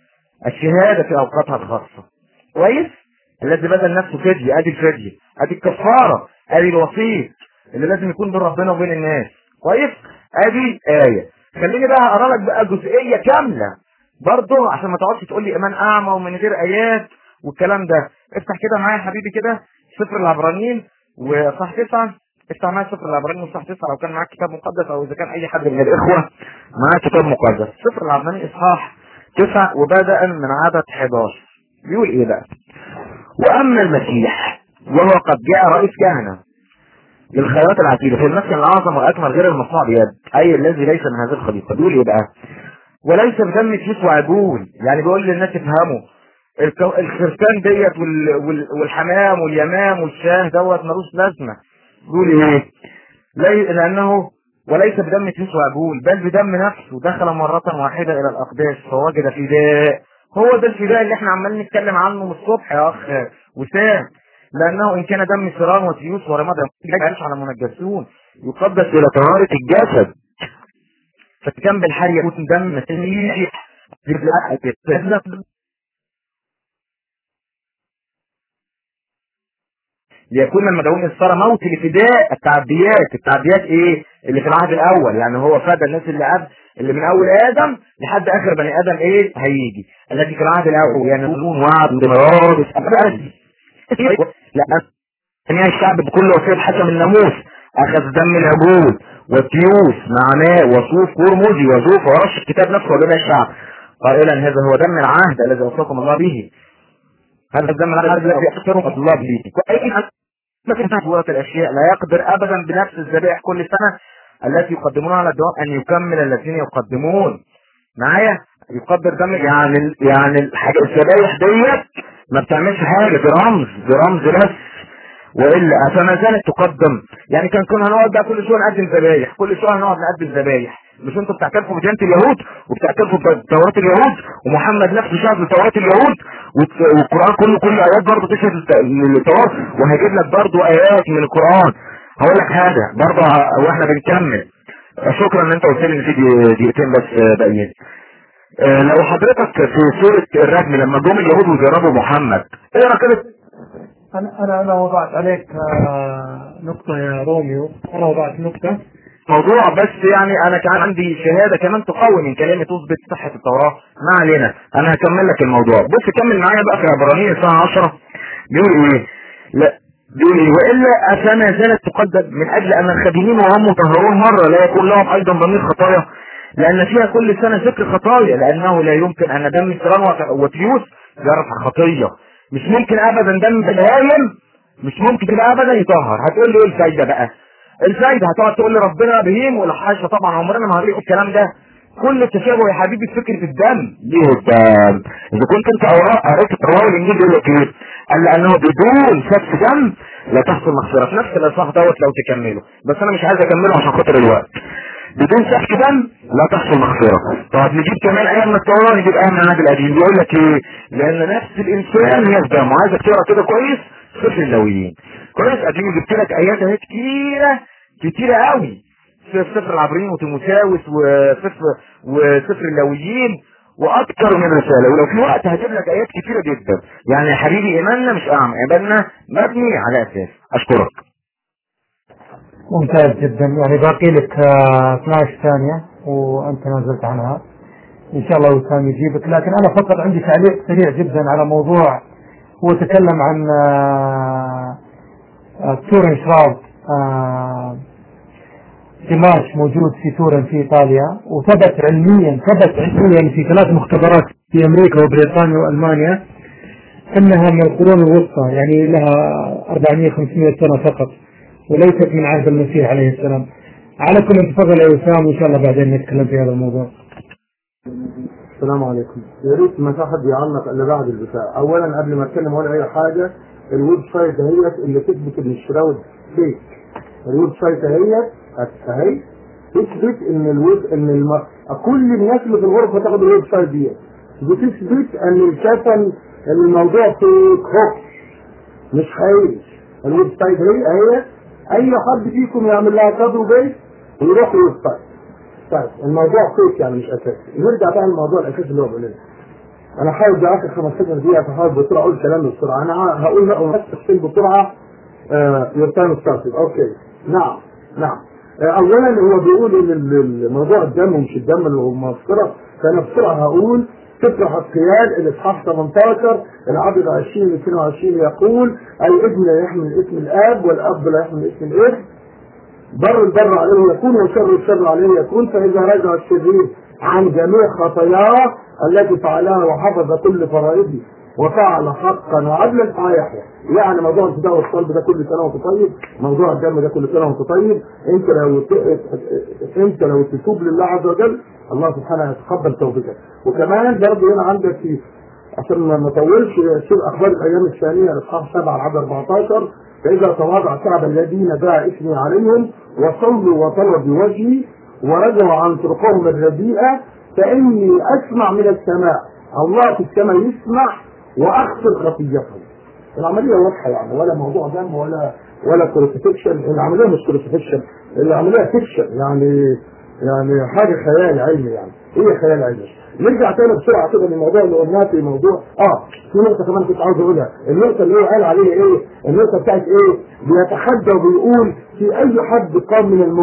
الشهادة في أوقاتها الخاصة كويس الذي بذل نفسه فدية أدي الفدية أدي الكفارة أدي الوسيط اللي لازم يكون بين ربنا وبين الناس كويس أدي آية خليني بقى أقرأ لك بقى جزئية كاملة برضه عشان ما تقعدش تقول لي ايمان اعمى ومن غير ايات والكلام ده افتح كده معايا يا حبيبي كده سفر العبرانيين وصح تسعة افتح معايا سفر العبرانيين وصح تسعة لو كان معاك كتاب مقدس او اذا كان اي حد من الاخوة معاه كتاب مقدس سفر العبرانيين اصحاح تسعة وبدأ من عدد 11 بيقول ايه بقى واما المسيح وهو قد جاء رئيس كهنة للخيرات العتيدة في المسكن الاعظم والاكمل غير المصنوع بيد اي الذي ليس من هذه الخليقة بيقول ايه بقى وليس بدم كيس وعجول يعني بيقول للناس افهموا الك- الخرفان ديت وال- وال- والحمام واليمام والشاه دوت ملوش لازمه بيقول ايه لي- لانه وليس بدم كيس وعجول بل بدم نفسه دخل مرة واحدة إلى الأقداس فوجد فداء هو ده الفداء اللي احنا عمالين نتكلم عنه من الصبح يا أخ وسام لأنه إن كان دم سيران وتيوس ورماد يجعلش على منجسون يقدس إلى طهارة الجسد فكان بالحال يكون دم مسيح ليكون المدعون الصار موت لفداء التعديات التعديات ايه اللي في العهد الاول يعني هو فدى الناس اللي قبل اللي من اول ادم لحد اخر بني ادم ايه هيجي الذي في العهد الاول يعني بدون وعد مرار لا جميع الشعب بكل وسيله حكم الناموس اخذ دم العجول والتيوس مع ماء وصوف كرمزي وزوف ورش الكتاب نفسه وجميع الشعب قائلا هذا هو دم العهد الذي اوصاكم الله به هذا الدم العهد الذي يحترم الله به لكن سورة الاشياء لا يقدر ابدا بنفس الذبائح كل سنه التي يقدمونها على الدوام ان يكمل الذين يقدمون معايا يقدر دم يعني يعني الحاجة الذبايح ديت ما بتعملش حاجه دي رمز دي رمز بس والا فما زالت تقدم يعني كان كنا هنقعد بقى كل شويه نقدم ذبايح كل شويه هنقعد نقدم ذبايح مش انتوا بتعترفوا بديانه اليهود وبتعترفوا بتوراه اليهود ومحمد نفسه شهد لتوراه اليهود والت- والقران كله كل ايات برضه تشهد للت- للتوراه وهجيب لك برضه ايات من القران هقول لك حاجه برضه ه- واحنا بنكمل شكرا ان انت قلت لي ان في دي- دقيقتين بس آه، باقيين آه، لو حضرتك في سوره الرجم لما جم اليهود وجربوا محمد اقرا كده انا انا انا وضعت عليك آه، نقطة يا روميو انا وضعت نقطة موضوع بس يعني انا كان عندي شهاده كمان تقوي من كلامي تثبت صحه التوراه ما علينا انا هكمل لك الموضوع بص كمل معايا بقى في عبرانيين الساعه 10 بيقول ايه لا بيقول ايه والا افما زالت تقدم من اجل ان الخادمين وهم مطهرون مره لا يكون لهم ايضا ضمير خطايا لان فيها كل سنه ذكر خطايا لانه لا يمكن ان دم السران وت- وتيوس يرفع خطيه مش ممكن ابدا دم بهايم مش ممكن كده ابدا يطهر هتقول لي ايه الفايده بقى الفايده هتقعد تقول لي ربنا بهيم ولا حاجه طبعا عمرنا ما هنلاقي الكلام ده كل التشابه يا حبيبي في فكره الدم ليه الدم اذا كنت انت أوراق- قريت التوراه والانجيل يقول لك ايه قال لانه بدون سفك دم لا تحصل مغفره في نفس الاصحاح دوت لو تكمله بس انا مش عايز اكمله عشان خاطر الوقت بدون سفك دم لا تحصل مغفره طب نجيب كمان ايه من التوراه نجيب ايه من العهد القديم بيقول لك ايه لان نفس الانسان هي الدم وعايزك تقرا كده كويس سفر اللاويين كويس اديني جبت لك ايات اهي كتيره كتيره قوي في سفر العبرين وتيموثاوس وسفر وسفر اللاويين واكتر من رساله ولو في وقت هجيب لك ايات كتيره جدا يعني يا حبيبي ايماننا مش اعمى ايماننا مبني على اساس اشكرك ممتاز جدا يعني باقي لك آه، 12 ثانية وانت ما زلت عنها ان شاء الله وسام يجيبك لكن انا فقط عندي تعليق سريع جدا على موضوع هو تكلم عن آه، آه، تورن شراود آه، دماش موجود في تورن في ايطاليا وثبت علميا ثبت علميا في ثلاث مختبرات في امريكا وبريطانيا والمانيا انها من القرون الوسطى يعني لها 400 500 سنه فقط وليست من عهد المسيح عليه السلام على كل تفضل يا وسام وان شاء الله بعدين نتكلم في هذا الموضوع السلام عليكم يا ريت ما في حد يعلق الا بعد البتاع اولا قبل ما اتكلم ولا اي حاجه الويب سايت دهيت اللي تثبت ان الشراود فيك الويب سايت دهيت اهي تثبت ان الويب ان الم... كل الناس اللي في الغرفه تاخد الويب سايت ديت بتثبت ان الكفن ان الموضوع فيك هوك مش حقيقي الويب سايت هي اهي اي حد فيكم يعمل لها كادو بيت ويروح الويب سايت طيب الموضوع فيك يعني مش اساسي نرجع بقى للموضوع الاساسي اللي هو بيقول لنا انا هحاول ده اخر 15 دقيقه فحاول بسرعه اقول كلام بسرعه انا هقول بقى تفصيل بسرعه يرتان ستارتد اوكي نعم نعم آه، اولا هو بيقول ان ال- الموضوع الدم ومش الدم اللي هو مغفره فانا بسرعه هقول سفر حسقيال الاصحاح 18 العدد 20 22 يقول الابن لا يحمل اسم الاب والاب لا يحمل اسم الابن بر البر عليه يكون وشر الشر عليه يكون فإذا رجع الشرير عن جميع خطاياه التي فعلها وحفظ كل فرائضه وفعل حقا وعدلا فيحيا يعني موضوع الفداء والصلب ده كل سنه وانت طيب موضوع الدم ده كل سنه وانت طيب انت لو ت- انت لو تتوب لله عز وجل الله سبحانه يتقبل توبتك وكمان برضه هنا عندك في عشان ما نطولش شوف اخبار الايام الثانيه الاصحاح 7 العدد 14 فاذا تواضع شعب الذين باع اسمي عليهم وصلوا وطلبوا بوجهي ورجعوا عن طرقهم الرديئه فاني اسمع من السماء الله في السماء يسمع واغفر خطيتهم العمليه واضحه يعني ولا موضوع دم ولا ولا كروسيفيكشن العمليه مش كروسيفيكشن العمليه فيكشن يعني يعني حاجه خيال علمي يعني ايه خيال علمي نرجع تاني بسرعه كده للموضوع اللي قلناه في موضوع اه في نقطه كمان كنت عاوز اقولها النقطه اللي هو قال عليها ايه النقطه بتاعت ايه بيتحدى وبيقول في اي حد قام من الموت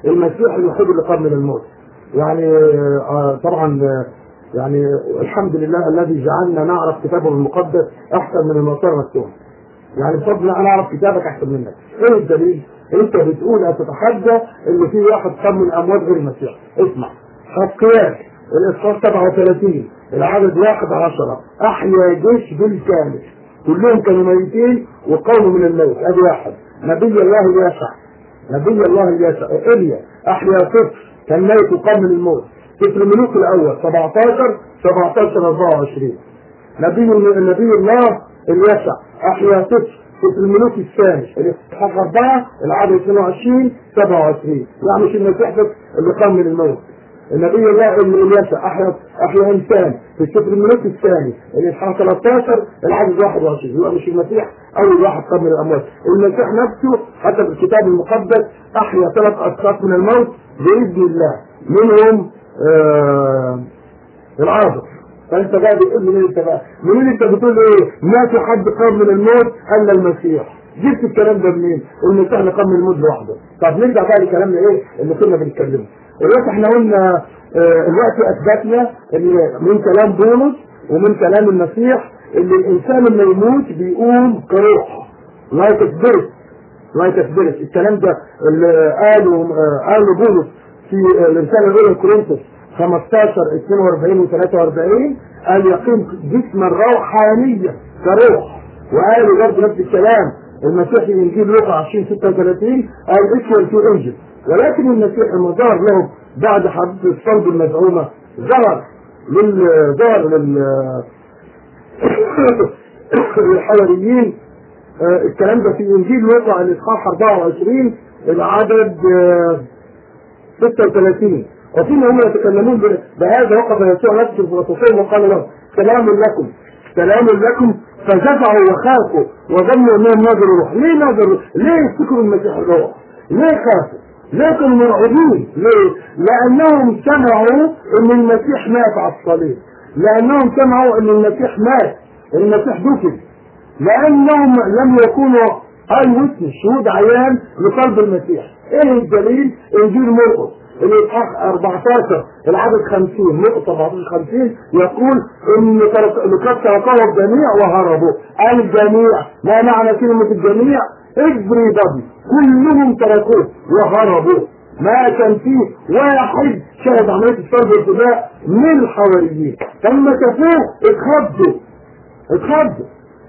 المسيح الوحيد اللي قام من الموت يعني آه، طبعا آه، يعني الحمد لله الذي جعلنا نعرف كتابه المقدس احسن من النصارى نفسهم يعني بفضل انا اعرف كتابك احسن منك ايه الدليل انت بتقول هتتحدى ان في واحد قام من الاموات غير المسيح اسمع حقيات الاصحاح 37 العدد واحد عشرة احيا جيش بالكامل كلهم كانوا ميتين وقاموا من الموت ادي واحد نبي الله يشع نبي الله يشع ايليا احيا طفل كان ميت وقام من الموت سفر الملوك الاول 17 17 24 نبي نبي الله اليسع احيا طفل في الملوك الثاني الاصحاح اربعه العدد 22 27 يعني مش المسيح بس اللي قام من الموت النبي الله اليسع احيا احيا انسان في سفر الملوك الثاني الاصحاح 13 العدد 21 يبقى مش المسيح اول واحد قام من الاموات المسيح نفسه حتى في الكتاب المقدس احيا ثلاث اشخاص من الموت باذن الله منهم آه العاذر فانت بقى بتقول لي انت بقى منين انت بتقول ايه ما في حد قام من الموت الا المسيح جبت الكلام ده منين المسيح اللي قام من الموت لوحده طب نرجع بقى لكلامنا ايه اللي كنا بنتكلمه دلوقتي احنا قلنا اه الوقت اثبتنا ان من كلام بولس ومن كلام المسيح ان الانسان لما يموت بيقوم كروح لايك سبيريت لايك سبيريت الكلام ده اللي قاله اه قاله بولس في الرساله الاولى لكورنثوس 15 42 و 43 قال يقيم جسما روحانيا كروح وقالوا برضه نفس الكلام المسيح في انجيل لوقا 20 36 قال ايكوال تو انجل ولكن المسيح لما ظهر لهم بعد حديث الصلب المزعومه ظهر لل ظهر لل للحواريين آه الكلام ده في انجيل لوقا الاصحاح 24 العدد آه 36 وفيما هم يتكلمون بهذا وقف يسوع نفسه في وسطهم وقال لهم سلام لكم سلام لكم فزفعوا وخافوا وظنوا انهم نظروا روح ليه نظروا ليه يفتكروا المسيح الروح ليه خافوا ليه كانوا مرعوبين ليه لانهم سمعوا ان المسيح مات على الصليب لانهم سمعوا ان المسيح مات المسيح دفن لانهم لم يكونوا اي ويتنس شهود عيان لقلب المسيح ايه الدليل انجيل مرقس الاصحاح 14 العدد 50 نقطة 17 50 يقول ان لقد تركه الجميع وهربوا الجميع ما معنى كلمة الجميع everybody كلهم تركوه وهربوا ما كان فيه واحد شهد عملية الصلب والفداء من الحواريين لما شافوه اتخضوا اتخضوا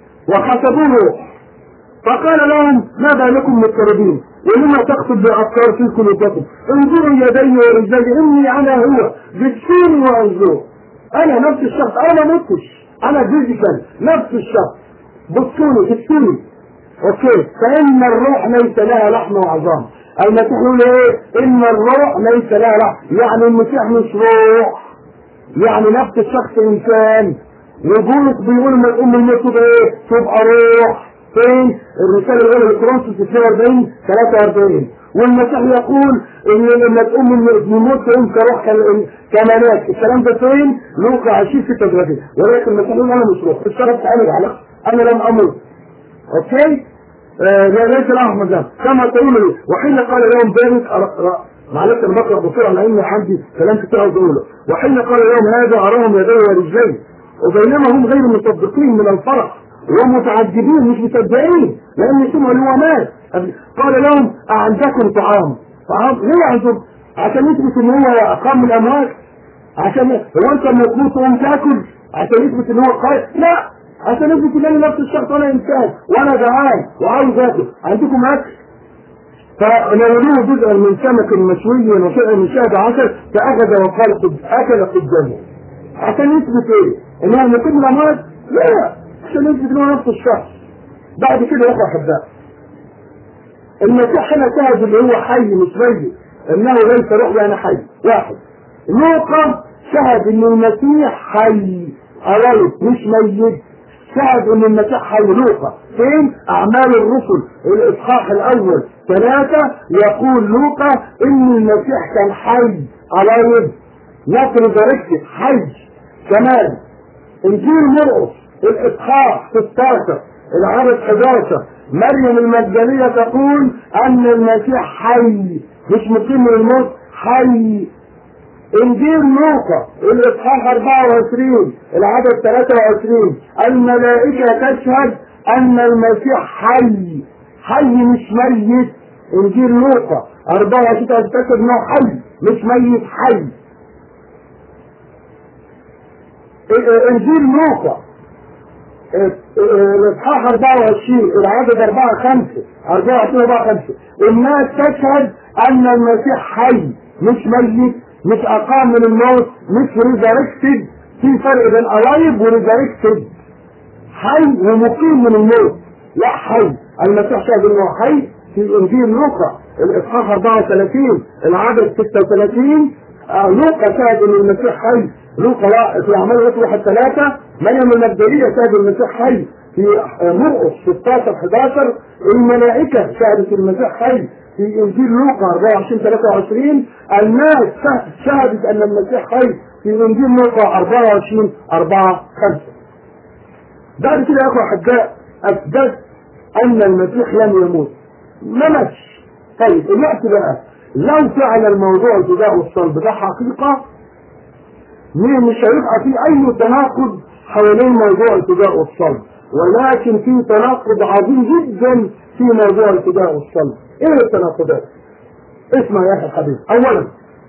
وحسبوه فقال لهم ما بالكم مضطربين ولما تقصد بأفكار في قلوبكم انظروا يدي ورجلي اني انا هو بتشوني وانظروا انا نفس الشخص انا ما متش انا فيزيكال نفس الشخص بصوني شفتوني اوكي فان الروح ليس لها لحم وعظام المسيح يقول ايه ان الروح ليس لها لحم يعني المسيح مش روح يعني نفس الشخص انسان وبولس بيقول لما الام الموت تبقى ايه تبقى روح فين الرسالة الأولى لكورنثوس 42 43 والمسيح يقول إن لما تقوم الموت تقوم كروح كملاك الكلام ده فين؟ لوقا 20 36 ولكن المسيح يقول أنا مش روح الشرط تعالج على أنا لم أموت أوكي؟ آه ليس له مجال كما تقول لي وحين قال لهم ذلك معلش انا بقرا بسرعه لان عندي كلام كتير عاوز اقوله وحين قال لهم هذا اراهم يدي ورجلي وبينما هم غير مصدقين من الفرح ومتعجبين مش مصدقين لان سمعوا ان هو مات قال لهم اعندكم طعام طعام ليه عندكم عشان يثبت ان هو اقام من الاموات عشان هو انت لما تموت تقوم تاكل عشان يثبت ان هو قائل لا عشان يثبت ان انا نفس الشخص وانا انسان وانا جعان وعاوز اكل عندكم اكل فنولوه جزءا من سمك مشوي وشيء من شهد عسل فاخذ وقال قد اكل قدامه عشان يثبت ايه؟ ان هو مقيم من الاموات؟ لا عشان يثبت ان هو نفس الشخص بعد كده يا اخوة احباء المسيح هنا شهد اللي هو حي مش ميت انه ليس روح يعني حي واحد لوقا شهد ان المسيح حي قريب مش ميت شهد ان المسيح حي لوقا فين اعمال الرسل الاصحاح الاول ثلاثة يقول لوقا ان المسيح كان حي قريب نقل درجة حي كمان انجيل مرقس الاصحاح 16 العدد 11 مريم المجانية تقول ان المسيح حي مش مقيم من الموت حي انجيل لوقا الاصحاح 24 العدد 23 الملائكه تشهد ان المسيح حي حي مش ميت انجيل لوقا 24 تتاكد انه حي مش ميت حي انجيل لوقا الاصحاح 24 العدد 4 5 24 4 5 الناس تشهد ان المسيح حي مش ميت مش اقام من الموت مش ريزاركتد في فرق بين الايف وريزاركتد حي ومقيم من الموت لا حي المسيح شهد انه حي في انجيل لوقا الاصحاح 34 العدد 36 آه لوقا شهد ان المسيح حي لوقا في اعمال الرسل الثلاثه مريم المجدليه شهد المسيح حي في مرقس 16 11 الملائكه شهدت المسيح حي في انجيل لوقا 24 23 الناس شهدت ان المسيح حي في انجيل لوقا 24 4 5 بعد كده يا اخوة احباء اثبت ان المسيح لم يموت ما ماتش طيب الوقت بقى لو فعل الموضوع الفداء والصلب ده حقيقة مش هيبقى فيه اي تناقض حوالين موضوع الفداء والصلب ولكن في تناقض عظيم جدا في موضوع الفداء والصلب ايه التناقضات اسمع يا اخي الحبيب اولا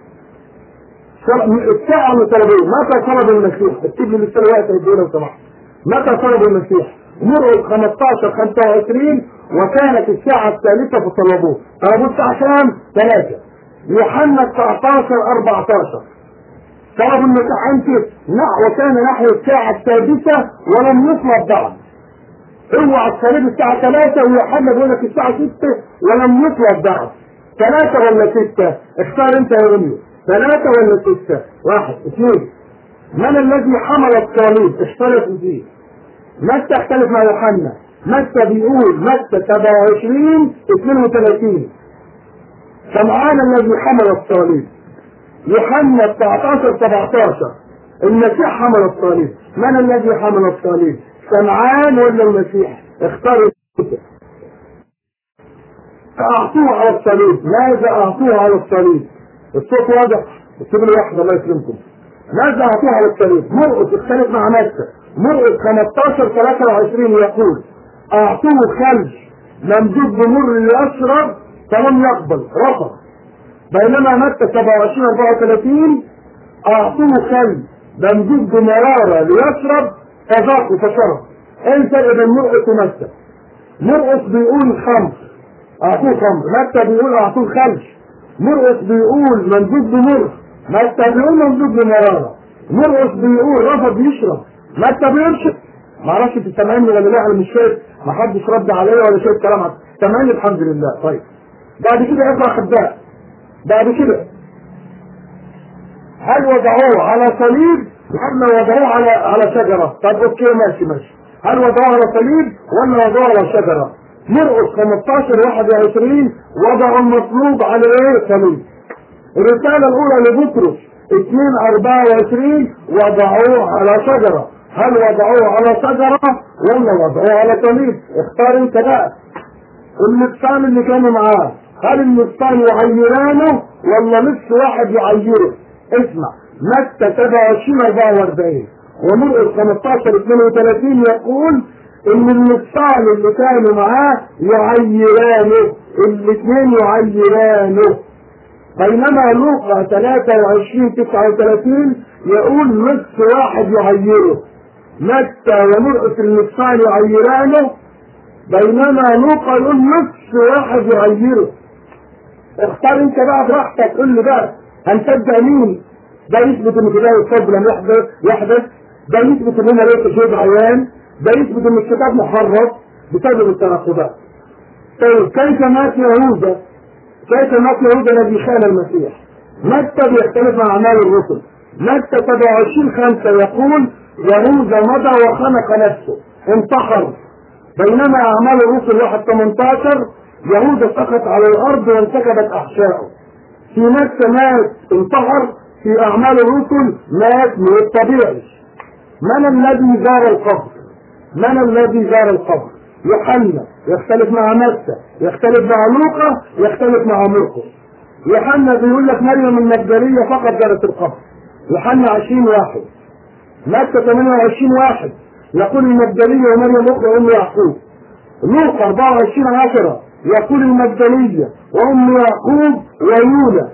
الساعة اللي طلبوه متى طلب المسيح اكتب لي لسه الوقت هديه لو سمحت متى طلب المسيح مرقس 15 25 وكانت الساعة الثالثة فطلبوه طلبوه الساعة كام؟ ثلاثة يوحنا 19 14 طلبوا المسيح انت وكان نحو الساعة السادسة ولم يطلب بعد اوعى الصليب الساعة 3 ويوحنا بيقول لك الساعة 6 ولم يطلب بعد ثلاثة ولا ستة؟ اختار انت يا غني ثلاثة ولا ستة؟ واحد اثنين من الذي حمل الصليب؟ اختلف فيه متى اختلف مع يوحنا متى بيقول متى 27 32 سمعان الذي حمل الصليب يوحنا 19 17 المسيح حمل الصليب من الذي حمل الصليب سمعان ولا المسيح اختار اعطوه على الصليب ماذا اعطوه على الصليب الصوت واضح اكتبوا لي واحد الله يسلمكم ماذا اعطوه على الصليب مرقس اختلف مع مكه مرقس 15 23 يقول اعطوه خلج ممدود بمر ليشرب فلم يقبل رفض بينما متى 27 34 اعطوه خلج ممدود بمراره ليشرب فذاق فشرب ايه الفرق بين مرقس ومتى مرقس بيقول خمر اعطوه خمر متى بيقول اعطوه خلج مرقس بيقول ممدود بمر متى بيقول ممدود بمراره مرقس بيقول رفض يشرب متى بيرشد ما اعرفش انت سامعني ولا لا انا مش شايف ما حدش رد عليا ولا شايف كلام عن سامعني الحمد لله طيب بعد كده يا احباء بعد كده هل وضعوه على صليب ولا وضعوه على على شجره طب اوكي ماشي ماشي هل وضعوه على صليب ولا وضعوه على شجره مرقس 15 21 وضعوا المطلوب على ايه صليب الرساله الاولى لبطرس 2 24 وضعوه على شجره هل وضعوه على شجرة ولا وضعوه على صليب اختار انت بقى النصان اللي كانوا معاه هل النصان يعيرانه ولا نص واحد يعيره اسمع متى 27 44 ومرقس 15 32 يقول ان النصان اللي كانوا معاه يعيرانه الاثنين يعيرانه بينما لوقا 23 39 يقول نص واحد يعيره متى ومرقس النصان يعيرانه بينما لوقا يقول نص واحد يعيره اختار انت بقى براحتك قول لي بقى هنصدق مين ده يثبت ان كده الصلب لم يحدث يحدث ده يثبت ان انا ليس شيء عيان ده يثبت ان الكتاب محرف بسبب التناقضات طيب كيف مات يهوذا كيف مات يهوذا الذي خان المسيح متى بيختلف مع اعمال الرسل متى 27 5 يقول يهوذا مضى وخنق نفسه انتحر بينما اعمال الرسل 1 18 يهوذا سقط على الارض وانسكبت احشائه في متى مات انتحر في اعمال الرسل مات من الطبيعي من الذي زار القبر من الذي زار القبر يوحنا يختلف مع متى يختلف مع لوقا يختلف مع مرقس يوحنا بيقول لك مريم المجدليه فقط جرت القبر يوحنا 20 واحد متى 28 واحد يقول المجدليه ومريم اخرى ام يعقوب لوقا 24 10 يقول المجدليه وام يعقوب ويولا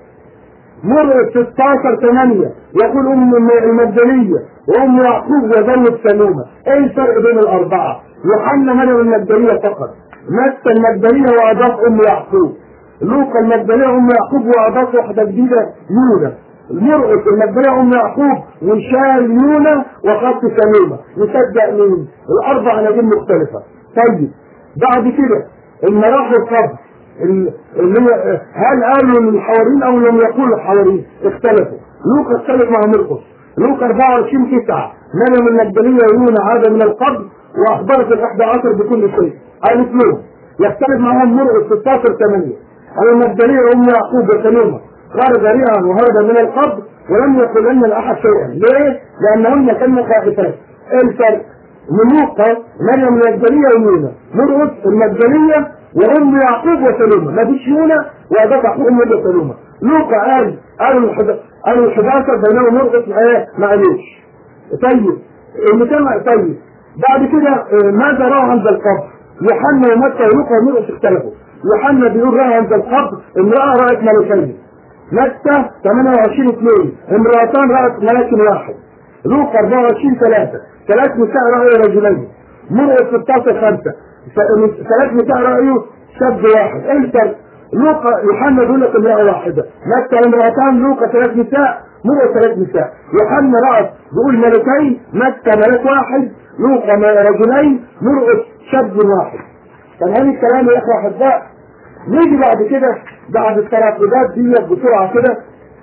مرقس 16 8 يقول ام المجدليه وام يعقوب وزوج سلومه ايه الفرق بين الاربعه يوحنا مريم المجدليه فقط متى المجدليه واضاف ام يعقوب لوقا المجدليه ام يعقوب واضاف واحده جديده يولا مرقس المجدليه ام يعقوب وشال يونا وخط سلومه نصدق مين الاربع اناجيل مختلفه طيب بعد كده لما راحوا القبر اللي هي هل قالوا للحواريين او لم يقولوا الحواريين اختلفوا لوقا اختلف مع مرقس لوقا 24 9 مريم المجدليه ويونا عاد من القبر واخبرت الاحدى عشر بكل شيء قالت لهم يختلف معهم مرقس 16 8 على المجدليه ام يعقوب وسلومه خرج ريعا وهرب من القبر ولم يقل لنا الاحد شيئا ليه؟ لانهن كن خائفات ايه الفرق؟ ملوكة مريم المجدلية ويونا مرقس المجدلية وام يعقوب وسلومة ما فيش يونا وأضاف يعقوب ام وسلومة لوقا قال قالوا قالوا ال 11 بينما مرقس ايه ما قالوش طيب اللي كان طيب بعد كده ماذا رأى عند القبر؟ يوحنا ومتى ولوقا ومرقس اختلفوا يوحنا بيقول رأى عند القبر امرأة رأت ملكين متى 28 2 امرأتان رأت ملك واحد لوقا 24 3 ثلاث نساء رأوا رجلين مرقس 16 5 ثلاث نساء رأوا شاب واحد انت لوقا يوحنا بيقول لك امرأة واحدة متى امرأتان لوقا ثلاث نساء مرقس ثلاث نساء يوحنا رأت بيقول ملكين متى ملك واحد لوقا رجلين مرقس شاب واحد فالهاني الكلام يا اخوة احباء نيجي بعد كده بعد التراكبات دي بسرعة كده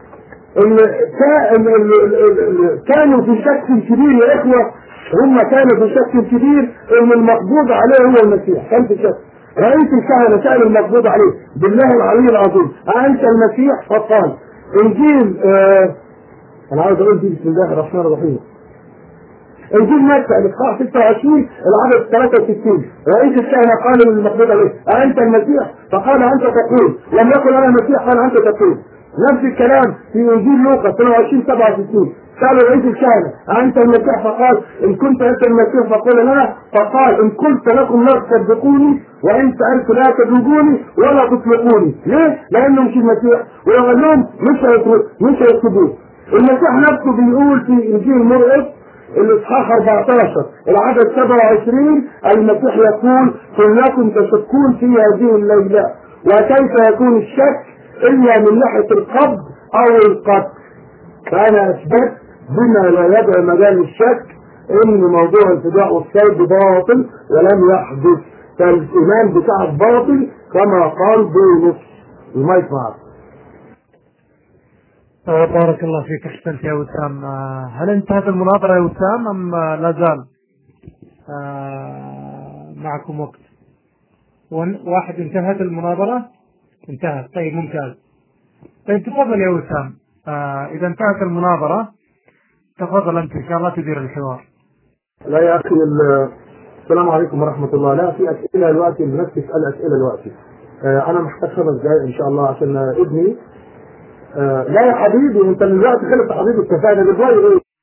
كانوا في شك كبير يا اخوة هم كانوا في شك كبير ان المقبوض عليه هو المسيح كان في شك رئيس الكهنة سأل المقبوض عليه بالله العلي العظيم أنت المسيح فقال انجيل آه انا عاوز اقول دي بسم الله الرحمن الرحيم انجيل متى الاصحاح 26 العدد 63 رئيس الكهنه قال للمقبوض عليه أأنت المسيح؟ فقال أنت تقول لم يقل أنا المسيح قال أنت تقول نفس الكلام في انجيل لوقا 22 67 سأل رئيس الكهنة أنت المسيح فقال إن كنت أنت المسيح فقل لنا فقال إن قلت لكم لا تصدقوني وإن سألت لا تدرجوني ولا تطلقوني ليه؟ لأنه مش المسيح ولو قال لهم مش مش هيكتبوه المسيح نفسه بيقول في إنجيل مرقس الاصحاح 14 العدد 27 المسيح يقول كلكم تشكون في هذه الليله وكيف يكون الشك الا من ناحيه القبض او القتل فانا اثبت بما لا يدعو مجال الشك ان موضوع الفداء والصيد باطل ولم يحدث فالايمان بتاعك باطل كما قال بولس المايك معك آه، بارك الله فيك احسنت يا وسام آه، هل انتهت المناظرة يا وسام ام آه، لا زال آه، معكم وقت ون- واحد انتهت المناظرة انتهت طيب ممتاز طيب تفضل يا وسام آه، اذا انتهت المناظرة تفضل انت ان شاء الله تدير الحوار لا يا اخي ال- السلام عليكم ورحمه الله لا في اسئله دلوقتي الناس تسال اسئله دلوقتي آه، انا محتاج خمس دقائق ان شاء الله عشان ابني آه، لا يا حبيبي انت الوقت خلص يا حبيبي اتفقنا دلوقتي ايه